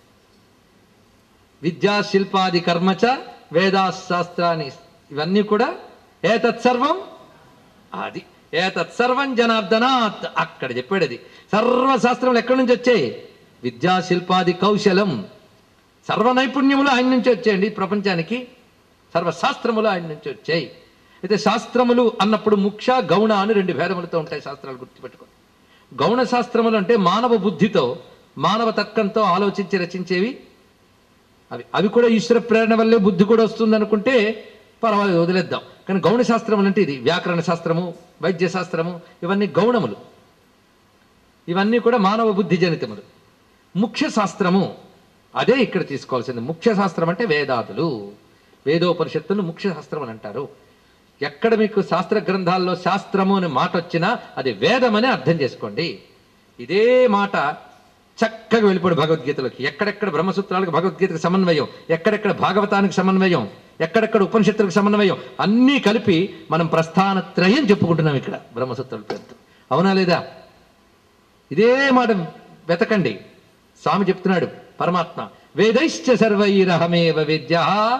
విద్యా శిల్పాది కర్మచ వేదాశాస్త్రాన్ని ఇవన్నీ కూడా ఏతత్ సర్వం అది ఏతత్ సర్వం జనార్దనాత్ అక్కడ చెప్పాడు అది సర్వశాస్త్రములు ఎక్కడి నుంచి వచ్చాయి విద్యా శిల్పాది కౌశలం సర్వ నైపుణ్యములు ఆయన నుంచి వచ్చాయండి ఈ ప్రపంచానికి సర్వశాస్త్రములు ఆయన నుంచి వచ్చాయి అయితే శాస్త్రములు అన్నప్పుడు ముఖ్య గౌణ అని రెండు భేదములతో ఉంటాయి శాస్త్రాలు గుర్తుపెట్టుకో గౌణ శాస్త్రములు అంటే మానవ బుద్ధితో మానవ తర్కంతో ఆలోచించి రచించేవి అవి అవి కూడా ఈశ్వర ప్రేరణ వల్లే బుద్ధి కూడా వస్తుంది అనుకుంటే పర్వాలేదు వదిలేద్దాం కానీ గౌణ శాస్త్రములు అంటే ఇది వ్యాకరణ శాస్త్రము వైద్య శాస్త్రము ఇవన్నీ గౌణములు ఇవన్నీ కూడా మానవ బుద్ధి జనితములు ముఖ్య శాస్త్రము అదే ఇక్కడ తీసుకోవాల్సింది ముఖ్య శాస్త్రం అంటే వేదాదులు వేదోపనిషత్తులు ముఖ్య శాస్త్రం అని అంటారు ఎక్కడ మీకు శాస్త్ర గ్రంథాల్లో శాస్త్రము అనే మాట వచ్చినా అది వేదమని అర్థం చేసుకోండి ఇదే మాట చక్కగా వెళ్ళిపోడు భగవద్గీతలోకి ఎక్కడెక్కడ బ్రహ్మసూత్రాలకు భగవద్గీతకు సమన్వయం ఎక్కడెక్కడ భాగవతానికి సమన్వయం ఎక్కడెక్కడ ఉపనిషత్తులకు సమన్వయం అన్నీ కలిపి మనం ప్రస్థాన త్రయం చెప్పుకుంటున్నాం ఇక్కడ బ్రహ్మసూత్రాల పేరుతో అవునా లేదా ఇదే మాట వెతకండి స్వామి చెప్తున్నాడు పరమాత్మ వేదైశ్చ సర్వైరహమేవ విద్య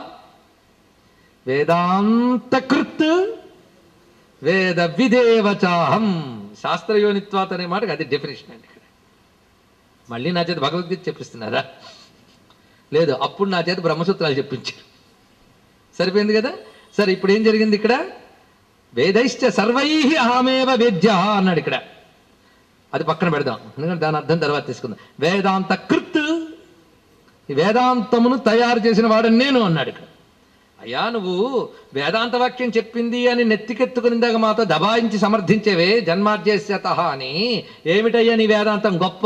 వేదాంతకృత్ వేద విదేవచాహం శాస్త్రయోనిత్వాత్ అనే మాటకి అది డెఫినేషన్ అండి ఇక్కడ మళ్ళీ నా చేత భగవద్గీత చెప్పిస్తున్నారా లేదు అప్పుడు నా చేత బ్రహ్మసూత్రాలు చెప్పించారు సరిపోయింది కదా సరే ఇప్పుడు ఏం జరిగింది ఇక్కడ వేదైశ్చ సర్వై అహమేవ వేద్య అన్నాడు ఇక్కడ అది పక్కన పెడదాం ఎందుకంటే దాని అర్థం తర్వాత తీసుకుందాం వేదాంత కృత్ ఈ వేదాంతమును తయారు చేసిన వాడు నేను అన్నాడు ఇక్కడ అయ్యా నువ్వు వేదాంత వాక్యం చెప్పింది అని నెత్తికెత్తుకునిందాక మాతో దబాయించి సమర్థించేవే జన్మార్జేస్యత అని ఏమిటయ్యా నీ వేదాంతం గొప్ప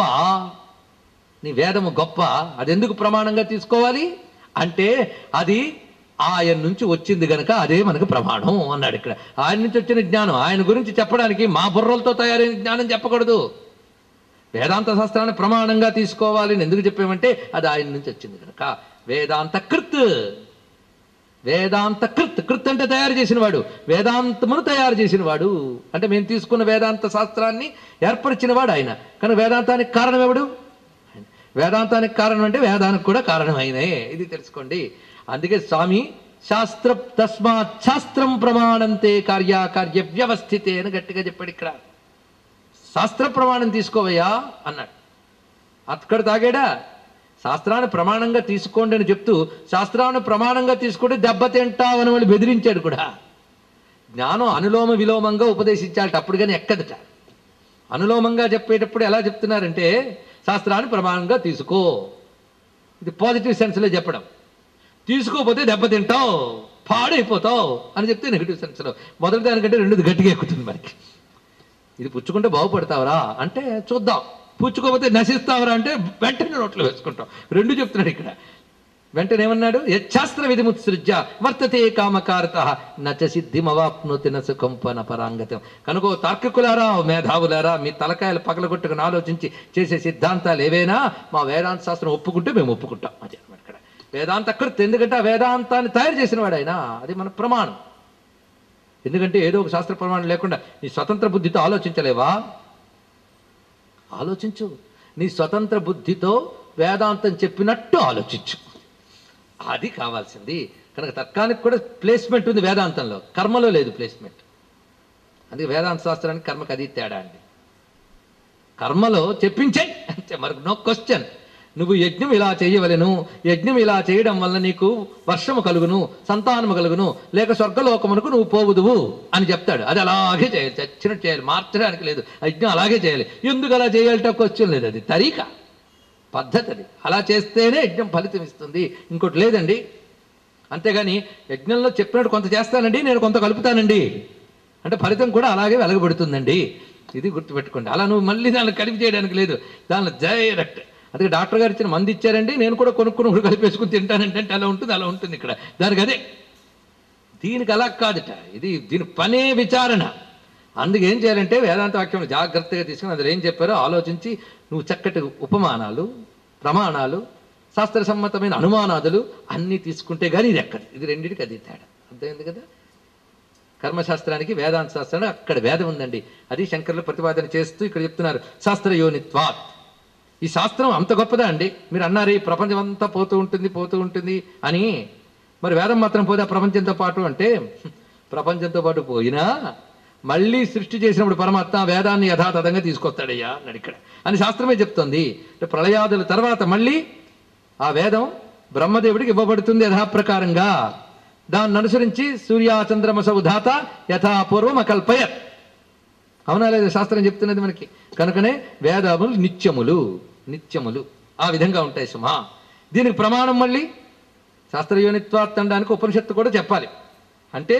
నీ వేదము గొప్ప అది ఎందుకు ప్రమాణంగా తీసుకోవాలి అంటే అది ఆయన నుంచి వచ్చింది గనక అదే మనకు ప్రమాణం అన్నాడు ఇక్కడ ఆయన నుంచి వచ్చిన జ్ఞానం ఆయన గురించి చెప్పడానికి మా బుర్రలతో తయారైన జ్ఞానం చెప్పకూడదు వేదాంత శాస్త్రాన్ని ప్రమాణంగా తీసుకోవాలి అని ఎందుకు చెప్పామంటే అది ఆయన నుంచి వచ్చింది కనుక వేదాంత కృత్ వేదాంత కృత్ కృత్ అంటే తయారు చేసిన వాడు వేదాంతమును తయారు చేసిన వాడు అంటే మేము తీసుకున్న వేదాంత శాస్త్రాన్ని ఏర్పరిచిన వాడు ఆయన కానీ వేదాంతానికి కారణం ఎవడు ఆయన. వేదాంతానికి కారణం అంటే వేదానికి కూడా కారణం ఆయనే ఇది తెలుసుకోండి అందుకే స్వామి శాస్త్ర తస్మాత్ శాస్త్రం ప్రమాణంతే కార్యాకార్య వ్యవస్థితే అని గట్టిగా చెప్పాడు ఇక్కడ శాస్త్ర ప్రమాణం తీసుకోవయ్యా అన్నాడు అక్కడ తాగాడా శాస్త్రాన్ని ప్రమాణంగా తీసుకోండి అని చెప్తూ శాస్త్రాన్ని ప్రమాణంగా తీసుకుంటే దెబ్బతింటావని వాళ్ళు బెదిరించాడు కూడా జ్ఞానం అనులోమ విలోమంగా ఉపదేశించాలట అప్పుడు కానీ ఎక్కదట అనులోమంగా చెప్పేటప్పుడు ఎలా చెప్తున్నారంటే శాస్త్రాన్ని ప్రమాణంగా తీసుకో ఇది పాజిటివ్ సెన్స్లో చెప్పడం తీసుకోకపోతే దెబ్బతింటావు పాడైపోతావు అని చెప్తే నెగిటివ్ సెన్స్లో మొదటి దానికంటే రెండుది గట్టిగా ఎక్కుతుంది మనకి ఇది పుచ్చుకుంటే బాగుపడతావరా అంటే చూద్దాం పుచ్చుకోకపోతే నశిస్తావరా అంటే వెంటనే నోట్లో వేసుకుంటాం రెండు చెప్తున్నాడు ఇక్కడ వెంటనే ఏమన్నాడు యచ్చాస్త్ర విధిముత్సృజ్య వర్తతే కామకారత నచ సిద్ధిమవాప్నోతి న సుఖం పన పరాంగతం కనుక ఓ తార్కికులారా ఓ మేధావులారా మీ తలకాయలు పగలగొట్టుకుని ఆలోచించి చేసే సిద్ధాంతాలు ఏవైనా మా వేదాంత శాస్త్రం ఒప్పుకుంటే మేము ఒప్పుకుంటాం అది అన్నమాట ఇక్కడ వేదాంత కృత్ ఎందుకంటే ఆ వేదాంతాన్ని తయారు చేసిన వాడు ఆయన అది మన ప్రమాణం ఎందుకంటే ఏదో ఒక శాస్త్ర ప్రమాణం లేకుండా నీ స్వతంత్ర బుద్ధితో ఆలోచించలేవా ఆలోచించు నీ స్వతంత్ర బుద్ధితో వేదాంతం చెప్పినట్టు ఆలోచించు అది కావాల్సింది కనుక తర్కానికి కూడా ప్లేస్మెంట్ ఉంది వేదాంతంలో కర్మలో లేదు ప్లేస్మెంట్ అందుకే వేదాంత శాస్త్రానికి కర్మకి అది తేడా అండి కర్మలో చెప్పించే అంతే మరొక నో క్వశ్చన్ నువ్వు యజ్ఞం ఇలా చేయవలెను యజ్ఞం ఇలా చేయడం వల్ల నీకు వర్షము కలుగును సంతానము కలుగును లేక స్వర్గలోకమునకు నువ్వు పోవుదువు అని చెప్తాడు అది అలాగే చేయాలి చచ్చినట్టు చేయాలి మార్చడానికి లేదు ఆ యజ్ఞం అలాగే చేయాలి ఎందుకు అలా చేయాలంటే క్వశ్చన్ లేదు అది తరీక పద్ధతి అది అలా చేస్తేనే యజ్ఞం ఫలితం ఇస్తుంది ఇంకోటి లేదండి అంతేగాని యజ్ఞంలో చెప్పినట్టు కొంత చేస్తానండి నేను కొంత కలుపుతానండి అంటే ఫలితం కూడా అలాగే వెలగబడుతుందండి ఇది గుర్తుపెట్టుకోండి అలా నువ్వు మళ్ళీ దాన్ని కలిపి చేయడానికి లేదు దానిలో డైరెక్ట్ అందుకే డాక్టర్ గారు ఇచ్చిన మంది ఇచ్చారండి నేను కూడా కొనుక్కుని కూడా కలిపేసుకుని తింటానంటే అంటే అలా ఉంటుంది అలా ఉంటుంది ఇక్కడ దానికి అదే దీనికి అలా కాదుట ఇది దీని పనే విచారణ అందుకు ఏం చేయాలంటే వేదాంత వాక్యం జాగ్రత్తగా తీసుకుని అందులో ఏం చెప్పారో ఆలోచించి నువ్వు చక్కటి ఉపమానాలు ప్రమాణాలు శాస్త్ర సమ్మతమైన అనుమానాదులు అన్నీ తీసుకుంటే కానీ ఇది ఎక్కదు ఇది రెండింటికి అది తేడా అర్థమైంది కదా కర్మశాస్త్రానికి వేదాంత శాస్త్రానికి అక్కడ వేదం ఉందండి అది శంకర్లు ప్రతిపాదన చేస్తూ ఇక్కడ చెప్తున్నారు శాస్త్ర యోనిత్వాత్ ఈ శాస్త్రం అంత గొప్పదా అండి మీరు అన్నారు ఈ ప్రపంచం అంతా పోతూ ఉంటుంది పోతూ ఉంటుంది అని మరి వేదం మాత్రం పోతే ఆ ప్రపంచంతో పాటు అంటే హ్మ్, ప్రపంచంతో పాటు పోయినా మళ్ళీ సృష్టి చేసినప్పుడు పరమాత్మ ఆ వేదాన్ని యథాతథంగా తీసుకొస్తాడయ్యా అన్నాడు ఇక్కడ అని శాస్త్రమే చెప్తోంది అంటే ప్రళయాదుల తర్వాత మళ్ళీ ఆ వేదం బ్రహ్మదేవుడికి ఇవ్వబడుతుంది యథాప్రకారంగా దాన్ని అనుసరించి సూర్యాచంద్రమస ఉధాత యథాపూర్వం అకల్పయత్ అవునా లేదా శాస్త్రం చెప్తున్నది మనకి కనుకనే వేదములు నిత్యములు నిత్యములు ఆ విధంగా ఉంటాయి సుమా దీనికి ప్రమాణం మళ్ళీ శాస్త్రయోనిత్వాత్ అనడానికి ఉపనిషత్తు కూడా చెప్పాలి అంటే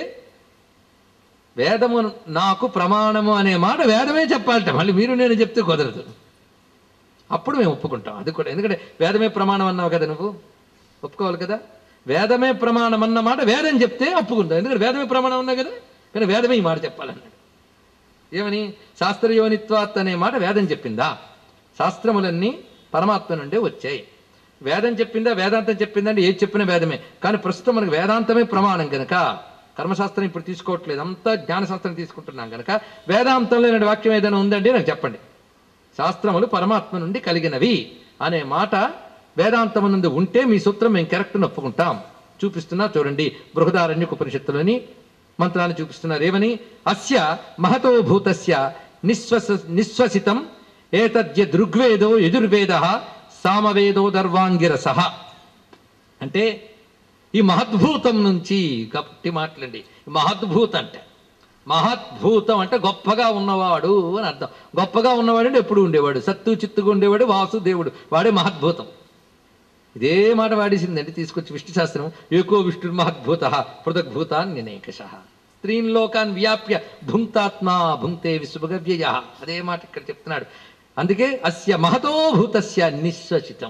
వేదము నాకు ప్రమాణము అనే మాట వేదమే చెప్పాలట మళ్ళీ మీరు నేను చెప్తే కుదరదు అప్పుడు మేము ఒప్పుకుంటాం అది కూడా ఎందుకంటే వేదమే ప్రమాణం అన్నావు కదా నువ్వు ఒప్పుకోవాలి కదా వేదమే ప్రమాణం అన్న మాట వేదం చెప్తే ఒప్పుకుంటాం ఎందుకంటే వేదమే ప్రమాణం అన్నా కదా కానీ వేదమే ఈ మాట చెప్పాలన్నాడు ఏమని శాస్త్రయోనిత్వాత్ అనే మాట వేదం చెప్పిందా శాస్త్రములన్నీ పరమాత్మ నుండే వచ్చాయి వేదం చెప్పిందా వేదాంతం చెప్పిందా అంటే ఏది చెప్పిన వేదమే కానీ ప్రస్తుతం మనకు వేదాంతమే ప్రమాణం కనుక కర్మశాస్త్రం ఇప్పుడు తీసుకోవట్లేదు అంతా జ్ఞానశాస్త్రం తీసుకుంటున్నాం కనుక వేదాంతంలో ఇలాంటి వాక్యం ఏదైనా ఉందండి నాకు చెప్పండి శాస్త్రములు పరమాత్మ నుండి కలిగినవి అనే మాట వేదాంతము నుండి ఉంటే మీ సూత్రం మేము కరెక్ట్ ఒప్పుకుంటాం చూపిస్తున్నా చూడండి బృహదారణ్య ఉపనిషత్తులని మంత్రాన్ని చూపిస్తున్నారు ఏమని అస్య మహతో భూతస్య నిశ్వస నిశ్వసితం ఏతద్య దృగ్వేదో యజుర్వేద సామవేదో దర్వాంగిరస అంటే ఈ మహద్భూతం నుంచి గట్టి మాటలండి మహద్భూతం అంటే మహద్భూతం అంటే గొప్పగా ఉన్నవాడు అని అర్థం గొప్పగా ఉన్నవాడు అంటే ఎప్పుడు ఉండేవాడు సత్తు చిత్తుగా ఉండేవాడు వాసుదేవుడు వాడే మహద్భూతం ఇదే మాట వాడేసిందండి తీసుకొచ్చి విష్ణు శాస్త్రం ఏకో విష్ణు మహద్భూత పృథగ్భూతాన్ నినేకష స్త్రీన్ లోకాన్ వ్యాప్య భుంక్తాత్మా భుంక్తే విశ్వగవ్యయ అదే మాట ఇక్కడ చెప్తున్నాడు అందుకే అస్య మహతో భూతస్య నిశ్వసితం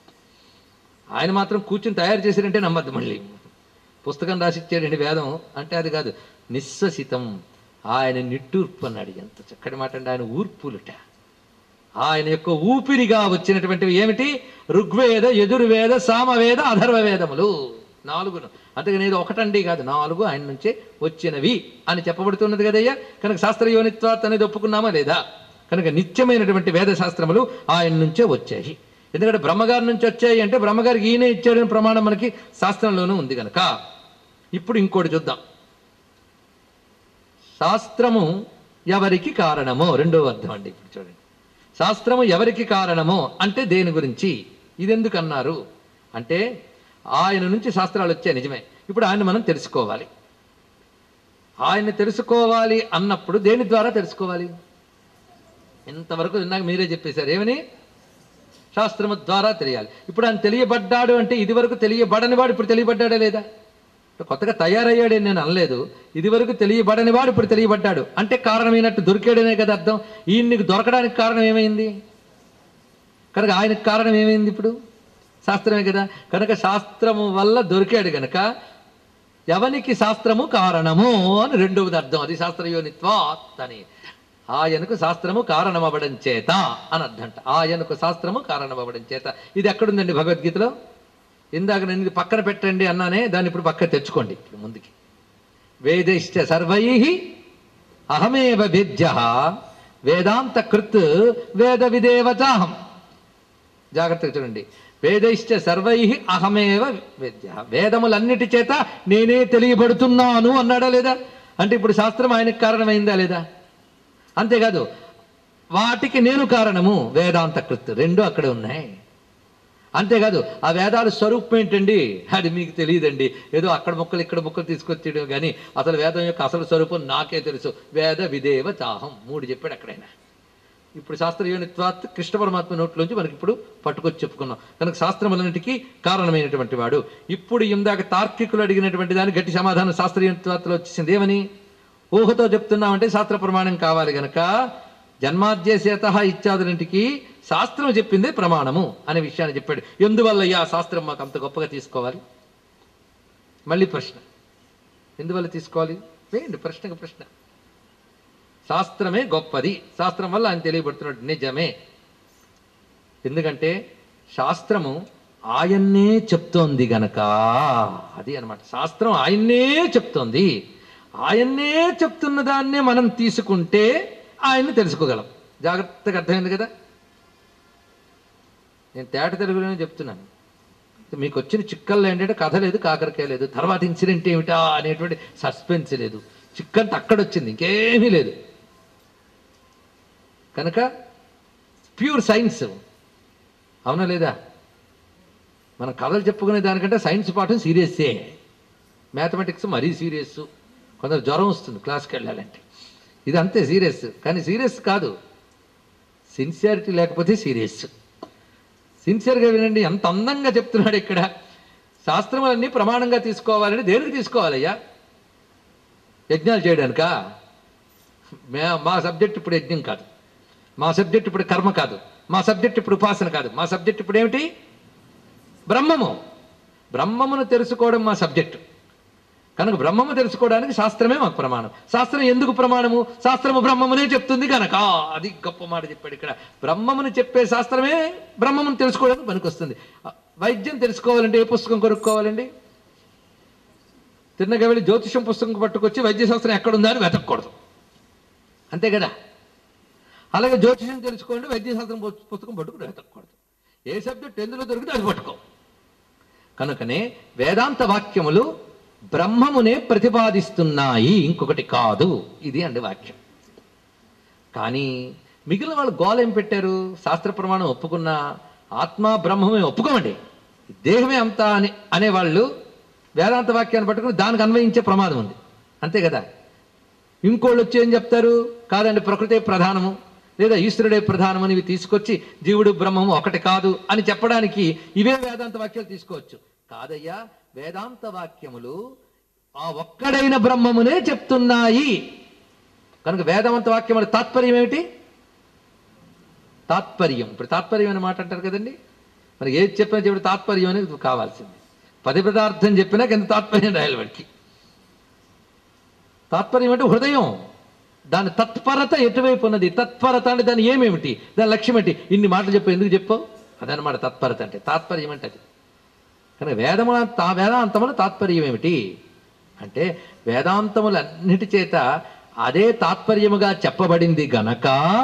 ఆయన మాత్రం కూర్చుని తయారు చేశారంటే నమ్మద్దు మళ్ళీ పుస్తకం రాసిచ్చాడండి వేదం అంటే అది కాదు నిశ్వసితం ఆయన నిట్టూర్పు అన్నాడు ఎంత చక్కటి మాట అండి ఆయన ఊర్పులుట ఆయన యొక్క ఊపిరిగా వచ్చినటువంటివి ఏమిటి ఋగ్వేద యజుర్వేద సామవేద అధర్వ వేదములు నాలుగును అంతగా నేను ఒకటండి కాదు నాలుగు ఆయన నుంచే వచ్చినవి అని చెప్పబడుతున్నది కదయ్యా కనుక శాస్త్రయోనిత్వాత్ అనేది ఒప్పుకున్నామా లేదా కనుక నిత్యమైనటువంటి వేద శాస్త్రములు ఆయన నుంచే వచ్చాయి ఎందుకంటే బ్రహ్మగారి నుంచి వచ్చాయి అంటే బ్రహ్మగారికి ఈయనే ఇచ్చాడని ప్రమాణం మనకి శాస్త్రంలోనూ ఉంది కనుక ఇప్పుడు ఇంకోటి చూద్దాం శాస్త్రము ఎవరికి కారణమో రెండో అర్థం అండి ఇప్పుడు చూడండి శాస్త్రము ఎవరికి కారణమో అంటే దేని గురించి ఇదెందుకు అన్నారు అంటే ఆయన నుంచి శాస్త్రాలు వచ్చాయి నిజమే ఇప్పుడు ఆయన మనం తెలుసుకోవాలి ఆయన్ని తెలుసుకోవాలి అన్నప్పుడు దేని ద్వారా తెలుసుకోవాలి ఇంతవరకు ఇందాక మీరే చెప్పేశారు ఏమని శాస్త్రము ద్వారా తెలియాలి ఇప్పుడు ఆయన తెలియబడ్డాడు అంటే ఇదివరకు తెలియబడని వాడు ఇప్పుడు తెలియబడ్డాడా లేదా కొత్తగా తయారయ్యాడే నేను అనలేదు ఇదివరకు తెలియబడని వాడు ఇప్పుడు తెలియబడ్డాడు అంటే కారణమైనట్టు దొరికాడనే కదా అర్థం ఈయనకి దొరకడానికి కారణం ఏమైంది కనుక ఆయనకు కారణం ఏమైంది ఇప్పుడు శాస్త్రమే కదా కనుక శాస్త్రము వల్ల దొరికాడు కనుక ఎవనికి శాస్త్రము కారణము అని రెండవది అర్థం అది శాస్త్రయోనిత్వాత్ అని ఆయనకు శాస్త్రము కారణమవ్వడం చేత అని అర్థంట ఆయనకు శాస్త్రము కారణమవ్వడం చేత ఇది ఎక్కడుందండి భగవద్గీతలో ఇందాక నేను ఇది పక్కన పెట్టండి అన్నానే దాన్ని ఇప్పుడు పక్కన తెచ్చుకోండి ఇప్పుడు ముందుకి వేదైశ్చ సర్వై అహమేవ వేద్య వేదాంత కృత్ వేద విదేవచాహం జాగ్రత్తగా చూడండి వేదైశ్చ సర్వై అహమేవ వేద్య వేదములన్నిటి చేత నేనే తెలియబడుతున్నాను అన్నాడా లేదా అంటే ఇప్పుడు శాస్త్రం ఆయనకు కారణమైందా లేదా అంతేకాదు వాటికి నేను కారణము వేదాంత కృత్ రెండు అక్కడే ఉన్నాయి అంతేకాదు ఆ వేదాల స్వరూపం ఏంటండి అది మీకు తెలియదండి ఏదో అక్కడ మొక్కలు ఇక్కడ మొక్కలు తీసుకొచ్చేయడం కానీ అసలు వేదం యొక్క అసలు స్వరూపం నాకే తెలుసు వేద విదేవ చాహం మూడు చెప్పాడు అక్కడైనా ఇప్పుడు శాస్త్రయోనిత్వాత్ కృష్ణ పరమాత్మ నోట్లోంచి మనకి ఇప్పుడు పట్టుకొచ్చి చెప్పుకున్నాం కనుక శాస్త్రములన్నిటికీ కారణమైనటువంటి వాడు ఇప్పుడు ఇందాక తార్కికులు అడిగినటువంటి దాని గట్టి సమాధానం శాస్త్రయోనిత్వాత్లో వచ్చేసింది ఏమని ఊహతో చెప్తున్నామంటే శాస్త్ర ప్రమాణం కావాలి గనక జన్మాద్యసేత ఇత్యాదులంటికి శాస్త్రం చెప్పిందే ప్రమాణము అనే విషయాన్ని చెప్పాడు ఎందువల్ల ఈ ఆ శాస్త్రం మాకు అంత గొప్పగా తీసుకోవాలి మళ్ళీ ప్రశ్న ఎందువల్ల తీసుకోవాలి వేయండి ప్రశ్నకు ప్రశ్న శాస్త్రమే గొప్పది శాస్త్రం వల్ల ఆయన తెలియబడుతున్నాడు నిజమే ఎందుకంటే శాస్త్రము ఆయన్నే చెప్తోంది గనక అది అన్నమాట శాస్త్రం ఆయన్నే చెప్తోంది ఆయన్నే చెప్తున్న దాన్నే మనం తీసుకుంటే ఆయన్ని తెలుసుకోగలం జాగ్రత్తగా అర్థమైంది కదా నేను తేట తెలుగులోనే చెప్తున్నాను మీకు వచ్చిన చిక్కల్లో ఏంటంటే కథ లేదు కాకరకాయ లేదు తర్వాత ఇన్సిడెంట్ ఏమిటా అనేటువంటి సస్పెన్స్ లేదు చిక్కంత అక్కడ వచ్చింది ఇంకేమీ లేదు కనుక ప్యూర్ సైన్స్ అవునా లేదా మనం కథలు చెప్పుకునే దానికంటే సైన్స్ పాఠం సీరియస్సే మ్యాథమెటిక్స్ మరీ సీరియస్ కొందరు జ్వరం వస్తుంది క్లాస్కి వెళ్ళాలంటే ఇది అంతే సీరియస్ కానీ సీరియస్ కాదు సిన్సియారిటీ లేకపోతే సీరియస్ సిన్సియర్గా వినండి ఎంత అందంగా చెప్తున్నాడు ఇక్కడ శాస్త్రములన్నీ ప్రమాణంగా తీసుకోవాలని దేనికి తీసుకోవాలయ్యా యజ్ఞాలు చేయడానికా మే మా సబ్జెక్ట్ ఇప్పుడు యజ్ఞం కాదు మా సబ్జెక్ట్ ఇప్పుడు కర్మ కాదు మా సబ్జెక్ట్ ఇప్పుడు ఉపాసన కాదు మా సబ్జెక్ట్ ఇప్పుడు ఏమిటి బ్రహ్మము బ్రహ్మమును తెలుసుకోవడం మా సబ్జెక్టు కనుక బ్రహ్మము తెలుసుకోవడానికి శాస్త్రమే మాకు ప్రమాణం శాస్త్రం ఎందుకు ప్రమాణము శాస్త్రము బ్రహ్మమునే చెప్తుంది కనుక అది గొప్ప మాట చెప్పాడు ఇక్కడ బ్రహ్మమును చెప్పే శాస్త్రమే బ్రహ్మమును తెలుసుకోవడానికి పనికొస్తుంది వైద్యం తెలుసుకోవాలంటే ఏ పుస్తకం కొనుక్కోవాలండి తిన్నగా వెళ్ళి జ్యోతిషం పుస్తకం పట్టుకొచ్చి వైద్యశాస్త్రం ఎక్కడుందా అని వెతకూడదు అంతే కదా అలాగే జ్యోతిషం తెలుసుకోండి వైద్యశాస్త్రం పు- పుస్తకం పట్టుకుని వెతకూడదు ఏ సబ్జెక్ట్ ఎందులో దొరికితే అది పట్టుకో కనుకనే వేదాంత వాక్యములు బ్రహ్మమునే ప్రతిపాదిస్తున్నాయి ఇంకొకటి కాదు ఇది అండి వాక్యం కానీ మిగిలిన వాళ్ళు గోల ఏం పెట్టారు శాస్త్ర ప్రమాణం ఒప్పుకున్న ఆత్మ బ్రహ్మమే ఒప్పుకోమండి దేహమే అంతా అని అనేవాళ్ళు వేదాంత వాక్యాన్ని పట్టుకుని దానికి అన్వయించే ప్రమాదం ఉంది అంతే కదా ఇంకోళ్ళు వచ్చి ఏం చెప్తారు కాదండి ప్రకృతే ప్రధానము లేదా ఈశ్వరుడే ప్రధానం అని ఇవి తీసుకొచ్చి జీవుడు బ్రహ్మము ఒకటి కాదు అని చెప్పడానికి ఇవే వేదాంత వాక్యాలు తీసుకోవచ్చు కాదయ్యా వేదాంత వాక్యములు ఆ ఒక్కడైన బ్రహ్మమునే చెప్తున్నాయి కనుక వేదాంత వాక్యముల తాత్పర్యం ఏమిటి తాత్పర్యం ఇప్పుడు తాత్పర్యం అనే మాట అంటారు కదండి మరి ఏది చెప్పినా చెప్పి తాత్పర్యం అనేది కావాల్సింది పది పదార్థం చెప్పినా కింద తాత్పర్యం రాయాలి వాడికి తాత్పర్యం అంటే హృదయం దాని తత్పరత ఎటువైపు ఉన్నది తత్పరత అంటే దాని ఏమేమిటి దాని లక్ష్యం ఏంటి ఇన్ని మాటలు చెప్పు ఎందుకు చెప్పావు అదనమాట తత్పరత అంటే తాత్పర్యం అంటే అది కానీ వేదముల తా వేదాంతముల తాత్పర్యం ఏమిటి అంటే వేదాంతములన్నిటి చేత అదే తాత్పర్యముగా చెప్పబడింది గనక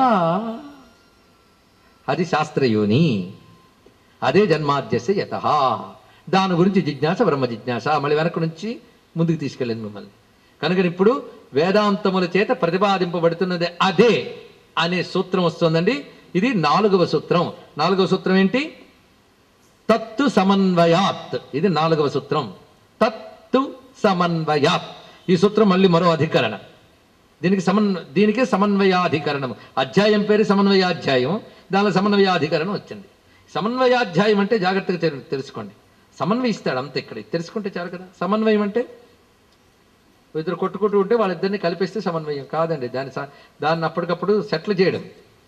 అది శాస్త్రయోని అదే జన్మాద్యస్య యత దాని గురించి జిజ్ఞాస బ్రహ్మ జిజ్ఞాస మళ్ళీ వెనక నుంచి ముందుకు తీసుకెళ్ళింది మిమ్మల్ని కనుక ఇప్పుడు వేదాంతముల చేత ప్రతిపాదింపబడుతున్నది అదే అనే సూత్రం వస్తుందండి ఇది నాలుగవ సూత్రం నాలుగవ సూత్రం ఏంటి తత్తు సమన్వయాత్ ఇది నాలుగవ సూత్రం తత్తు సమన్వయాత్ ఈ సూత్రం మళ్ళీ మరో అధికరణ దీనికి సమన్ దీనికి సమన్వయాధికరణం అధ్యాయం పేరు సమన్వయాధ్యాయం దానిలో సమన్వయాధికరణం వచ్చింది సమన్వయాధ్యాయం అంటే జాగ్రత్తగా తెలు- తెలుసుకోండి సమన్వయిస్తాడు అంత ఇక్కడ ఇది తెలుసుకుంటే చాలు కదా సమన్వయం అంటే ఇద్దరు కొట్టుకుంటూ ఉంటే వాళ్ళిద్దరిని కలిపిస్తే సమన్వయం కాదండి దాని స- దాన్ని అప్పటికప్పుడు సెటిల్ చేయడం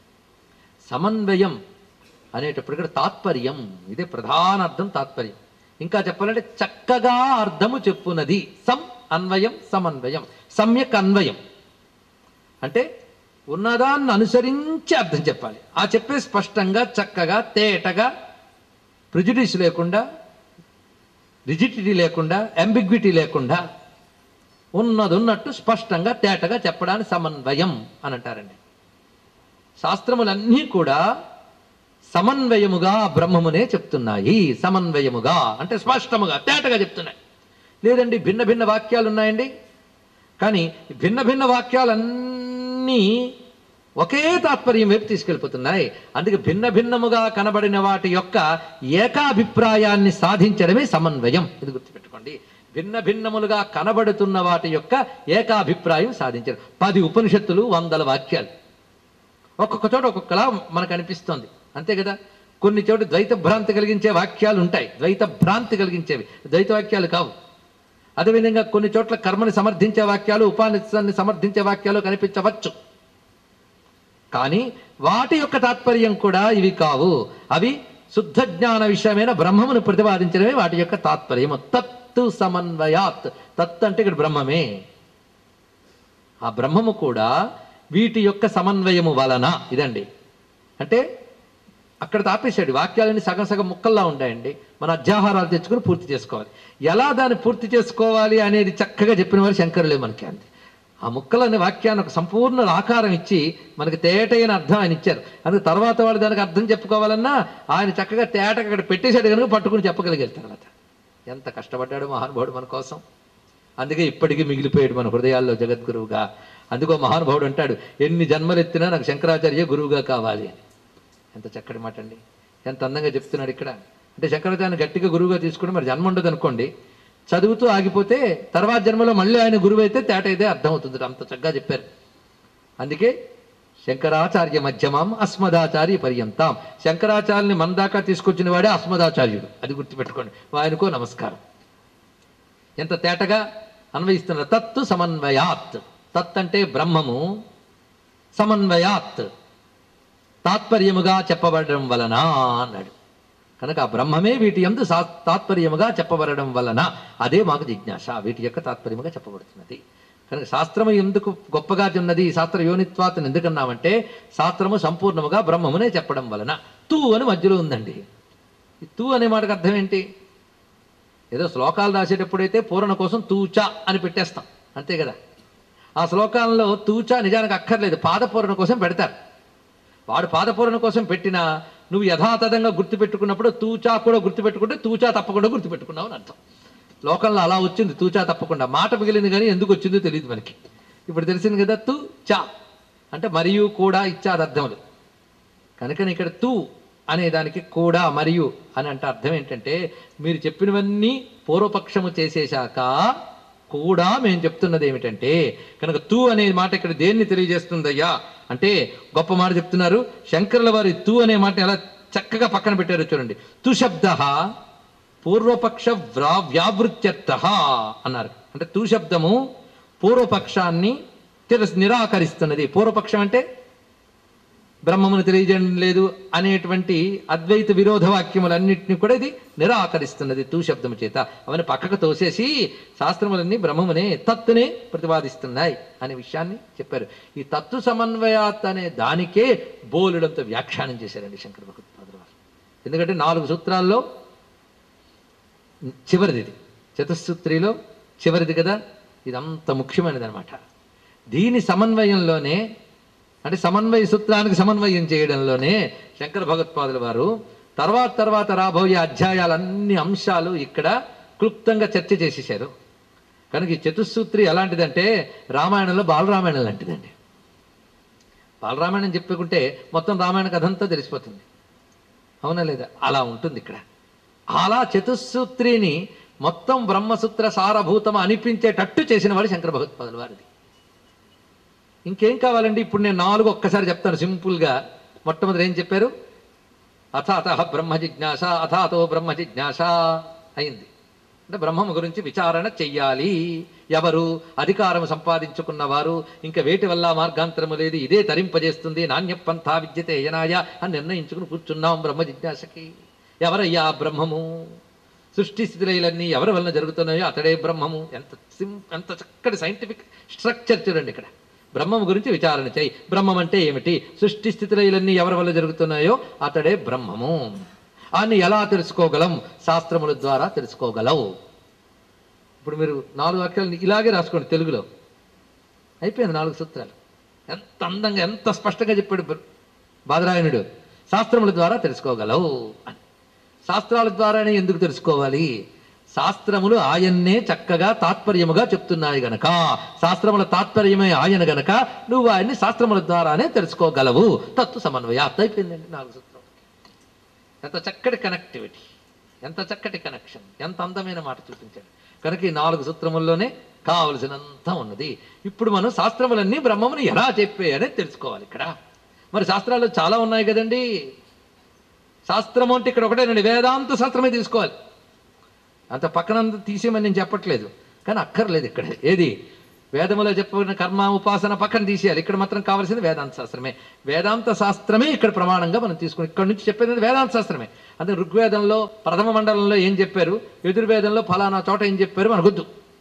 సమన్వయం అనేటప్పుడు ఇక్కడ తాత్పర్యం ఇదే ప్రధాన అర్థం తాత్పర్యం ఇంకా చెప్పాలంటే చక్కగా అర్థము చెప్పునది సం అన్వయం సమన్వయం సమ్యక్ అన్వయం అంటే ఉన్నదాన్ని అనుసరించి అర్థం చెప్పాలి ఆ చెప్పే స్పష్టంగా చక్కగా తేటగా ప్రిజుడిస్ లేకుండా రిజిడిటీ లేకుండా అంబిగ్విటీ లేకుండా ఉన్నది ఉన్నట్టు స్పష్టంగా తేటగా చెప్పడానికి సమన్వయం అని అంటారండి శాస్త్రములన్నీ కూడా సమన్వయముగా బ్రహ్మమునే చెప్తున్నాయి సమన్వయముగా అంటే స్పష్టముగా తేటగా చెప్తున్నాయి లేదండి భిన్న భిన్న వాక్యాలు ఉన్నాయండి కానీ ఈ భిన్న భిన్న వాక్యాలన్నీ ఒకే తాత్పర్యం వైపు తీసుకెళ్ళిపోతున్నాయి అందుకే భిన్న భిన్నముగా కనబడిన వాటి యొక్క ఏకాభిప్రాయాన్ని సాధించడమే సమన్వయం ఇది గుర్తుపెట్టుకోండి భిన్న భిన్నములుగా కనబడుతున్న వాటి యొక్క ఏకాభిప్రాయం సాధించడం పది ఉపనిషత్తులు వందల వాక్యాలు ఒక్కొక్క చోట ఒక్కొక్కలా మనకు అనిపిస్తోంది అంతే కదా కొన్ని చోట ద్వైత భ్రాంతి కలిగించే వాక్యాలు ఉంటాయి ద్వైత భ్రాంతి కలిగించేవి ద్వైత వాక్యాలు కావు అదేవిధంగా కొన్ని చోట్ల కర్మని సమర్థించే వాక్యాలు ఉపానిషాన్ని సమర్థించే వాక్యాలు కనిపించవచ్చు కానీ వాటి యొక్క తాత్పర్యం కూడా ఇవి కావు అవి శుద్ధ జ్ఞాన విషయమైన బ్రహ్మమును ప్రతిపాదించడమే వాటి యొక్క తాత్పర్యము తత్తు సమన్వయాత్ తత్ అంటే ఇక్కడ బ్రహ్మమే ఆ బ్రహ్మము కూడా వీటి యొక్క సమన్వయము వలన ఇదండి అంటే అక్కడ తాపేశాడు వాక్యాలన్నీ సగం సగం ముక్కల్లా ఉంటాయండి మన అధ్యాహారాలు తెచ్చుకొని పూర్తి చేసుకోవాలి ఎలా దాన్ని పూర్తి చేసుకోవాలి అనేది చక్కగా చెప్పిన వారు శంకరులే మనకి అంది ఆ ముక్కలనే వాక్యాన్ని ఒక సంపూర్ణ ఆకారం ఇచ్చి మనకి తేటైన అర్థం ఆయన ఇచ్చారు అందుకే తర్వాత వాళ్ళు దానికి అర్థం చెప్పుకోవాలన్నా ఆయన చక్కగా తేటగా అక్కడ పెట్టేశాడు కనుక పట్టుకుని చెప్పగలిగారు తర్వాత ఎంత కష్టపడ్డాడు మహానుభావుడు మన కోసం అందుకే ఇప్పటికీ మిగిలిపోయాడు మన హృదయాల్లో జగద్గురువుగా అందుకో మహానుభావుడు అంటాడు ఎన్ని జన్మలు ఎత్తినా నాకు శంకరాచార్య గురువుగా కావాలి అని ఎంత చక్కటి మాట అండి ఎంత అందంగా చెప్తున్నాడు ఇక్కడ అంటే శంకరాచార్యని గట్టిగా గురువుగా తీసుకుని మరి జన్మ ఉండదు అనుకోండి చదువుతూ ఆగిపోతే తర్వాత జన్మలో మళ్ళీ ఆయన గురువు అయితే తేట అయితే అర్థం అవుతుంది అంత చక్కగా చెప్పారు అందుకే శంకరాచార్య మధ్యమం అస్మదాచార్య పర్యంతం శంకరాచార్యని మన దాకా తీసుకొచ్చిన వాడే అస్మదాచార్యుడు అది గుర్తుపెట్టుకోండి ఆయనకో నమస్కారం ఎంత తేటగా అన్వయిస్తున్నారు తత్తు సమన్వయాత్ తత్ అంటే బ్రహ్మము సమన్వయాత్ తాత్పర్యముగా చెప్పబడడం వలన అన్నాడు కనుక ఆ బ్రహ్మమే వీటి ఎందు సా- తాత్పర్యముగా చెప్పబడడం వలన అదే మాకు జిజ్ఞాస వీటి యొక్క తాత్పర్యముగా చెప్పబడుతున్నది కనుక శాస్త్రము ఎందుకు గొప్పగా ఉన్నది శాస్త్ర యోనిత్వాతను ఎందుకన్నామంటే శాస్త్రము సంపూర్ణముగా బ్రహ్మమునే చెప్పడం వలన తూ అని మధ్యలో ఉందండి ఈ తూ అనే మాటకు అర్థం ఏంటి ఏదో శ్లోకాలు రాసేటప్పుడైతే పూరణ కోసం తూచ అని పెట్టేస్తాం అంతే కదా ఆ శ్లోకాలలో తూచ నిజానికి అక్కర్లేదు పాదపూరణ కోసం పెడతారు వాడు పాదపూరణ కోసం పెట్టినా నువ్వు యథాతథంగా గుర్తుపెట్టుకున్నప్పుడు తూచా కూడా గుర్తుపెట్టుకుంటే తూచా తప్పకుండా గుర్తుపెట్టుకున్నావు అని అర్థం లోకంలో అలా వచ్చింది తూచా తప్పకుండా మాట మిగిలింది కానీ ఎందుకు వచ్చిందో తెలియదు మనకి ఇప్పుడు తెలిసింది కదా తూ చా అంటే మరియు కూడా ఇచ్చాది అర్థములు కనుక ఇక్కడ తూ అనే దానికి కూడా మరియు అని అంటే అర్థం ఏంటంటే మీరు చెప్పినవన్నీ పూర్వపక్షము చేసేశాక కూడా మేము చెప్తున్నది ఏమిటంటే కనుక తూ అనే మాట ఇక్కడ దేన్ని తెలియజేస్తుందయ్యా అంటే గొప్ప మాట చెప్తున్నారు శంకరుల వారి తూ అనే మాట ఎలా చక్కగా పక్కన పెట్టారో చూడండి తు శబ్ద పూర్వపక్ష వ్రా వ్యావృత్యర్థ అన్నారు అంటే తూ శబ్దము పూర్వపక్షాన్ని తిరస్ నిరాకరిస్తున్నది పూర్వపక్షం అంటే బ్రహ్మమును తెలియజేయడం లేదు అనేటువంటి అద్వైత విరోధ వాక్యములన్నింటినీ కూడా ఇది నిరాకరిస్తున్నది తూ శబ్దము చేత అవన్నీ పక్కకు తోసేసి శాస్త్రములన్నీ బ్రహ్మమునే తత్తునే ప్రతిపాదిస్తున్నాయి అనే విషయాన్ని చెప్పారు ఈ తత్తు సమన్వయాత్ అనే దానికే బోలుడంతో వ్యాఖ్యానం చేశారండి శంకర భగవత్పాదుల వారు ఎందుకంటే నాలుగు సూత్రాల్లో చివరిది ఇది చతుస్సూత్రిలో చివరిది కదా ఇదంత ముఖ్యమైనది అనమాట దీని సమన్వయంలోనే అంటే సమన్వయ సూత్రానికి సమన్వయం చేయడంలోనే శంకర భగవత్పాదుల వారు తర్వాత తర్వాత రాబోయే అధ్యాయాలన్ని అంశాలు ఇక్కడ క్లుప్తంగా చర్చ చేసేశారు కనుక ఈ చతుస్సూత్రి ఎలాంటిదంటే రామాయణంలో బాలరామాయణం లాంటిదండి బాలరామాయణం చెప్పుకుంటే మొత్తం రామాయణ కథ అంతా తెలిసిపోతుంది అవునా లేదా అలా ఉంటుంది ఇక్కడ అలా చతుస్సూత్రిని మొత్తం బ్రహ్మసూత్ర సారభూతం అనిపించేటట్టు చేసిన వాడు శంకర భగవత్పాదుల వారిది ఇంకేం కావాలండి ఇప్పుడు నేను నాలుగు ఒక్కసారి చెప్తాను సింపుల్గా మొట్టమొదటి ఏం చెప్పారు అథ అత బ్రహ్మ జిజ్ఞాస అథాతో బ్రహ్మ జిజ్ఞాస అయింది అంటే బ్రహ్మం గురించి విచారణ చెయ్యాలి ఎవరు అధికారం సంపాదించుకున్నవారు ఇంకా వేటి వల్ల మార్గాంతరము లేదు ఇదే తరింపజేస్తుంది నాణ్యపంథా విద్యతే యనాయ అని నిర్ణయించుకుని కూర్చున్నాం బ్రహ్మ జిజ్ఞాసకి ఎవరయ్యా ఆ బ్రహ్మము సృష్టి స్థితిలన్నీ ఎవరి వలన జరుగుతున్నాయో అతడే బ్రహ్మము ఎంత సిం ఎంత చక్కటి సైంటిఫిక్ స్ట్రక్చర్ చూడండి ఇక్కడ బ్రహ్మం గురించి విచారణ చేయి బ్రహ్మం అంటే ఏమిటి సృష్టి స్థితిలన్నీ ఎవరి వల్ల జరుగుతున్నాయో అతడే బ్రహ్మము అని ఎలా తెలుసుకోగలం శాస్త్రముల ద్వారా తెలుసుకోగలవు ఇప్పుడు మీరు నాలుగు వాక్యాలు ఇలాగే రాసుకోండి తెలుగులో అయిపోయింది నాలుగు సూత్రాలు ఎంత అందంగా ఎంత స్పష్టంగా చెప్పాడు బ- బాదరాయణుడు శాస్త్రముల ద్వారా తెలుసుకోగలవు అని శాస్త్రాల ద్వారానే ఎందుకు తెలుసుకోవాలి శాస్త్రములు ఆయన్నే చక్కగా తాత్పర్యముగా చెప్తున్నాయి గనక శాస్త్రముల తాత్పర్యమే ఆయన గనక నువ్వు ఆయన్ని శాస్త్రముల ద్వారానే తెలుసుకోగలవు తత్వ సమన్వయాత్ అయిపోయిందండి నాలుగు సూత్రం ఎంత చక్కటి కనెక్టివిటీ ఎంత చక్కటి కనెక్షన్ ఎంత అందమైన మాట చూపించాడు కనుక ఈ నాలుగు సూత్రముల్లోనే కావలసినంత ఉన్నది ఇప్పుడు మనం శాస్త్రములన్నీ బ్రహ్మముని ఎలా చెప్పాయనే తెలుసుకోవాలి ఇక్కడ మరి శాస్త్రాలు చాలా ఉన్నాయి కదండి శాస్త్రము అంటే ఇక్కడ ఒకటేనండి వేదాంత శాస్త్రమే తీసుకోవాలి అంత పక్కనంత తీసేయమని నేను చెప్పట్లేదు కానీ అక్కర్లేదు ఇక్కడ ఏది వేదములో చెప్పిన కర్మ ఉపాసన పక్కన తీసేయాలి ఇక్కడ మాత్రం కావాల్సింది వేదాంత శాస్త్రమే వేదాంత శాస్త్రమే ఇక్కడ ప్రమాణంగా మనం తీసుకుని ఇక్కడ నుంచి చెప్పేది వేదాంత శాస్త్రమే అంటే ఋగ్వేదంలో ప్రథమ మండలంలో ఏం చెప్పారు యజుర్వేదంలో ఫలానా చోట ఏం చెప్పారు మనకొద్దు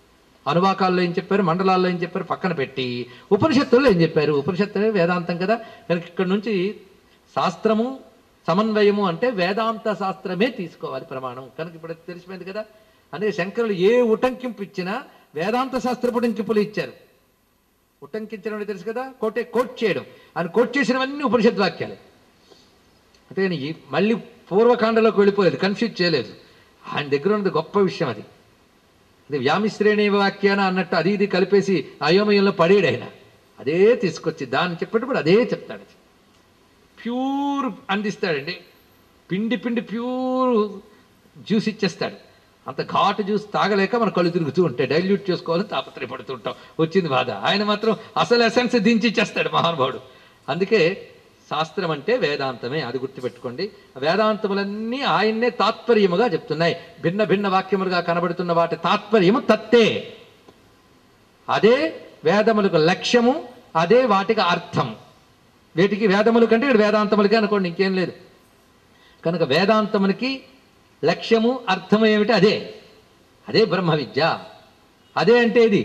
అనువాకాల్లో ఏం చెప్పారు మండలాల్లో ఏం చెప్పారు పక్కన పెట్టి ఉపనిషత్తుల్లో ఏం చెప్పారు ఉపనిషత్తులే వేదాంతం కదా కనుక ఇక్కడ నుంచి శాస్త్రము సమన్వయము అంటే వేదాంత శాస్త్రమే తీసుకోవాలి ప్రమాణం కనుక ఇప్పుడు తెలిసిపోయింది కదా అందుకే శంకరులు ఏ ఉటంకింపు ఇచ్చినా వేదాంత శాస్త్ర ఉటంకింపులు ఇచ్చారు ఉటంకించడం అంటే తెలుసు కదా కోటే కోట్ చేయడం ఆయన కోట్ చేసినవన్నీ ఉపనిషత్ వాక్యాలే అంటే ఆయన ఈ- మళ్ళీ పూర్వకాండలోకి వెళ్ళిపోలేదు కన్ఫ్యూజ్ చేయలేదు ఆయన దగ్గర ఉన్నది గొప్ప విషయం అది ఇది వ్యామిశ్రేణి వాక్యాన అన్నట్టు అది ఇది కలిపేసి అయోమయంలో పడేడు ఆయన అదే తీసుకొచ్చి దాన్ని చెప్పేటప్పుడు అదే చెప్తాడు ప్యూర్ అందిస్తాడండి పిండి పిండి ప్యూర్ జ్యూస్ ఇచ్చేస్తాడు అంత ఘాటు జ్యూస్ తాగలేక మన కళ్ళు తిరుగుతూ ఉంటాయి డైల్యూట్ చేసుకోవాలని తాపత్రయపడుతుంటాం వచ్చింది బాధ ఆయన మాత్రం అసలు ఎసెన్స్ దించి ఇచ్చేస్తాడు మహానుభావుడు అందుకే శాస్త్రం అంటే వేదాంతమే అది గుర్తుపెట్టుకోండి వేదాంతములన్నీ ఆయన్నే తాత్పర్యముగా చెప్తున్నాయి భిన్న భిన్న వాక్యములుగా కనబడుతున్న వాటి తాత్పర్యము తత్తే అదే వేదములకు లక్ష్యము అదే వాటికి అర్థం వీటికి వేదములు కంటే ఇక్కడ వేదాంతములకి అనుకోండి ఇంకేం లేదు కనుక వేదాంతమునికి లక్ష్యము అర్థము ఏమిటి అదే అదే బ్రహ్మ విద్య అదే అంటే ఇది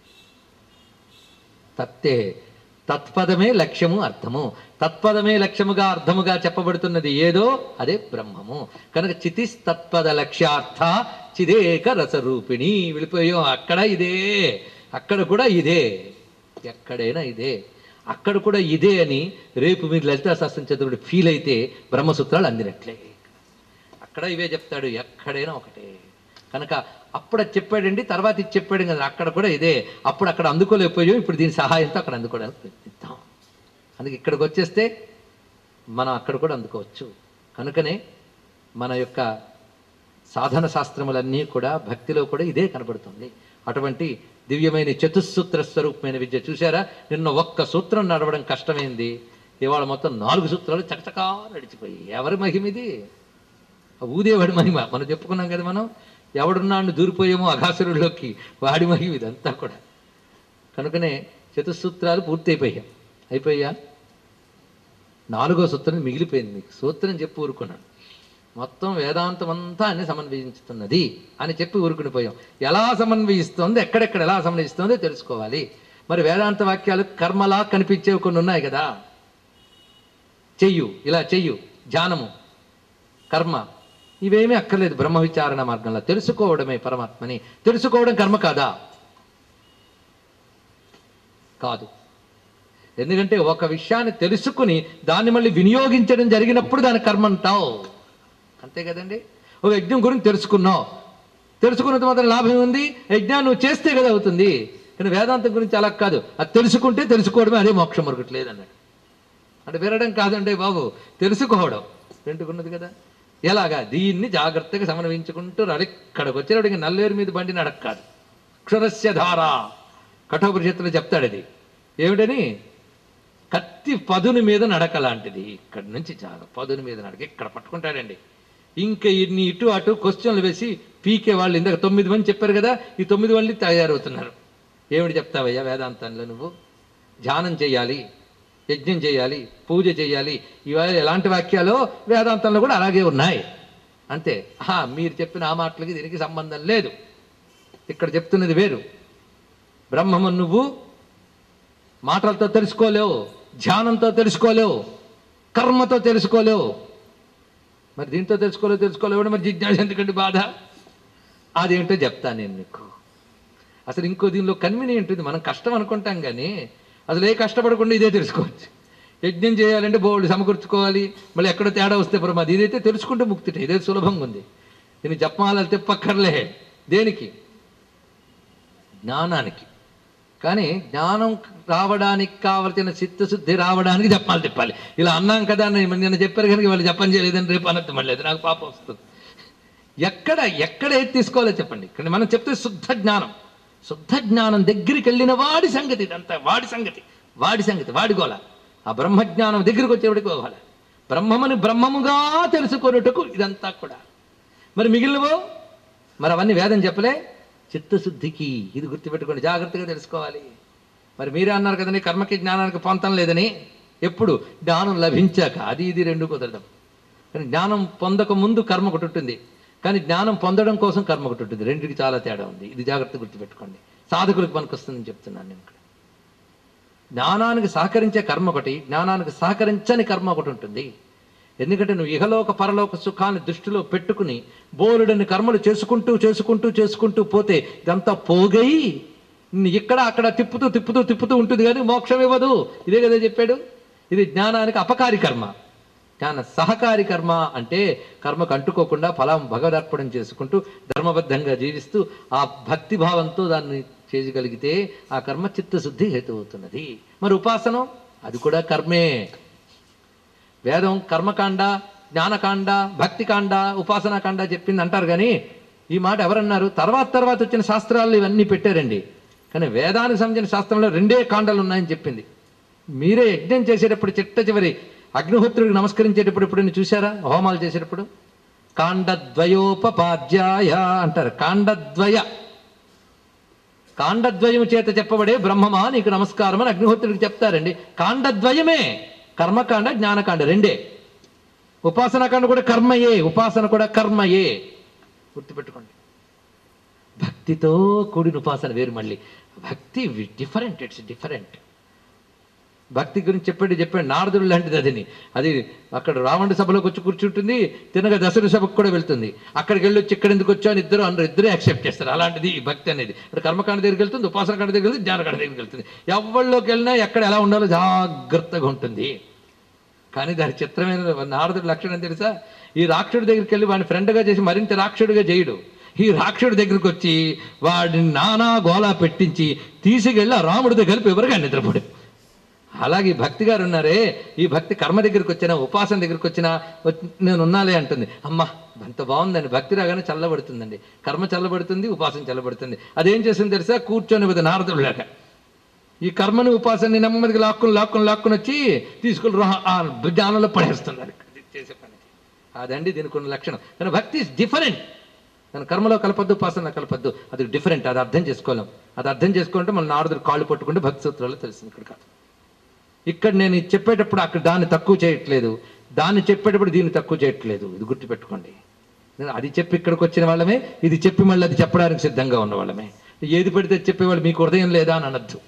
తత్తే తత్పదమే లక్ష్యము అర్థము తత్పదమే లక్ష్యముగా అర్థముగా చెప్పబడుతున్నది ఏదో అదే బ్రహ్మము కనుక చితిస్ తత్పద లక్ష్యార్థ చిదేక రసరూపిణి వెళ్ళిపోయాం అక్కడ ఇదే అక్కడ కూడా ఇదే ఎక్కడైనా ఇదే అక్కడ కూడా ఇదే అని రేపు మీరు లలితా శాస్త్రం చదువుడు ఫీల్ అయితే బ్రహ్మసూత్రాలు అందినట్లే అక్కడ ఇవే చెప్తాడు ఎక్కడైనా ఒకటే కనుక అప్పుడు అది చెప్పాడండి తర్వాత ఇది చెప్పాడు కదా అక్కడ కూడా ఇదే అప్పుడు అక్కడ అందుకోలేకపోయాం ఇప్పుడు దీని సహాయంతో అక్కడ అందుకోవడానికి ప్రయత్నిద్దాం అందుకే ఇక్కడికి వచ్చేస్తే మనం అక్కడ కూడా అందుకోవచ్చు కనుకనే మన యొక్క సాధన శాస్త్రములన్నీ కూడా భక్తిలో కూడా ఇదే కనబడుతుంది అటువంటి దివ్యమైన చతుస్సూత్ర స్వరూపమైన విద్య చూసారా నిన్న ఒక్క సూత్రం నడవడం కష్టమైంది ఇవాళ మొత్తం నాలుగు సూత్రాలు చకచకా నడిచిపోయి ఎవరి మహిమిది ఆ ఊదేవాడి మహిమ మనం చెప్పుకున్నాం కదా మనం ఎవడున్నాడు దూరిపోయేమో అఘాసురుల్లోకి వాడి మహిమ ఇదంతా కూడా కనుకనే చతుస్సూత్రాలు పూర్తయిపోయాం అయిపోయా నాలుగో సూత్రం మిగిలిపోయింది మీకు సూత్రం చెప్పి ఊరుకున్నాను మొత్తం వేదాంతం అంతా అన్ని సమన్వయించుతున్నది అని చెప్పి ఊరుకుని పోయాం ఎలా సమన్వయిస్తోంది ఎక్కడెక్కడ ఎలా సమన్వయిస్తోందో తెలుసుకోవాలి మరి వేదాంత వాక్యాలు కర్మలా కనిపించేవి కొన్ని ఉన్నాయి కదా చెయ్యు ఇలా చెయ్యు ధ్యానము కర్మ ఇవేమీ అక్కర్లేదు బ్రహ్మ విచారణ మార్గంలో తెలుసుకోవడమే పరమాత్మని తెలుసుకోవడం కర్మ కాదా కాదు ఎందుకంటే ఒక విషయాన్ని తెలుసుకుని దాన్ని మళ్ళీ వినియోగించడం జరిగినప్పుడు దాని కర్మ అంటావు అంతే కదండి ఒక యజ్ఞం గురించి తెలుసుకున్నావు తెలుసుకున్నంత మాత్రం లాభం ఉంది యజ్ఞాన్ని నువ్వు చేస్తే కదా అవుతుంది కానీ వేదాంతం గురించి అలా కాదు అది తెలుసుకుంటే తెలుసుకోవడమే అదే మోక్షం మరొకట్లేదు అన్నాడు అంటే వినడం కాదండి బాబు తెలుసుకోవడం రెండుకున్నది కదా ఎలాగా దీన్ని జాగ్రత్తగా సమన్వయించుకుంటూ రా- ఇక్కడికి వచ్చేటప్పటికి నల్లేరు మీద బండి నడక కాదు క్షురస్య ధార కఠోపనిషత్తులో చెప్తాడు అది ఏమిటని కత్తి పదును మీద నడక లాంటిది ఇక్కడి నుంచి చాలా పదును మీద నడక ఇక్కడ పట్టుకుంటాడండి ఇంకా ఇన్ని ఇటు అటు క్వశ్చన్లు వేసి పీకే వాళ్ళు ఇందాక తొమ్మిది మంది చెప్పారు కదా ఈ తొమ్మిది మంది తయారవుతున్నారు ఏమిటి చెప్తావయ్యా వేదాంతంలో నువ్వు ధ్యానం చేయాలి యజ్ఞం చేయాలి పూజ చేయాలి ఇవాళ ఎలాంటి వాక్యాలు వేదాంతంలో కూడా అలాగే ఉన్నాయి అంతే ఆహా, మీరు చెప్పిన ఆ మాటలకి దీనికి సంబంధం లేదు ఇక్కడ చెప్తున్నది వేరు బ్రహ్మము నువ్వు మాటలతో తెలుసుకోలేవు ధ్యానంతో తెలుసుకోలేవు కర్మతో తెలుసుకోలేవు మరి దీంతో తెలుసుకోలేవు తెలుసుకోలేవు మరి జిజ్ఞాస ఎందుకంటే బాధ అదేంటో చెప్తాను నేను నీకు అసలు ఇంకో దీనిలో కన్వీనియంట్ ఉంది మనం కష్టం అనుకుంటాం కానీ అసలు ఏ కష్టపడకుండా ఇదే తెలుసుకోవచ్చు యజ్ఞం చేయాలంటే బోర్డు సమకూర్చుకోవాలి మళ్ళీ ఎక్కడ తేడా వస్తే ప్రమాదం ఇదైతే తెలుసుకుంటే ముక్తిట ఇదే సులభంగా ఉంది దీన్ని జపమాలలు తిప్పక్కర్లే దేనికి జ్ఞానానికి కానీ జ్ఞానం రావడానికి కావలసిన చిత్తశుద్ధి రావడానికి జపాలు తిప్పాలి ఇలా అన్నాం కదా అని నిన్న చెప్పారు కనుక వాళ్ళు జపం చేయలేదని రేపు అనర్థం మళ్ళీ అది నాకు పాపం వస్తుంది ఎక్కడ ఎక్కడ ఏది తీసుకోవాలో చెప్పండి ఇక్కడ మనం చెప్తే శుద్ధ జ్ఞానం శుద్ధ జ్ఞానం దగ్గరికి వెళ్ళిన వాడి సంగతి ఇదంతా వాడి సంగతి వాడి సంగతి వాడి గోల ఆ బ్రహ్మజ్ఞానం దగ్గరికి వచ్చేవాడికి గోల బ్రహ్మముని బ్రహ్మముగా తెలుసుకొనుటకు ఇదంతా కూడా మరి మిగిలినవో మరి అవన్నీ వేదం చెప్పలే చిత్తశుద్ధికి ఇది గుర్తుపెట్టుకోండి జాగ్రత్తగా తెలుసుకోవాలి మరి మీరే అన్నారు కదండి కర్మకి జ్ఞానానికి పొంతం లేదని ఎప్పుడు జ్ఞానం లభించాక అది ఇది రెండు కుదరడం కానీ జ్ఞానం పొందక ముందు కర్మ ఒకటి ఉంటుంది కానీ జ్ఞానం పొందడం కోసం కర్మ ఒకటి ఉంటుంది రెండింటికి చాలా తేడా ఉంది ఇది జాగ్రత్త గుర్తుపెట్టుకోండి సాధకులకు పనికొస్తుందని చెప్తున్నాను నేను ఇక్కడ జ్ఞానానికి సహకరించే కర్మ ఒకటి జ్ఞానానికి సహకరించని కర్మ ఒకటి ఉంటుంది ఎందుకంటే నువ్వు ఇహలోక పరలోక సుఖాన్ని దృష్టిలో పెట్టుకుని బోలుడని కర్మలు చేసుకుంటూ చేసుకుంటూ చేసుకుంటూ పోతే ఇదంతా పోగై నిన్ను ఇక్కడ అక్కడ తిప్పుతూ తిప్పుతూ తిప్పుతూ ఉంటుంది కానీ మోక్షం ఇవ్వదు ఇదే కదా చెప్పాడు ఇది జ్ఞానానికి అపకారి కర్మ జ్ఞాన సహకారి కర్మ అంటే కర్మకు అంటుకోకుండా ఫలం భగవదర్పణం చేసుకుంటూ ధర్మబద్ధంగా జీవిస్తూ ఆ భక్తి భావంతో దాన్ని చేయగలిగితే ఆ కర్మ చిత్తశుద్ధి హేతు అవుతున్నది మరి ఉపాసనం అది కూడా కర్మే వేదం కర్మకాండ జ్ఞానకాండ భక్తికాండ ఉపాసనాకాండ చెప్పింది అంటారు కానీ ఈ మాట ఎవరన్నారు తర్వాత తర్వాత వచ్చిన శాస్త్రాలు ఇవన్నీ పెట్టారండి కానీ వేదానికి సంబంధించిన శాస్త్రంలో రెండే కాండలు ఉన్నాయని చెప్పింది మీరే యజ్ఞం చేసేటప్పుడు చిట్ట చివరి అగ్నిహోత్రుడికి నమస్కరించేటప్పుడు ఎప్పుడైనా చూసారా హోమాలు చేసేటప్పుడు కాండద్వయోపపాధ్యాయ అంటారు కాండద్వయ కాండద్వయము చేత చెప్పబడే బ్రహ్మమా నీకు నమస్కారం అని అగ్నిహోత్రుడికి చెప్తారండి కాండద్వయమే కర్మకాండ జ్ఞానకాండ రెండే ఉపాసనాకాండ కూడా కర్మయే ఉపాసన కూడా కర్మయే గుర్తుపెట్టుకోండి భక్తితో కూడిన ఉపాసన వేరు మళ్ళీ భక్తి డిఫరెంట్ ఇట్స్ డిఫరెంట్ భక్తి గురించి చెప్పాడు చెప్పాడు నారదుడు లాంటిది అదిని అది అక్కడ రావణ సభలోకి వచ్చి కూర్చుంటుంది తినగా దసరా సభకు కూడా వెళ్తుంది అక్కడికి వెళ్ళి వచ్చి ఇక్కడ ఎందుకు వచ్చా అని ఇద్దరు అందరూ ఇద్దరే యాక్సెప్ట్ చేస్తారు అలాంటిది ఈ భక్తి అనేది ఇక్కడ కర్మకాండ దగ్గరికి వెళ్తుంది ఉపాసన కాండ దగ్గరికి వెళ్తుంది జ్ఞానకాండ దగ్గరికి వెళ్తుంది ఎవరిలోకి వెళ్ళినా ఎక్కడ ఎలా ఉండాలో జాగ్రత్తగా ఉంటుంది కానీ దాని చిత్రమైన నారదుడి లక్షణం తెలుసా ఈ రాక్షుడి దగ్గరికి వెళ్ళి వాడిని ఫ్రెండ్గా చేసి మరింత రాక్షుడిగా చేయడు ఈ రాక్షుడి దగ్గరికి వచ్చి వాడిని నానా గోలా పెట్టించి తీసుకెళ్ళి ఆ రాముడి దగ్గర ఎవరుగా నిద్రపోడు అలాగే ఈ భక్తి గారు ఉన్నారే ఈ భక్తి కర్మ దగ్గరికి వచ్చినా ఉపాసన దగ్గరికి వచ్చినా వచ్చి- నేను ఉన్నాలే అంటుంది అమ్మా అంత బాగుందండి భక్తి రాగానే చల్లబడుతుందండి కర్మ చల్లబడుతుంది ఉపాసన చల్లబడుతుంది అదేం చేసింది తెలుసా కూర్చొని పోతే నారదుడు లేక ఈ కర్మని ఉపాసనని నెమ్మదిగా లాక్కుని లాక్కుని లాక్కుని వచ్చి తీసుకుని రోహ- ఆ జ్ఞానంలో పడేస్తున్నారు ఇది చేసే పని అదండి దీనికి ఉన్న లక్షణం కానీ భక్తి ఇస్ డిఫరెంట్ దాని కర్మలో కలపద్దు ఉపాసనలో కలపద్దు అది డిఫరెంట్ అది అర్థం చేసుకోలేం అది అర్థం చేసుకుంటే మన నారదుడు కాళ్ళు పట్టుకుంటే భక్తి సూత్రాలు తెలిసింది ఇక్కడ కాదు ఇక్కడ నేను ఇది చెప్పేటప్పుడు అక్కడ దాన్ని తక్కువ చేయట్లేదు దాన్ని చెప్పేటప్పుడు దీన్ని తక్కువ చేయట్లేదు ఇది గుర్తుపెట్టుకోండి నేను అది చెప్పి ఇక్కడికి వచ్చిన వాళ్ళమే ఇది చెప్పి మళ్ళీ అది చెప్పడానికి సిద్ధంగా ఉన్న వాళ్ళమే ఏది పెడితే అది చెప్పేవాళ్ళు మీకు హృదయం లేదా అని అనొద్దు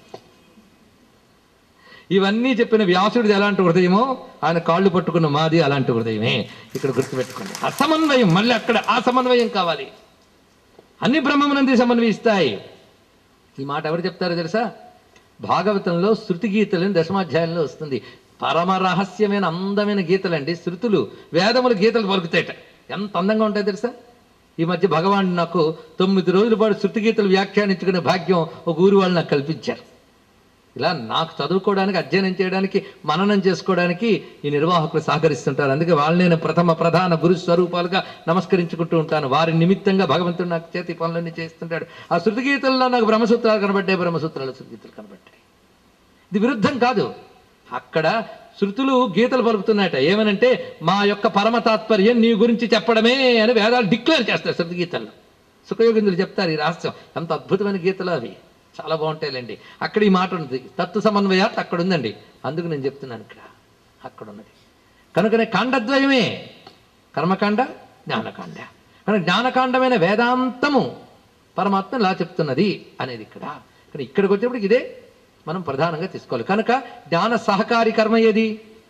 ఇవన్నీ చెప్పిన వ్యాసుడిది ఎలాంటి హృదయమో ఆయన కాళ్ళు పట్టుకున్న మాది అలాంటి హృదయమే ఇక్కడ గుర్తుపెట్టుకోండి అసమన్వయం మళ్ళీ అక్కడ ఆ సమన్వయం కావాలి అన్ని బ్రహ్మమునంది సమన్వయిస్తాయి ఈ మాట ఎవరు చెప్తారో తెలుసా భాగవతంలో శృతి గీతలని దశమాధ్యాయంలో వస్తుంది పరమ రహస్యమైన అందమైన గీతలండి శృతులు వేదములు గీతలు పలుకుతాయట ఎంత అందంగా ఉంటాయి తెలుసా ఈ మధ్య భగవాన్ నాకు తొమ్మిది రోజుల పాటు శృతి గీతలు వ్యాఖ్యానించుకునే భాగ్యం ఒక ఊరి వాళ్ళు నాకు కల్పించారు ఇలా నాకు చదువుకోవడానికి అధ్యయనం చేయడానికి మననం చేసుకోవడానికి ఈ నిర్వాహకులు సహకరిస్తుంటారు అందుకే వాళ్ళు నేను ప్రథమ ప్రధాన గురు స్వరూపాలుగా నమస్కరించుకుంటూ ఉంటాను వారి నిమిత్తంగా భగవంతుడు నాకు చేతి పనులన్నీ చేస్తుంటాడు ఆ శృతి గీతల్లో నాకు బ్రహ్మసూత్రాలు కనబడ్డాయి బ్రహ్మసూత్రాలు శృతి గీతలు కనబడ్డాయి ఇది విరుద్ధం కాదు అక్కడ శృతులు గీతలు పలుకుతున్నాయట ఏమనంటే మా యొక్క పరమ తాత్పర్యం నీ గురించి చెప్పడమే అని వేదాలు డిక్లేర్ చేస్తారు శృతి గీతల్లో సుఖయోగిందులు చెప్తారు ఈ రహస్యం ఎంత అద్భుతమైన గీతలు అవి చాలా బాగుంటాయిలేండి అక్కడ ఈ మాట ఉంది తత్వ సమన్వయాత్ అక్కడ ఉందండి అందుకు నేను చెప్తున్నాను ఇక్కడ అక్కడ ఉన్నది కనుకనే కాండద్వయమే కర్మకాండ జ్ఞానకాండ కనుక జ్ఞానకాండమైన వేదాంతము పరమాత్మ ఇలా చెప్తున్నది అనేది ఇక్కడ కానీ ఇక్కడికి వచ్చేప్పటికి ఇదే మనం ప్రధానంగా తీసుకోవాలి కనుక జ్ఞాన సహకారి కర్మ ఏది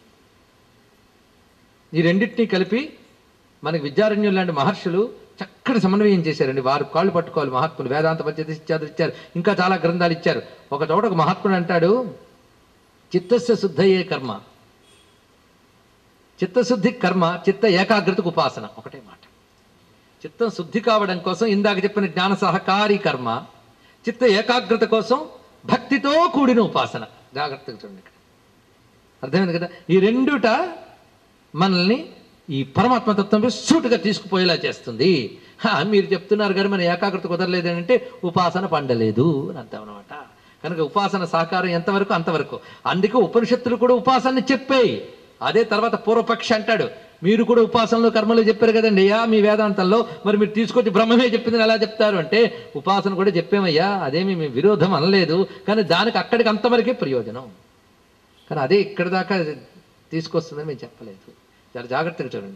ఈ రెండింటినీ కలిపి మనకి విద్యారణ్యులు లాంటి మహర్షులు చక్కటి సమన్వయం చేశారండి వారు కాళ్ళు పట్టుకోవాలి మహాత్ములు వేదాంత పద్ధతి ఇచ్చారు ఇచ్చారు ఇంకా చాలా గ్రంథాలు ఇచ్చారు ఒక చోట ఒక మహాత్ముడు అంటాడు చిత్తస్య శుద్ధయే కర్మ చిత్తశుద్ధి కర్మ చిత్త ఏకాగ్రతకు ఉపాసన ఒకటే మాట చిత్తం శుద్ధి కావడం కోసం ఇందాక చెప్పిన జ్ఞాన సహకారి కర్మ చిత్త ఏకాగ్రత కోసం భక్తితో కూడిన ఉపాసన జాగ్రత్తగా చూడండి ఇక్కడ అర్థమైంది కదా ఈ రెండుట మనల్ని ఈ పరమాత్మ తత్వంలో సూటుగా తీసుకుపోయేలా చేస్తుంది హా, మీరు చెప్తున్నారు కానీ మన ఏకాగ్రత కుదరలేదు అని అంటే ఉపాసన పండలేదు అని అర్థం అనమాట కనుక ఉపాసన సహకారం ఎంతవరకు అంతవరకు అందుకే ఉపనిషత్తులు కూడా ఉపాసనని చెప్పాయి అదే తర్వాత పూర్వపక్షి అంటాడు మీరు కూడా ఉపాసనలో కర్మలు చెప్పారు కదండి అయ్యా మీ వేదాంతంలో మరి మీరు తీసుకొచ్చి బ్రహ్మమే చెప్పింది ఎలా చెప్తారు అంటే ఉపాసన కూడా చెప్పామయ్యా అదేమి మీ విరోధం అనలేదు కానీ దానికి అక్కడికి అంతవరకే ప్రయోజనం కానీ అదే ఇక్కడ దాకా తీసుకొస్తుందని మేము చెప్పలేదు చాలా జాగ్రత్తగా చూడండి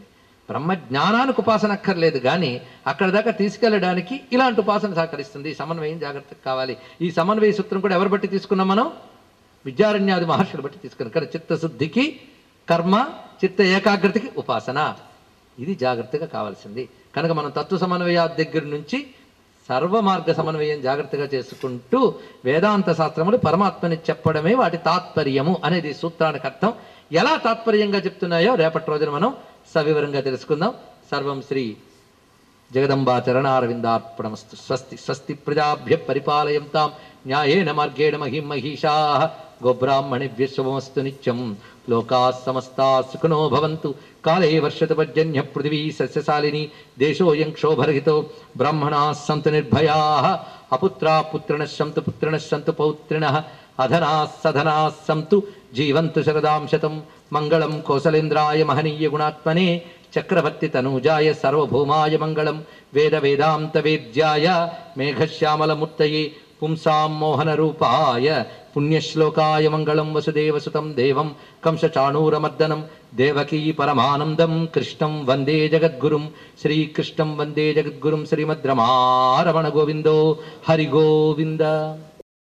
బ్రహ్మ జ్ఞానానికి ఉపాసన అక్కర్లేదు కానీ అక్కడ దాకా తీసుకెళ్ళడానికి ఇలాంటి ఉపాసన సహకరిస్తుంది ఈ సమన్వయం జాగ్రత్తగా కావాలి ఈ సమన్వయ సూత్రం కూడా ఎవరు బట్టి తీసుకున్నాం మనం విద్యారణ్యాది మహర్షులు బట్టి తీసుకున్నాం ఇక్కడ చిత్తశుద్ధికి కర్మ చిత్త ఏకాగ్రతకి ఉపాసన ఇది జాగ్రత్తగా కావాల్సింది కనుక మనం తత్వ సమన్వయా దగ్గర నుంచి సర్వ మార్గ సమన్వయం జాగ్రత్తగా చేసుకుంటూ వేదాంత శాస్త్రములు పరమాత్మని చెప్పడమే వాటి తాత్పర్యము అనేది ఈ సూత్రానికి అర్థం ఎలా తాత్పర్యంగా చెప్తున్నాయో రేపటి రోజున మనం సవివరంగా తెలుసుకుందాం సర్వం శ్రీ జగదంబాచరణారవిందార్పణమస్తు స్వస్తి స్వస్తి ప్రజాభ్య పరిపాలయంతాం న్యాయేన మార్గేణ మహిం మహిషా గోబ్రాహ్మణిభ్య శుభమస్తు నిత్యం లోకా సమస్తా సుఖినో భవంతు కాలే వర్షత పర్జన్య పృథివీ సస్యశాలిని దేశోయం క్షోభరహితో బ్రాహ్మణా సంతు నిర్భయా అపుత్రా పుత్రిణ సంతు పుత్రిణ సంతు పౌత్రిణ అధనా సధనా సంతు జీవంతు శరదాం శతం మంగళం కోసలేంద్రాయ మహనీయ గుణాత్మనే చక్రవర్తి తనూజాయ సర్వభౌమాయ మంగళం వేద వేదాంత వేద్యాయ మేఘశ్యామలమూర్తయే పుంసాం మోహన రూపాయ పుణ్యశ్లోకాయ మంగళం వసుదేవసుతం దేవం కంసచాణూరమర్దనం దేవకీ పరమానందం కృష్ణం వందే జగద్గురుం శ్రీకృష్ణం వందే జగద్గురుం శ్రీమద్రమారమణ గోవిందో హరి గోవింద